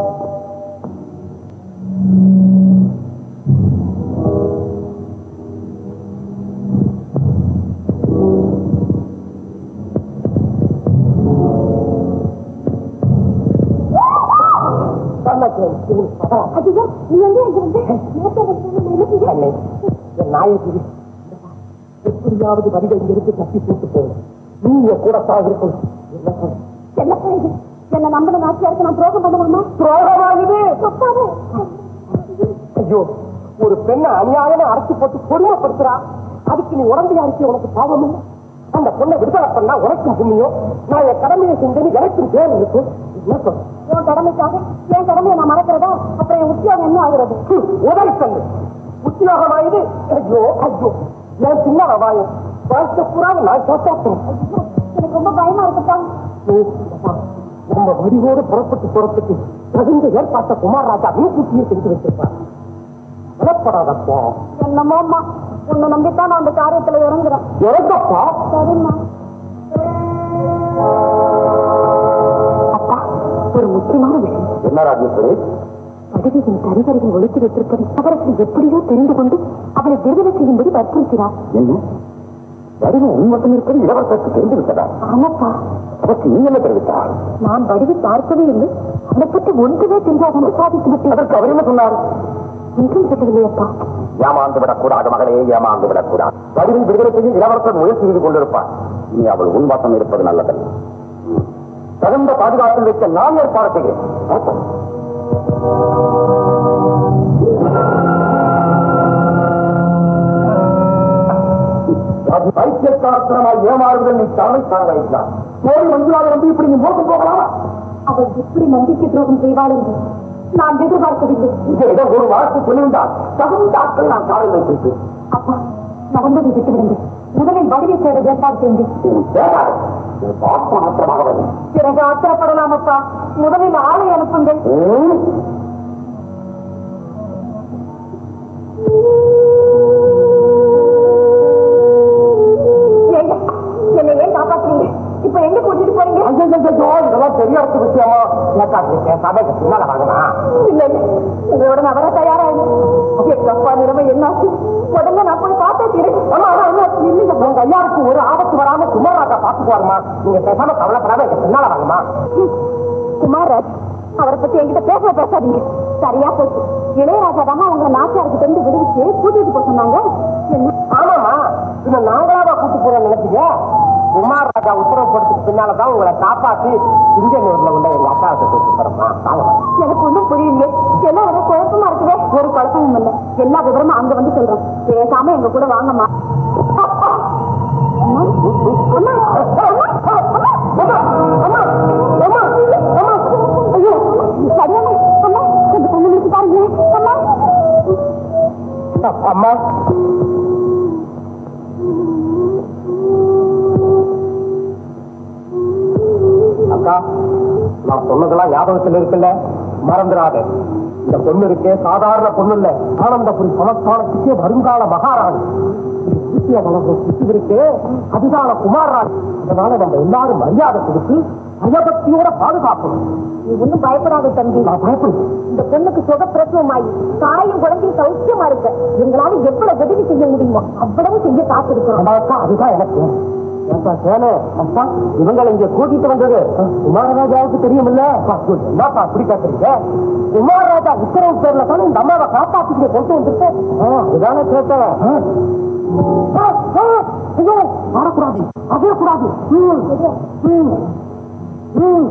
C: ஐயோ நீ எங்க இருந்து நேரத்தை வந்து
A: அன்னை என் நாயகி எப்படியாவது வரிகள் இங்கிருந்து தப்பி போட்டு போகும் நீ என் கூடத்தான் இருக்கணும் என்ன சொல்ற?
C: என்னப்பா இது என்ன நம்பின நாச்சியாருக்கு நான் துரோகம் பண்ணுவாமா
A: துரோகமாகுது
C: தப்பாவே
A: ஐயோ ஒரு பெண்ணை அநியாயமா அரைச்சு போட்டு கொடுமைப்படுத்துறா அதுக்கு நீ உடம்பையா இருக்க உனக்கு பாவம் இல்லை அந்த பொண்ணை விடுதலை பண்ணா உனக்கும் புண்ணியம் நான் என் கடமையை செஞ்சேன்னு எனக்கும் பேர் இருக்கும் என்ன சொல்
C: உன் கடமைக்காக என் கடமையை நான் மறக்கிறதா அப்புறம் என் உத்தியோகம் என்ன ஆகுறது
A: உதவி சொல்லு உத்தியோகமாயுது ஐயோ ஐயோ என் சின்ன வாயம் வாழ்க்கை பூரா நான் காப்பாற்றணும்
C: எனக்கு ரொம்ப பயமா இருக்குப்பா
A: நம்ம வடிவோடு புறப்பட்டு போறதுக்கு தகுந்த ஏற்பாட்டை குமார் ராஜா முன்கூட்டியே செஞ்சு வச்சிருப்பார் புறப்படாதப்பா
C: என்னமோம்மா உன்னை நம்பித்தான் நான் அந்த காரியத்துல இறங்குறேன்
A: இறங்கப்பா
C: சரிம்மா அப்பா ஒரு முக்கியமான விஷயம்
A: என்ன ராஜேஸ்வரி
C: பதவியின் கருவறையில் ஒழித்து வைத்திருப்பதை அவருக்கு எப்படியோ தெரிந்து கொண்டு அவளை விடுதலை செய்யும்படி வற்புறுத்தினார்
A: என்ன வடிவம் உண்மத்தில் இருக்கிறது இளவரசருக்கு தெரிந்து விட்டதா
C: ஆமாப்பா
A: அதற்கு நீ என்ன தெரிவித்தார்
C: நான் வடிவை பார்க்கவே இல்லை அதை பற்றி ஒன்றுமே தெரியாத சாதித்து விட்டேன்
A: அதற்கு அவர் என்ன சொன்னார்
C: ஒன்றும் சொல்லவில்லையப்பா
A: ஏமாந்து விடக்கூடாது மகளே ஏமாந்து விடக்கூடாது வடிவை விடுதலை செய்ய இளவரசர் முயற்சி செய்து கொண்டிருப்பார் நீ அவள் உன்வாசம் இருப்பது நல்லதல்ல தகுந்த பாதுகாப்பில் வைக்க நான் ஏற்பாடு செய்கிறேன் பார்ப்போம். அது பைத்தியக்காரத்தனமாய் ஏமாறுதல் நீ தலைமை தாங்க வைக்கலாம் தோழி மஞ்சுளாவை நம்பி இப்படி நீ மோசம் போகலாமா
C: அவள் எப்படி நம்பிக்கை துரோகம் செய்வாள் என்று நான் எதிர்பார்க்கவில்லை
A: இதை ஒரு வார்த்தை சொல்லியிருந்தால் தகுந்த ஆட்கள் நான் காலை வைத்திருப்பேன்
C: அப்பா நடந்ததை விட்டுவிடுங்கள் முதலில் வடிவை தேட ஏற்பாடு செய்யுங்கள்
A: மாற்றமாக வரும்
C: பிறகு ஆத்திரப்படலாம் அப்பா முதலில் ஆளை அனுப்புங்கள் ஏங்க, என்னை ஏன் காப்பாத்துறீங்க இப்ப எங்க கூட்டிட்டு போறீங்க
A: ஐயோ இதெல்லாம் பெரிய இடத்து விஷயமா ஏக்காச்சு பேசாம இங்க பின்னால வாங்கம்மா
C: இல்ல இல்ல உங்களோட நான் வர தயாராகும் எங்க அப்பா நிலைமை என்னாச்சு உடனே நான் போய் பார்த்தே தீரேன்
A: ஆமா ஆமா இல்ல இல்லைங்க உங்க ஐயாவுக்கு ஒரு ஆபத்து வராம குமாராட்டா பாத்துக்குவாருமா நீங்க பேசாம கவலைப்படாம இங்க பின்னால வாங்கம்மா
C: குமாரராஜ் அவரை பத்தி என்கிட்ட பேச பேசாதீங்க சரியா போச்சு இளையராஜா தான் உங்களை நாச்சியாருக்கு தெரிந்து விடுவிச்சு கூட்டிட்டு போக சொன்னாங்க என்ன
A: ஆமாமா இதை நாங்களாவா கூட்டு போறோம் நினைச்சீங்க குமார் ராஜா உத்தரவு போறதுக்கு பின்னாலதான் உங்களை காப்பாத்தி சிங்கனூர்ல உள்ள எங்க அக்காவுக்கு கூட்டு போறோம்மா வாங்கம்மா
C: எனக்கு ஒண்ணும் புரியலையே எல்லாம் ஒரே குழப்பமா இருக்குதே ஒரு குழப்பமும் இல்ல எல்லா விவரமும் அங்க வந்து சொல்றேன் பேசாம எங்க கூட வாங்கம்மா அம்மா, அம்மா, அம்மா, அம்மா, அம்மா, அம்மா, அம்மா, ஐயோ, சரியானே, அம்மா, கொஞ்சம் கண்ணு முடிச்சு பாருங்க அம்மா
A: அம்மா அக்கா நான் சொன்னதெல்லாம் ஞாபகத்தில் இருக்குல்ல மறந்துடாத இந்த பொண்ணு இருக்கே சாதாரண பொண்ணு இல்ல ஆனந்தபுரி சமஸ்தானத்துக்கே வருங்கால மகாராணி இது சீக்கிய வளர்ந்த சிசு இருக்கே அதுதான குமாரராஜ் அதனால நம்ம எல்லாரும் மரியாதை கொடுத்து பயபக்தியோட பாதுகாக்கணும்
C: நீ ஒண்ணும் பயப்படாத தம்பி
A: நான் பயப்படுவேன்
C: இந்த பொண்ணுக்கு சுகப்பிரசவமாயி தாயும் குழந்தையும் சௌக்கியமா இருக்க எங்களால எவ்வளவு உதவி செய்ய முடியுமோ அவ்வளவு செய்ய காத்திருக்கிறோம்
A: அக்கா அதுதான் எனக்கு ஏப்பா சேனு அப்பா இவங்களை இங்க கூட்டிட்டு வந்தது குமாரராஜாவுக்கு தெரியுமில்ல அப்பா, என்னப்பா அப்படி கேட்கறீங்க குமாரராஜா உத்தரவு பேர்ல தானே இந்த அம்மாவை காப்பாத்திட்டு கொண்டு வந்துட்டு ஆ, அதுதானே கேட்டேன் ஆ. ஆ, ஆ, ஐயோ, வரக்கூடாது அதிரக்கூடாது ம், ம், ம்.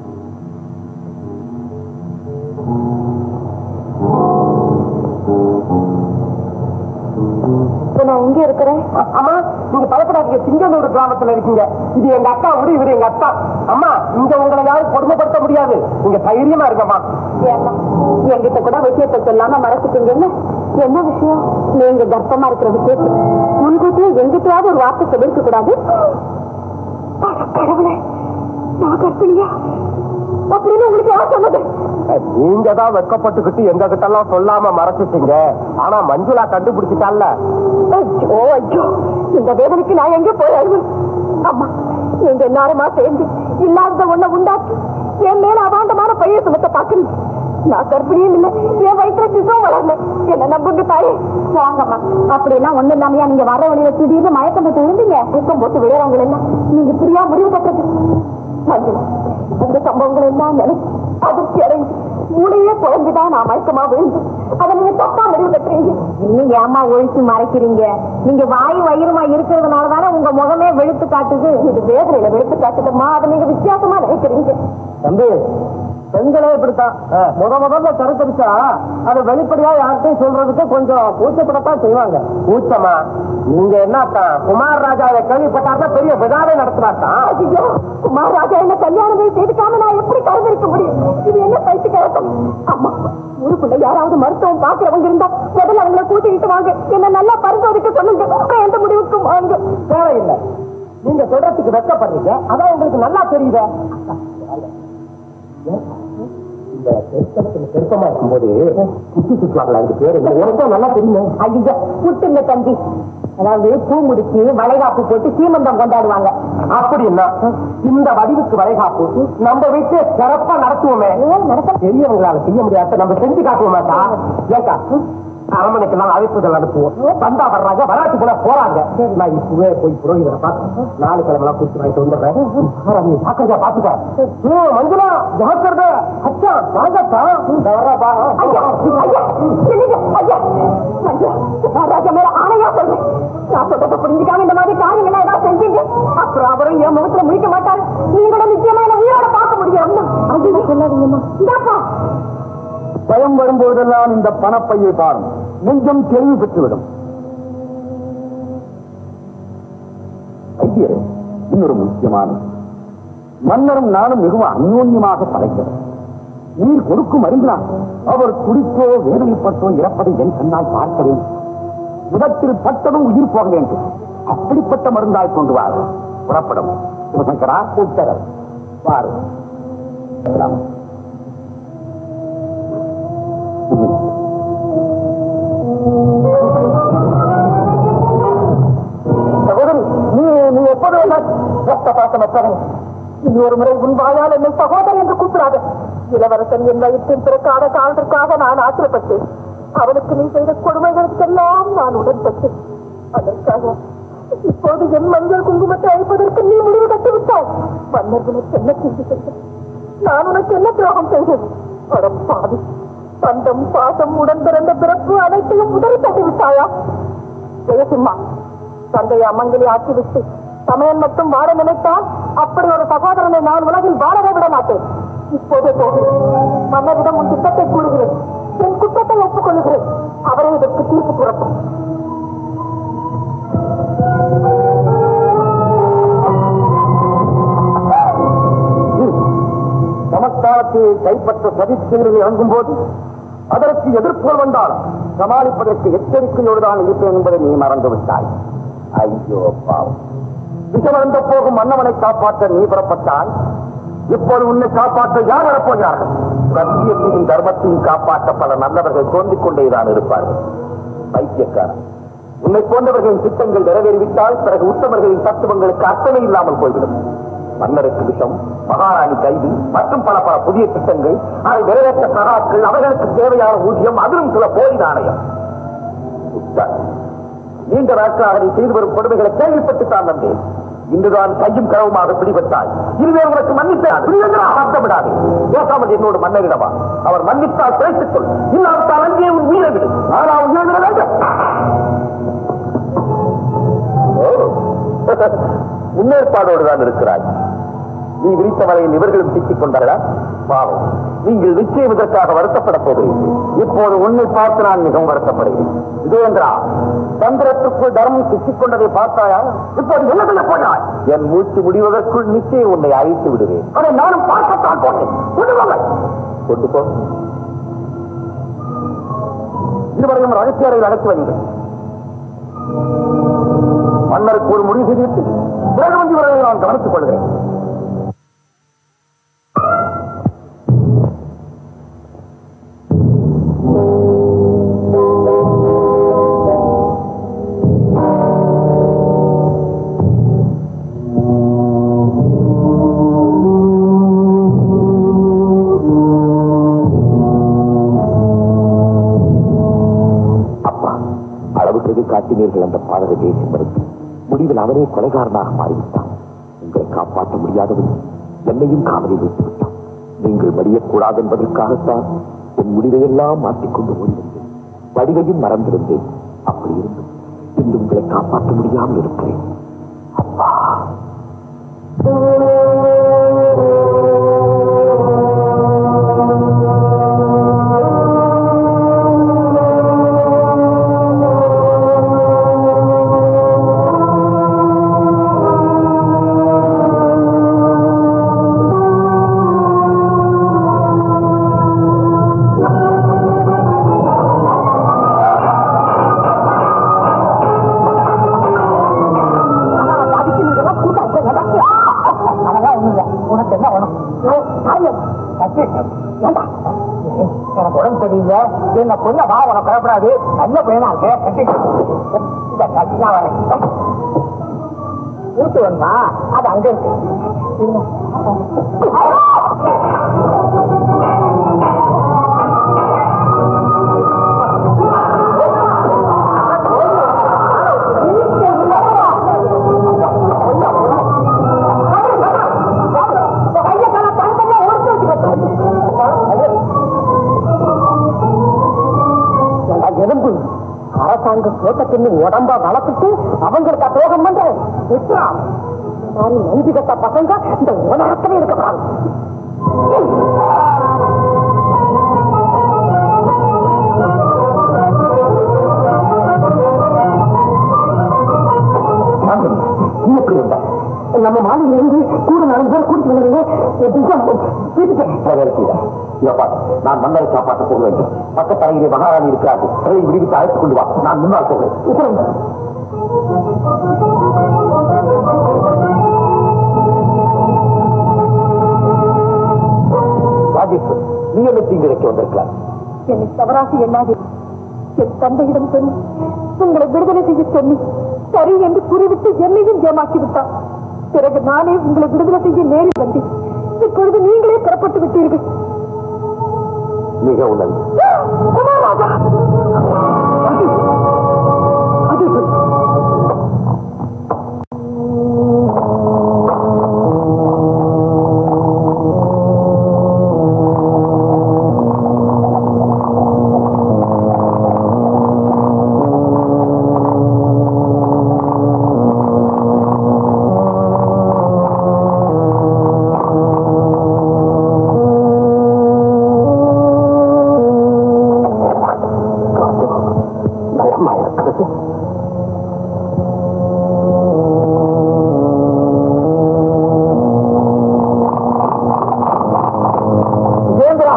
C: இப்ப நான் எங்க இருக்கிறேன்
A: அம்மா நீங்க பயப்படாதீங்க சிங்கனூர் கிராமத்துல இருக்கீங்க இது எங்க அக்கா ஊரு இவரு எங்க அத்தா அம்மா இங்க உங்களை யாரும் கொடுமைப்படுத்த முடியாது நீங்க தைரியமா இருக்கம்மா
C: ஏம்மா, என்கிட்ட கூட விஷயத்தை சொல்லாம மறைச்சிட்டீங்கன்னு என்ன விஷயம் நீங்க கர்ப்பமா இருக்கிற விஷயத்தை முன்கூட்டியே எங்கிட்டயாவது ஒரு வார்த்தை சொல்லிருக்க கூடாது அட கடவுளே நான் கர்ப்பிணியா அப்படின்னு உங்களுக்கு யார் சொன்னது
A: நீங்க தான் வெட்கப்பட்டுக்கிட்டு எங்க கிட்ட எல்லாம் சொல்லாம மறைச்சிட்டீங்க ஆனா மஞ்சுளா கண்டுபிடிச்சிட்டால
C: ஐயோ ஐயோ இந்த வேதனைக்கு நான் எங்க போய் அழுவேன் அம்மா நீங்க எல்லாருமா சேர்ந்து இல்லாத ஒண்ண உண்டாக்கி என் மேல அபாண்டமான பைய சுமத்த பாக்குறீங்க நான் கர்ப்பிணியும் இல்ல என் வயிற்றுல சிசும் வளரல என்ன நம்புங்க தாயே வாங்கம்மா அப்படியெல்லாம் ஒண்ணு இல்லாமையா நீங்க வர வழியில திடீர்னு மயக்கம் போட்டு விழுந்தீங்க தூக்கம் போட்டு விழுறவங்க எல்லாம் நீங்க புரியா முடிவு கட்டுறது மஞ்சுளா இந்த சம்பவங்கள் எல்லாம் நினைச்சு அதிர்ச்சி அடைஞ்சு மூளையே குழம்புதான் நான் மயக்கமா விழுந்து அதை நீங்க தப்பா முடிவு கட்டுறீங்க இன்னும் ஏமா ஒழிச்சு மறைக்கிறீங்க நீங்க வாய் வயிறுமா இருக்கிறதுனால தானே உங்க முகமே வெளுத்து காட்டுது இது வேதனையில வெளுத்து காட்டுதுமா அதை நீங்க வித்தியாசமா நினைக்கிறீங்க
A: தம்பி பெண்களே இப்படித்தான் முத முதல்ல கருத்தரிச்சா அதை வெளிப்படையா யார்கிட்டையும் சொல்றதுக்கு கொஞ்சம் கூச்சப்படத்தான் செய்வாங்க கூச்சமா நீங்க என்னத்தான் குமார் ராஜாவை கேள்விப்பட்டாருன்னா பெரிய விழாவே நடத்துறாத்தான்
C: ஐயோ குமார் ராஜா என்ன கல்யாணமே செய்துக்காம நான் எப்படி கருதரிக்க முடியும் இது என்ன பைத்து கிடக்கும் அம்மா ஊருக்குள்ள யாராவது மருத்துவம் பாக்குறவங்க இருந்தா முதல்ல அவங்கள கூட்டிக்கிட்டு வாங்க என்ன நல்லா பரிசோதிக்க சொல்லுங்க அப்புறம் எந்த முடிவுக்கும் வாங்க
A: தேவையில்லை நீங்க சொல்றதுக்கு வெட்டப்படுறீங்க அதான் உங்களுக்கு நல்லா தெரியுதே இந்த தெருக்கணத்துல தெருக்கமா இருக்கும்போது குட்டி சுற்றுவாங்களா அதுக்கு பேரு எனக்கும் நல்லா தெரியும்
C: ஐயோ புட்டுங்க தம்பி அதாவது பூ முடிச்சு வளைகாப்பு போட்டு சீமந்தம் கொண்டாடுவாங்க
A: அப்படின்னா இந்த வடிவுக்கு வளைகாப்பு நம்ம வீட்டு சிறப்பா நடத்துவோமே பெரியவங்களால செய்ய முடியாத நம்ம செஞ்சு காட்டுவோம் மாட்டா ஏக்கா அரமனைக்கு எல்லாம் அழைப்புகள் அனுப்புவோம் வந்தா வர்றாங்க வராட்டி கூட போறாங்க நான் இப்பவே போய் புரோகிதரை பார்த்து நாலு கிழமை கூட்டு வாங்கிட்டு வந்துடுறேன் நீ பாக்கறதா பாத்துக்க ஓ மஞ்சளா ஜாக்கிரத அச்சா வாங்கப்பா வர்றப்பா
C: ஐயா ஐயா இல்லைங்க ஐயா ஐயா குமார் ராஜா மேல ஆணையா சொல்றேன் நான் சொல்றத புரிஞ்சுக்காம இந்த மாதிரி காரியங்கள் ஏதாவது செஞ்சீங்க அப்புறம் அவரும் என் முகத்துல முடிக்க மாட்டாரு நீங்களும் நிச்சயமா என்ன உயிரோட பார்க்க முடியும் ஐயோ சொல்லாதீங்கம்மா இந்தாப்பா
A: பயம் வரும்போதெல்லாம் இந்த பணப்பையை பாரும் நெஞ்சம் தெளிவு பெற்றுவிடும் ஐயரே இன்னொரு முக்கியமான மன்னரும் நானும் மிகவும் அந்யோன்யமாக படைக்கிறோம் நீர் கொடுக்கும் அறிந்தால் அவர் துடித்தோ வேதனைப்பட்டோ இறப்பதை என் கண்ணால் பார்க்க வேண்டும் முதத்தில் பட்டதும் உயிர் போக வேண்டும் அப்படிப்பட்ட மருந்தாய் கொண்டு வார் புறப்படும் சிவசங்கரா உத்தரவு வாரு சகோதரி நீ நீ எப்போதும் ரத்த பாசமற்றவன் நீ ஒரு முறை உன் வாயால் என்னை சகோதரி என்று கூப்பிடாத இளவரசன் என் வயிற்றின் பிறக்கான காலத்திற்காக நான் ஆத்திரப்பட்டேன் அவனுக்கு நீ செய்த கொடுமைகளுக்கெல்லாம் நான் உடன்பட்டேன் அதற்காக இப்போது என் மஞ்சள் குங்குமத்தை அழிப்பதற்கு நீ முடிவு கட்டிவிட்டாய் மன்னர் உனக்கு என்ன செய்து செய்தேன் நான் உனக்கு என்ன துரோகம் செய்தேன் அடம் பாவி பந்தம் பாசம் உடன் பிறந்த பிறப்பு அனைத்தையும் உதறி தட்டி விட்டாயா ஜெயசிம்மா தந்தையை அம்மங்கலி ஆக்கிவிட்டு சமயம் மட்டும் வாழ நினைத்தால் அப்படி ஒரு சகோதரனை நான் உலகில் வாழவே விட மாட்டேன் இப்போதே போகிறேன் மன்னரிடம் உன் திட்டத்தை கூறுகிறேன் என் குற்றத்தை ஒப்புக்கொள்கிறேன் அவரே இதற்கு தீர்ப்பு கூறட்டும் சமஸ்தானத்தை கைப்பற்ற சதிச்செயலில் இறங்கும் போது அதற்கு எதிர்ப்போல் வந்தால் சமாளிப்பதற்கு எச்சரிக்கையோடு தான் இருப்பேன் என்பதை நீ மறந்து விட்டாய் ஐயோ பாவம் விஷமந்த போகும் மன்னவனை காப்பாற்ற நீ புறப்பட்டால் இப்போது உன்னை காப்பாற்ற யார் வரப்போகிறார்கள் சத்தியத்தையும் தர்மத்தையும் காப்பாற்ற பல நல்லவர்கள் தோன்றிக் கொண்டேதான் இருப்பார்கள் பைத்தியக்காரன் உன்னை போன்றவர்களின் திட்டங்கள் நிறைவேறிவிட்டால் பிறகு உத்தமர்களின் தத்துவங்களுக்கு அர்த்தமே இல்லாமல் போய்விடும் மன்னருக்கு விஷம் மகாராணி கைது மற்றும் பல பல புதிய திட்டங்கள் அதை நிறைவேற்ற சகாக்கள் அவர்களுக்கு தேவையான ஊதியம் அதிலும் சில போலி நாணயம் உத்தர், நீண்ட நாட்களாக நீ செய்து வரும் கொடுமைகளை கேள்விப்பட்டுத்தான் வந்தேன் இன்றுதான் கையும் களவுமாக பிடிபட்டாய் இனிமே உனக்கு மன்னிப்பேன் அர்த்தமிடாதே பேசாமல் என்னோடு மன்னரிடவா அவர் மன்னித்தால் பிழைத்துக் கொள் இல்லாவிட்டால் அங்கே உன் உயிரை விடு ஆனால் உயிரை விட வேண்டும் ஓ, முன்னேற்பாடோடு தான் இருக்கிறாய் நீ விரித்த வலையில் இவர்களும் சிக்கிக் கொண்டார்களா பாவம் நீங்கள் நிச்சயம் இதற்காக வருத்தப்பட போகிறீர்கள் இப்போது உன்னை பார்த்து நான் மிகவும் வருத்தப்படுகிறேன் விஜயேந்திரா சந்திரத்துக்குள் தர்மம் சிக்கிக் கொண்டதை பார்த்தாயா இப்போது என்ன செய்ய போகிறாய் என் மூச்சு முடிவதற்குள் நிச்சயம் உன்னை அழித்து விடுவேன் அதை நானும் பார்க்கத்தான் போனேன் கொண்டு போங்க கொண்டு போ இருவரையும் ரகசிய அறையில் அடைத்து வைங்கள் மன்னருக்கு ஒரு முடிவு செய்துவிட்டு பிறகு வந்து இவர்களை நான் கவனித்துக் கொள்கிறேன் அப்பா அளவுக்கு காட்டினீர்கள் அந்த பாதக தேசியமருக்கு முடிவில் அவரே கொலைகாரனாக மாறிவிட்டான் உங்களை காப்பாற்ற முடியாதவன் என்னையும் காவலில் வைத்து விட்டான் நீங்கள் மடியக்கூடாது என்பதற்காகத்தான் உன் முடிவையெல்லாம் மாற்றிக்கொண்டு ஓடிவந்தேன் வடிவையும் மறந்திருந்தேன் அப்படி இருந்தும் இன்று உங்களை காப்பாற்ற முடியாமல் இருக்கிறேன் அப்பா
B: இல்ல என்ன பொண்ண வா உனக்கு பயப்படாது நல்ல பையனா இருக்கு இந்த கட்சியா ஊட்டு வந்தா அது அங்க இருக்கு எலும்பு அரசாங்க தோட்டத்தின் உடம்பா வளர்த்துட்டு அவங்களுக்கு துரோகம் பண்றேன் விட்டுறான் மாதிரி நெஞ்சு கட்ட பசங்க இந்த உலகத்திலே இருக்கக்கூடாது நீ எப்படி இருந்த நம்ம மாலையில இருந்து கூட நாலு பேர் கூட்டிட்டு வந்தீங்க வீட்டுக்கு நான் மன்னரை காப்பாற்ற போக வேண்டும் பக்கத்தரையிலே மகாராணி இருக்கிறார்கள் அதை விடுவித்து அழைத்துக் கொண்டு வா நான் முன்னால் போகிறேன் ராஜேஸ்வர் நீ என்ன தீங்கு இழைக்க வந்திருக்கலாம்
C: என்னை தவறாக எண்ணாது என் தந்தையிடம் சொல்லி உங்களை விடுதலை செய்ய சொல்லி சரி என்று கூறிவிட்டு என்னையும் ஏமாக்கி விட்டார் பிறகு நானே உங்களை விடுதலை செய்ய நேரில் வந்தேன் இப்பொழுது நீங்களே புறப்பட்டு விட்டீர்கள்
D: மிக உள்ளது
C: குமாரராஜா! அது சரி.
D: பயமா இருக்கிறது
B: விஜயேந்திரா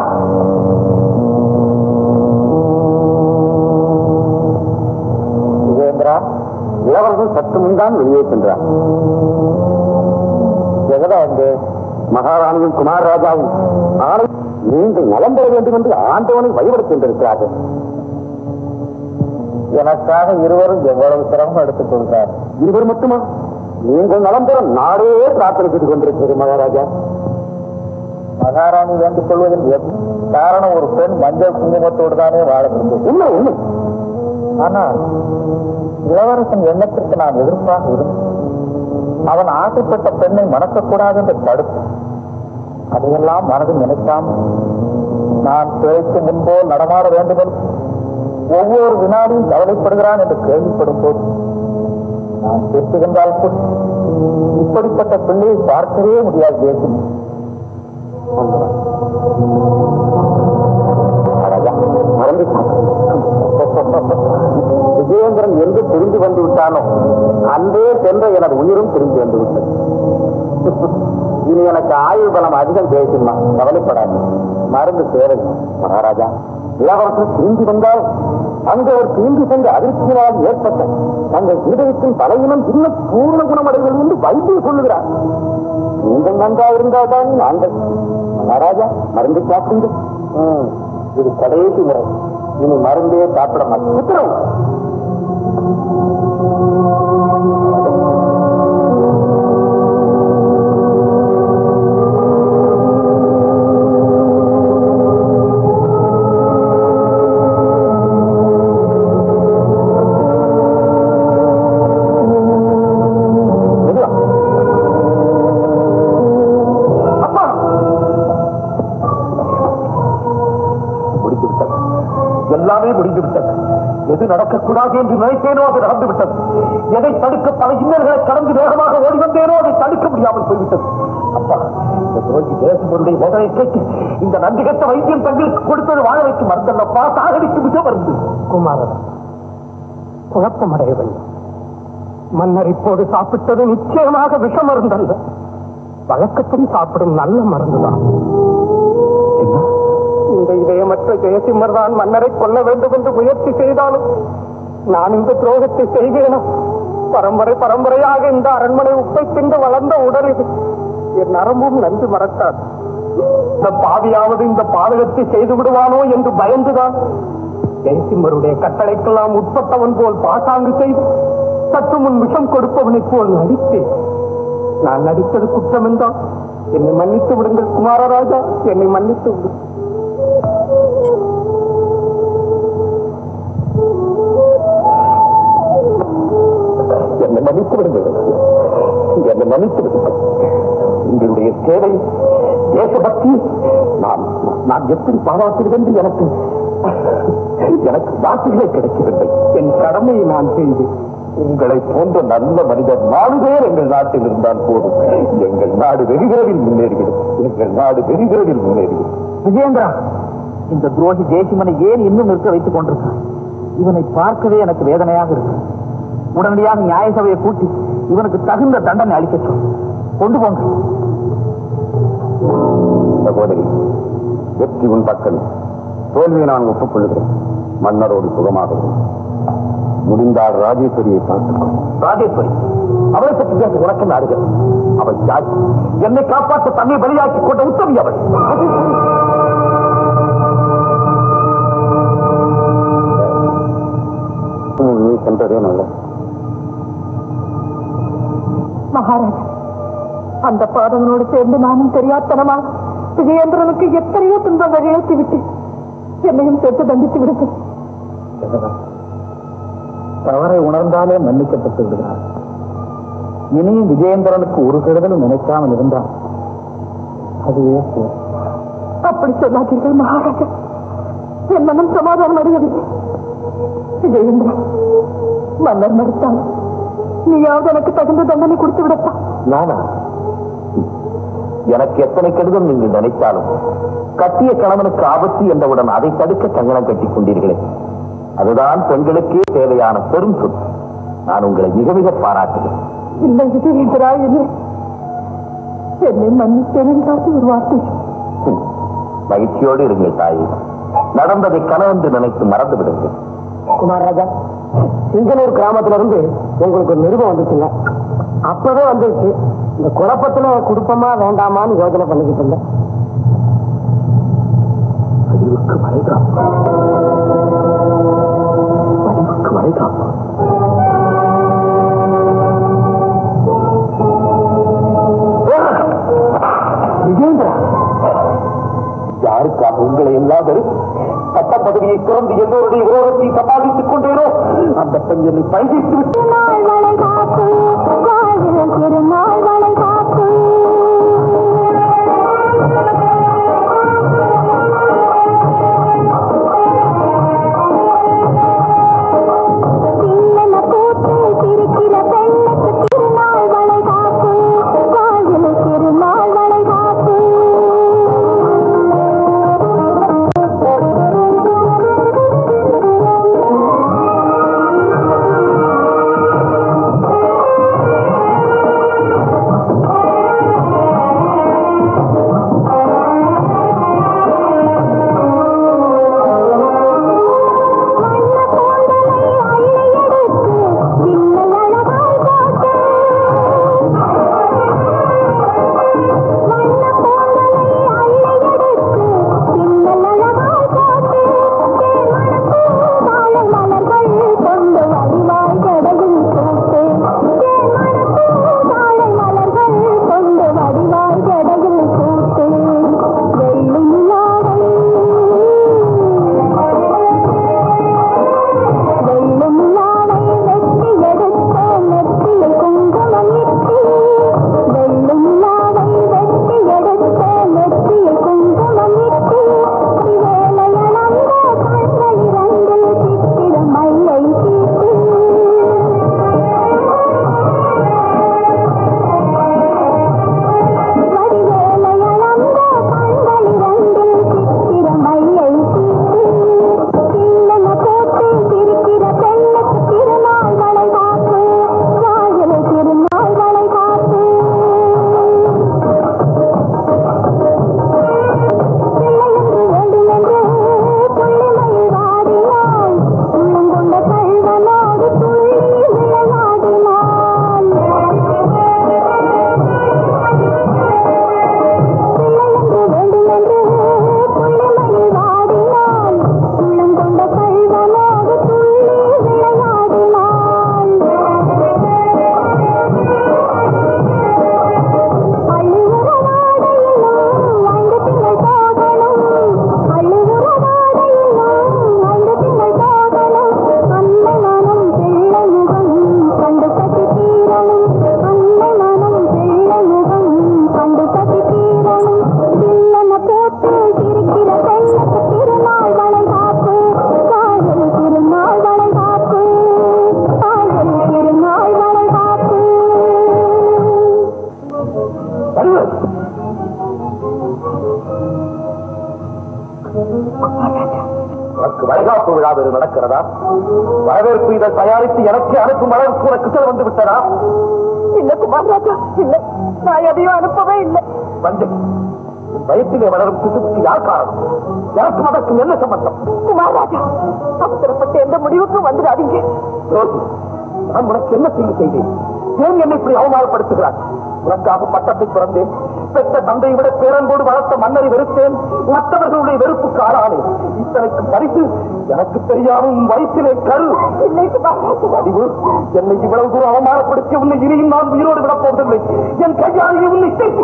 D: விஜயேந்திரா இளவரசன் சற்று முன்தான் வெளியே சென்றார் எகதா வந்து மகாராணியும் குமாரராஜாவும் ஆணை நீங்கள் நலம் பெற வேண்டும் என்று ஆண்டவனை வழிபடச் சென்றிருக்கிறார்கள் எனக்காக இருவரும் எவ்வளவு சிரமம் எடுத்துக் கொள்கிறார் இருவர் மட்டுமா நீங்கள் நலம் பெற நாடே பிரார்த்தனை செய்து கொண்டிருக்கிறது மகாராஜா மகாராணி வேண்டிக் கொள்வதில் எப்- காரணம் ஒரு பெண் மஞ்சள் குங்குமத்தோடு தானே வாழ வேண்டும் உண்மை உண்மை ஆனா இளவரசன் எண்ணத்திற்கு நான் எதிர்ப்பாக இருந்தேன் அவன் ஆசைப்பட்ட பெண்ணை மணக்கக்கூடாது என்று தடுப்பு அதையெல்லாம் மனதில் நினைக்காமல் நான் பிழைக்கு முன்போல் நடமாட வேண்டும் என்று ஒவ்வொரு வினாடியும் கவலைப்படுகிறான் என்று கேள்விப்படும் போது நான் பேசுகின்றால் கூட இப்படிப்பட்ட பிள்ளையை பார்க்கவே முடியாது தேசியம் மறந்து விஜயேந்திரன் எங்கு புரிந்து வந்து விட்டானோ அன்றே சென்ற எனது உயிரும் புரிந்து வந்து விட்டது இனி எனக்கு ஆயுள் பலம் அதிகம் பேசுமா கவலைப்படாது மருந்து தேவை மகாராஜா இளவரசர் திரும்பி வந்தால் அங்கு ஒரு திரும்பி சென்ற அதிர்ச்சியினால் ஏற்பட்ட தங்கள் இருதயத்தின் பலவீனம் இன்னும் பூர்ண குணமடைவது என்று வைத்தியம் சொல்லுகிறார் நீங்கள் நன்றா இருந்தால்தான் நாங்கள் மகாராஜா மருந்து சாப்பிடுங்க ம், இது கடைசி முறை இனி மருந்தே சாப்பிட மாட்டேன் உத்தரவு மெதுவா. அப்பா முடிந்து விட்டது எல்லாமே முடிந்து விட்டது எது நடக்கக்கூடாது என்று நினைத்தேனோ அது நடந்து விட்டது எதை தடுக்க பல இன்னல்களை கடந்து வேகமாக ஓடி வந்தேனோ அதை தடுக்க முடியாமல் போய்விட்டது அப்பா இந்த துரோகி தேசங்களுடைய மோதலை கேட்டு இந்த நன்றி கட்ட வைத்தியம் தங்களுக்கு கொடுத்தது வாழ வைக்கும் மருந்தல்லப்பா சாகடிக்கு மிக மருந்து
B: குமாரன் குழப்பமடைய வேண்டும் மன்னர் இப்போது சாப்பிட்டது நிச்சயமாக விஷ மருந்தல்ல வழக்கத்தில் சாப்பிடும் நல்ல மருந்துதான் இந்த இதயமற்ற ஜெயசிம்மர் தான் மன்னரை கொல்ல வேண்டும் என்று முயற்சி செய்தாலும் நான் இந்த துரோகத்தை செய்வேனா பரம்பரை பரம்பரையாக இந்த அரண்மனை உப்பை தின்று வளர்ந்த உடல் இது என் நரம்பும் நன்றி மறக்காது
A: இந்த பாவியாவது இந்த பாதகத்தை செய்து விடுவானோ என்று பயந்துதான் ஜெயசிம்மருடைய கட்டளைக்கெல்லாம் உட்பட்டவன் போல் பாசாங்கு செய்து சற்று முன் விஷம் கொடுப்பவனைப் போல் நடித்தேன் நான் நடித்தது குற்றம் என்றால் என்னை மன்னித்து விடுங்கள் குமாரராஜா என்னை மன்னித்து விடுங்கள் என்னை மன்னித்து விடுங்கள் என்னை மன்னித்து விடுங்கள் உங்களுடைய சேவை தேசபக்தி நான் நான் எப்படி பாராட்டுவது என்று எனக்கு எனக்கு வார்த்தைகளே கிடைக்கவில்லை என் கடமையை நான் செய்து உங்களை போன்ற நல்ல மனிதர் நாலு பேர் எங்கள் நாட்டில் இருந்தால் போதும் எங்கள் நாடு வெகுவிரைவில் முன்னேறுகிறது எங்கள் நாடு வெகுவிரைவில் முன்னேறுகிறது
D: விஜயேந்திரா இந்த துரோகி ஜெயசிம்மனை ஏன் இன்னும் நிற்க வைத்துக் கொண்டிருக்கான் இவனை பார்க்கவே எனக்கு வேதனையாக இருக்கு உடனடியாக நியாய சபையை கூட்டி இவனுக்கு தகுந்த தண்டனை அளிக்கட்டும் கொண்டு போங்க
A: சகோதரி வெற்றி உன் பக்கம் தோல்வியை நான் ஒப்புக்கொள்கிறேன் மன்னரோடு சுகமாக இரு. முடிந்தால் ராஜேஸ்வரியை பார்த்துக்கோ
D: ராஜேஸ்வரி
A: அவளை பற்றி பேச உனக்கு நாடுகள் அவள் யார் என்னை காப்பாற்ற தன்னை பலியாக்கி கொண்ட உத்தமி அவள் நீ சென்றதே நல்ல
C: மகாராஜா அந்த பாதகனோடு சேர்ந்து நானும் தெரியாத்தனமா விஜயேந்திரனுக்கு எத்தனையோ துன்பங்கள் இழைத்து விட்டு என்னையும் சேர்த்து தண்டித்து விடுங்கள்
D: தவறை உணர்ந்தாலே மன்னிக்கப்பட்டு விடுகிறார் இனியும் விஜயேந்திரனுக்கு ஒரு கெடுதலும் நினைக்காமல் இருந்தால் அதுவே போதும்.
C: அப்படி சொல்லாதீர்கள் மகாராஜா என் மனம் சமாதானம் அடையவில்லை விஜயேந்திரா மன்னர் மறுத்தால் நீயாவது எனக்கு தகுந்த தண்டனை கொடுத்து விடப்பா
A: நானா எனக்கு எத்தனை கடிதம் நீங்கள் நினைத்தாலும் கட்டிய கணவனுக்கு ஆபத்து என்றவுடன் அதை தடுக்க கங்கணம் கட்டிக் கொண்டீர்களே அதுதான் பெண்களுக்கே தேவையான பெரும் சொத்து நான் உங்களை மிக மிக பாராட்டுகிறேன்
C: இல்லை விஜயேந்திரா இல்லை என்னை மன்னித்தேன் என்றால் ஒரு வார்த்தை
A: ஹம், மகிழ்ச்சியோடு இருங்கள் தாயே நடந்ததை கனவென்று நினைத்து மறந்து விடுங்கள்
B: குமாரராஜா சிங்கனூர் கிராமத்துல இருந்து உங்களுக்கு ஒரு நிருபம் வந்துச்சுங்க அப்பவே வந்துருச்சு இந்த குழப்பத்துல குடுப்பமா வேண்டாமான்னு யோசனை பண்ணிக்கிட்டு இருந்தேன்
A: பதிவுக்கு வரைகாப்பு பதிவுக்கு வரைகாப்பு விஜேந்திரா யாருக்காக உங்களை எல்லாம் வெறும் பட்ட பதவியை திறந்து எல்லோருடைய விரோதத்தை சமாளித்துக் கொண்டேனோ அந்த பெண் என்னை பைதித்து விட்டு
E: திருநாள் வளை காப்பு வாழ்வில் திருநாள் வளை காப்பு சின்னன பூத்து சிரிக்கிற பெண்ணுக்கு திருநாள் வளை காப்பு வாழ்வில் திருநாள் வளை காப்பு
D: உனக்கு வளைகாப்பு விழா வேறு நடக்கிறதா வரவேற்பு இதை தயாரித்து எனக்கு அனுப்பும் அளவுக்கு உனக்கு சில வந்து விட்டதா
C: இல்ல குமார் ராஜா இல்ல நான் எதையும் அனுப்பவே இல்லை
D: வந்து உன் வயிற்றிலே வளரும் சிசுக்கு யார் காரணம் எனக்கும் அதற்கும் என்ன சம்பந்தம்
C: குமார் ராஜா அவசரப்பட்டு எந்த முடிவுக்கும் வந்துடாதீங்க
D: ரோஹி, நான் உனக்கு என்ன தீங்கு செய்தேன் ஏன் என்னை இப்படி அவமானப்படுத்துகிறாய் உனக்காக பட்டத்தை பிறந்தேன் பெற்ற தந்தையை விட பேரன்போடு வளர்த்த மன்னரை வெறுத்தேன் மற்றவர்களுடைய வெறுப்புக்கு ஆளானேன் இத்தனைக்கு பரிசு எனக்கு தெரியாமல் உன் வயிற்றிலே கரு
C: இல்லை குமார் ராஜா
D: அறிவு என்னை இவ்வளவு தூரம் அவமானப்படுத்தி உன்னை இனியும் நான் உயிரோடு விடப் போவதில்லை என் கையாலேயே உன்னை சேர்த்து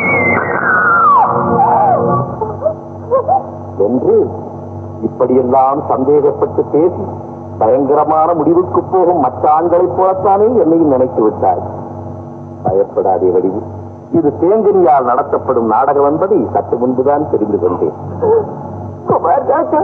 D: என்று இப்படியெல்லாம் சந்தேகப்பட்டு பேசி பயங்கரமான முடிவுக்கு போகும் மற்ற ஆண்களைப் போலத்தானே என்னையும் நினைத்து விட்டார் பயப்படாதே வடிவு இது தேங்கனியால் நடத்தப்படும் நாடகம் என்பதை சற்று முன்புதான் தெரிந்து கொண்டேன்
C: குமார் ராஜா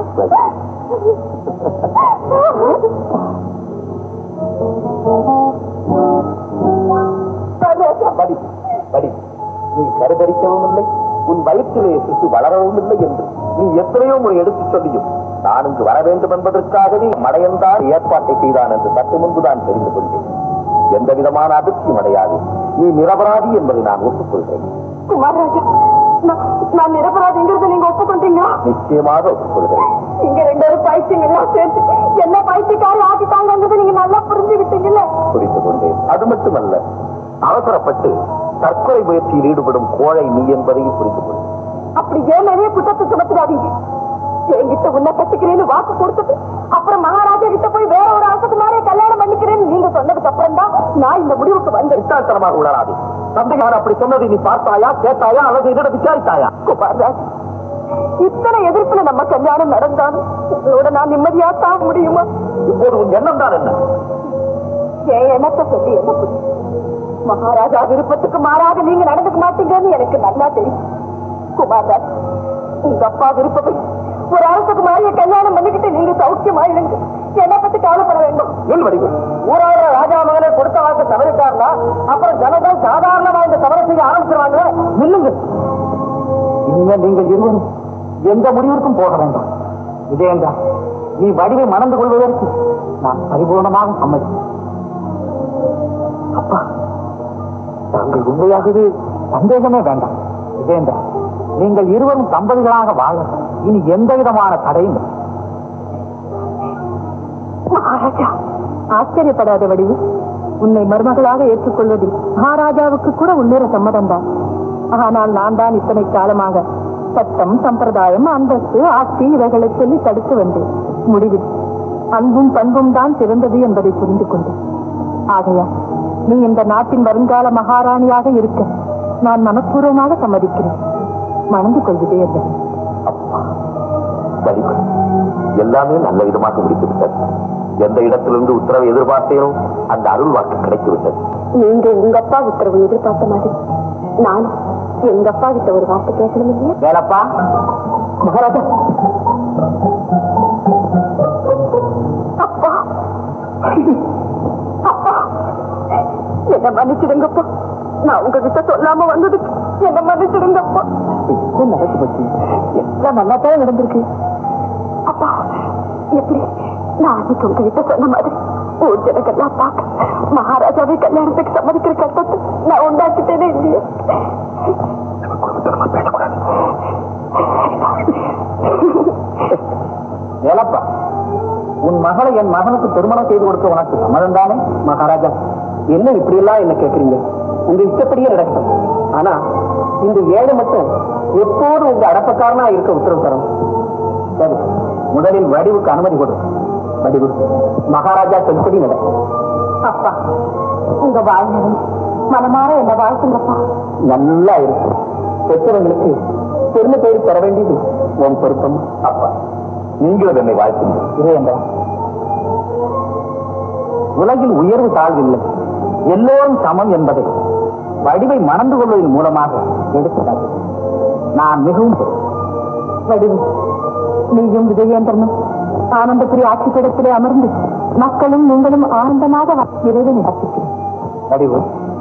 D: படி படி நீ கருதரிக்கவும் இல்லை உன் வயிற்றிலே சிசு வளரவும் இல்லை என்று நீ எத்தனையோ முறை எடுத்துச் சொல்லியும் நான் இங்கு வர வேண்டும் என்பதற்காகவே மடையன்தான் ஏற்பாட்டை செய்தான் என்று சற்று முன்புதான் தெரிந்து கொண்டேன் எந்த விதமான அதிர்ச்சியும் அடையாது நீ நிரபராதி என்பதை நான் ஒப்புக்கொள்கிறேன்
C: குமார் ராஜா நான் நான் நிரபராதிங்கிறத நீங்க ஒப்புக்கொண்டீங்களா
D: நிச்சயமாக ஒப்புக்கொள்கிறேன்
C: இங்க ரெண்டு பேரும் பைத்தியங்க எல்லாம் சேர்த்து என்ன பைத்தியக்காரி ஆக்கிட்டாங்கிறது நீங்க நல்லா புரிஞ்சுக்கிட்டீங்கல்ல
D: புரிந்து கொண்டேன் அது மட்டுமல்ல அவசரப்பட்டு தற்கொலை முயற்சியில் ஈடுபடும் கோழை நீ என்பதையும் புரிந்து கொண்டேன்
C: அப்படி ஏன் நிறைய குற்றத்தை சுமத்துறாதீங்க என்கிட்ட உன்னை கட்டிக்கிறேன்னு வாக்கு கொடுத்துட்டு அப்புறம் மகாராஜா கிட்ட போய் வேற ஒரு அரசகுமாரே கல்யாணம் பண்ணிக்கிறேன்னு நீங்க சொன்னதுக்கு அப்புறம் தான் நான் இந்த முடிவுக்கு வந்தேன்
D: முட்டாள்தனமாக உளராது தந்தையார் அப்படி சொன்னதை நீ பார்த்தாயா கேட்டாயா அல்லது என்னிடம் விசாரித்தாயா
C: குமார்ராஜ் இத்தனை எதிர்ப்புல நம்ம கல்யாணம் நடந்தாலும் உங்களோட நான் நிம்மதியா தாங்க முடியுமா
D: இப்போது உன் எண்ணம் தான் என்ன
C: என் எண்ணத்தை சொல்லி என்ன புரியும் மகாராஜா விருப்பத்துக்கு மாறாக நீங்க நடந்துக்க மாட்டீங்கன்னு எனக்கு நல்லா தெரியும் குமார்ராஜ் உங்க அப்பா விருப்பப்படி ஒரு அரசுக்கு மாறிய கல்யாணம் பண்ணிக்கிட்டு நீங்க சௌக்கியமாயிடுங்க என்னை பத்தி கவலைப்பட வேண்டும்
D: என் வடிவு
C: ஊராக ராஜா மகனை கொடுத்த வாக்கு தவறிட்டார்னா அப்புறம் ஜனங்கள் சாதாரணமா இந்த தவறை செய்ய ஆரம்பிச்சிருவாங்க
D: நில்லுங்க இனிமே நீங்கள் இருவரும் எந்த முடிவிற்கும் போக வேண்டாம் விஜயந்தா நீ வடிவை மணந்து கொள்வதற்கு நான் பரிபூர்ணமாக சம்மதி அப்பா தாங்கள் உண்மையாகவே சந்தேகமே வேண்டாம் விஜயந்தா நீங்கள் இருவரும் தம்பதிகளாக வாழ இனி எந்த விதமான தடையும் இல்லை.
C: மகாராஜா ஆச்சரியப்படாத வடிவு உன்னை மருமகளாக ஏற்றுக்கொள்வதில் மகாராஜாவுக்கு கூட உள்ளேற சம்மதம்தான் ஆனால் நான் தான் இத்தனை காலமாக சட்டம் சம்பிரதாயம் அந்தஸ்து ஆட்சி இவைகளை சொல்லி தடுத்து வந்தேன் முடிவில் அன்பும் பண்பும் தான் சிறந்தது என்பதை புரிந்து கொண்டேன் ஆகையா நீ இந்த நாட்டின் வருங்கால மகாராணியாக இருக்க நான் மனப்பூர்வமாக சம்மதிக்கிறேன் மணந்து கொள்வதே என்ன
D: அப்பா வடிவு எல்லாமே நல்ல விதமாக முடித்து விட்டது எந்த இடத்திலிருந்து உத்தரவை எதிர்பார்த்தேனோ அந்த அருள் வாக்கு கிடைத்து விட்டது
C: நீங்க உங்க அப்பா உத்தரவு எதிர்பார்த்த மாதிரி நான் எங்க அப்பா கிட்ட ஒரு வார்த்தை கேட்கணும் இல்லையா
D: வேலப்பா மகாராஜா
C: அப்பா அப்பா என்ன மன்னிச்சிடுங்கப்பா நான் உங்ககிட்ட சொல்லாம வந்ததுக்கு என்ன மன்னிச்சிடுங்கப்பா
D: என்ன நடந்து பற்றி எல்லாம் நல்லா தான் நடந்திருக்கு
C: அப்பா எப்படி நான் அன்னைக்கு உங்ககிட்ட சொன்ன மாதிரி ஊர் ஜனங்கள்லாம் பார்க்க மகாராஜாவை கல்யாணத்துக்கு சம்மதிக்கிற கட்டத்தை நான் உண்டாக்கிட்டேனே இல்லையே
D: வேலப்பா உன் மகளை என் மகனுக்கு திருமணம் செய்து கொடுக்க உனக்கு சம்மதம் தானே மகாராஜா என்ன இப்படி எல்லாம் என்ன கேக்குறீங்க உங்க இஷ்டப்படியே நடக்கும் ஆனா இந்த ஏழை மட்டும் எப்போதும் உங்க அடப்பக்காரனா இருக்க உத்தரவு தரும் சரி முதலில் வடிவுக்கு அனுமதி கொடு வடிவு மகாராஜா சொல்படி நட
C: அப்பா உங்க வாழ்நிலை மனமாற என்ன வாழ்த்துங்கப்பா
D: நல்லா இருக்கும் பெற்றவங்களுக்கு பெருமை தேடி தர வேண்டியது உன் பொருத்தம் அப்பா நீங்களும் என்னை வாழ்த்துங்க இதேண்டா உலகில் உயர்வு தாழ்வில்லை எல்லோரும் சமம் என்பதை வடிவை மணந்து கொள்வதன் மூலமாக எடுத்துக்காட்டு நான் மிகவும் பெரு-
C: வடிவு நீயும் விஜயேந்திரனும் ஆனந்தபுரி ஆட்சிப்பிடத்திலே அமர்ந்து மக்களும் நீங்களும் ஆனந்தமாக வா- இறைவனை ரசிக்கிறேன்
D: வடிவு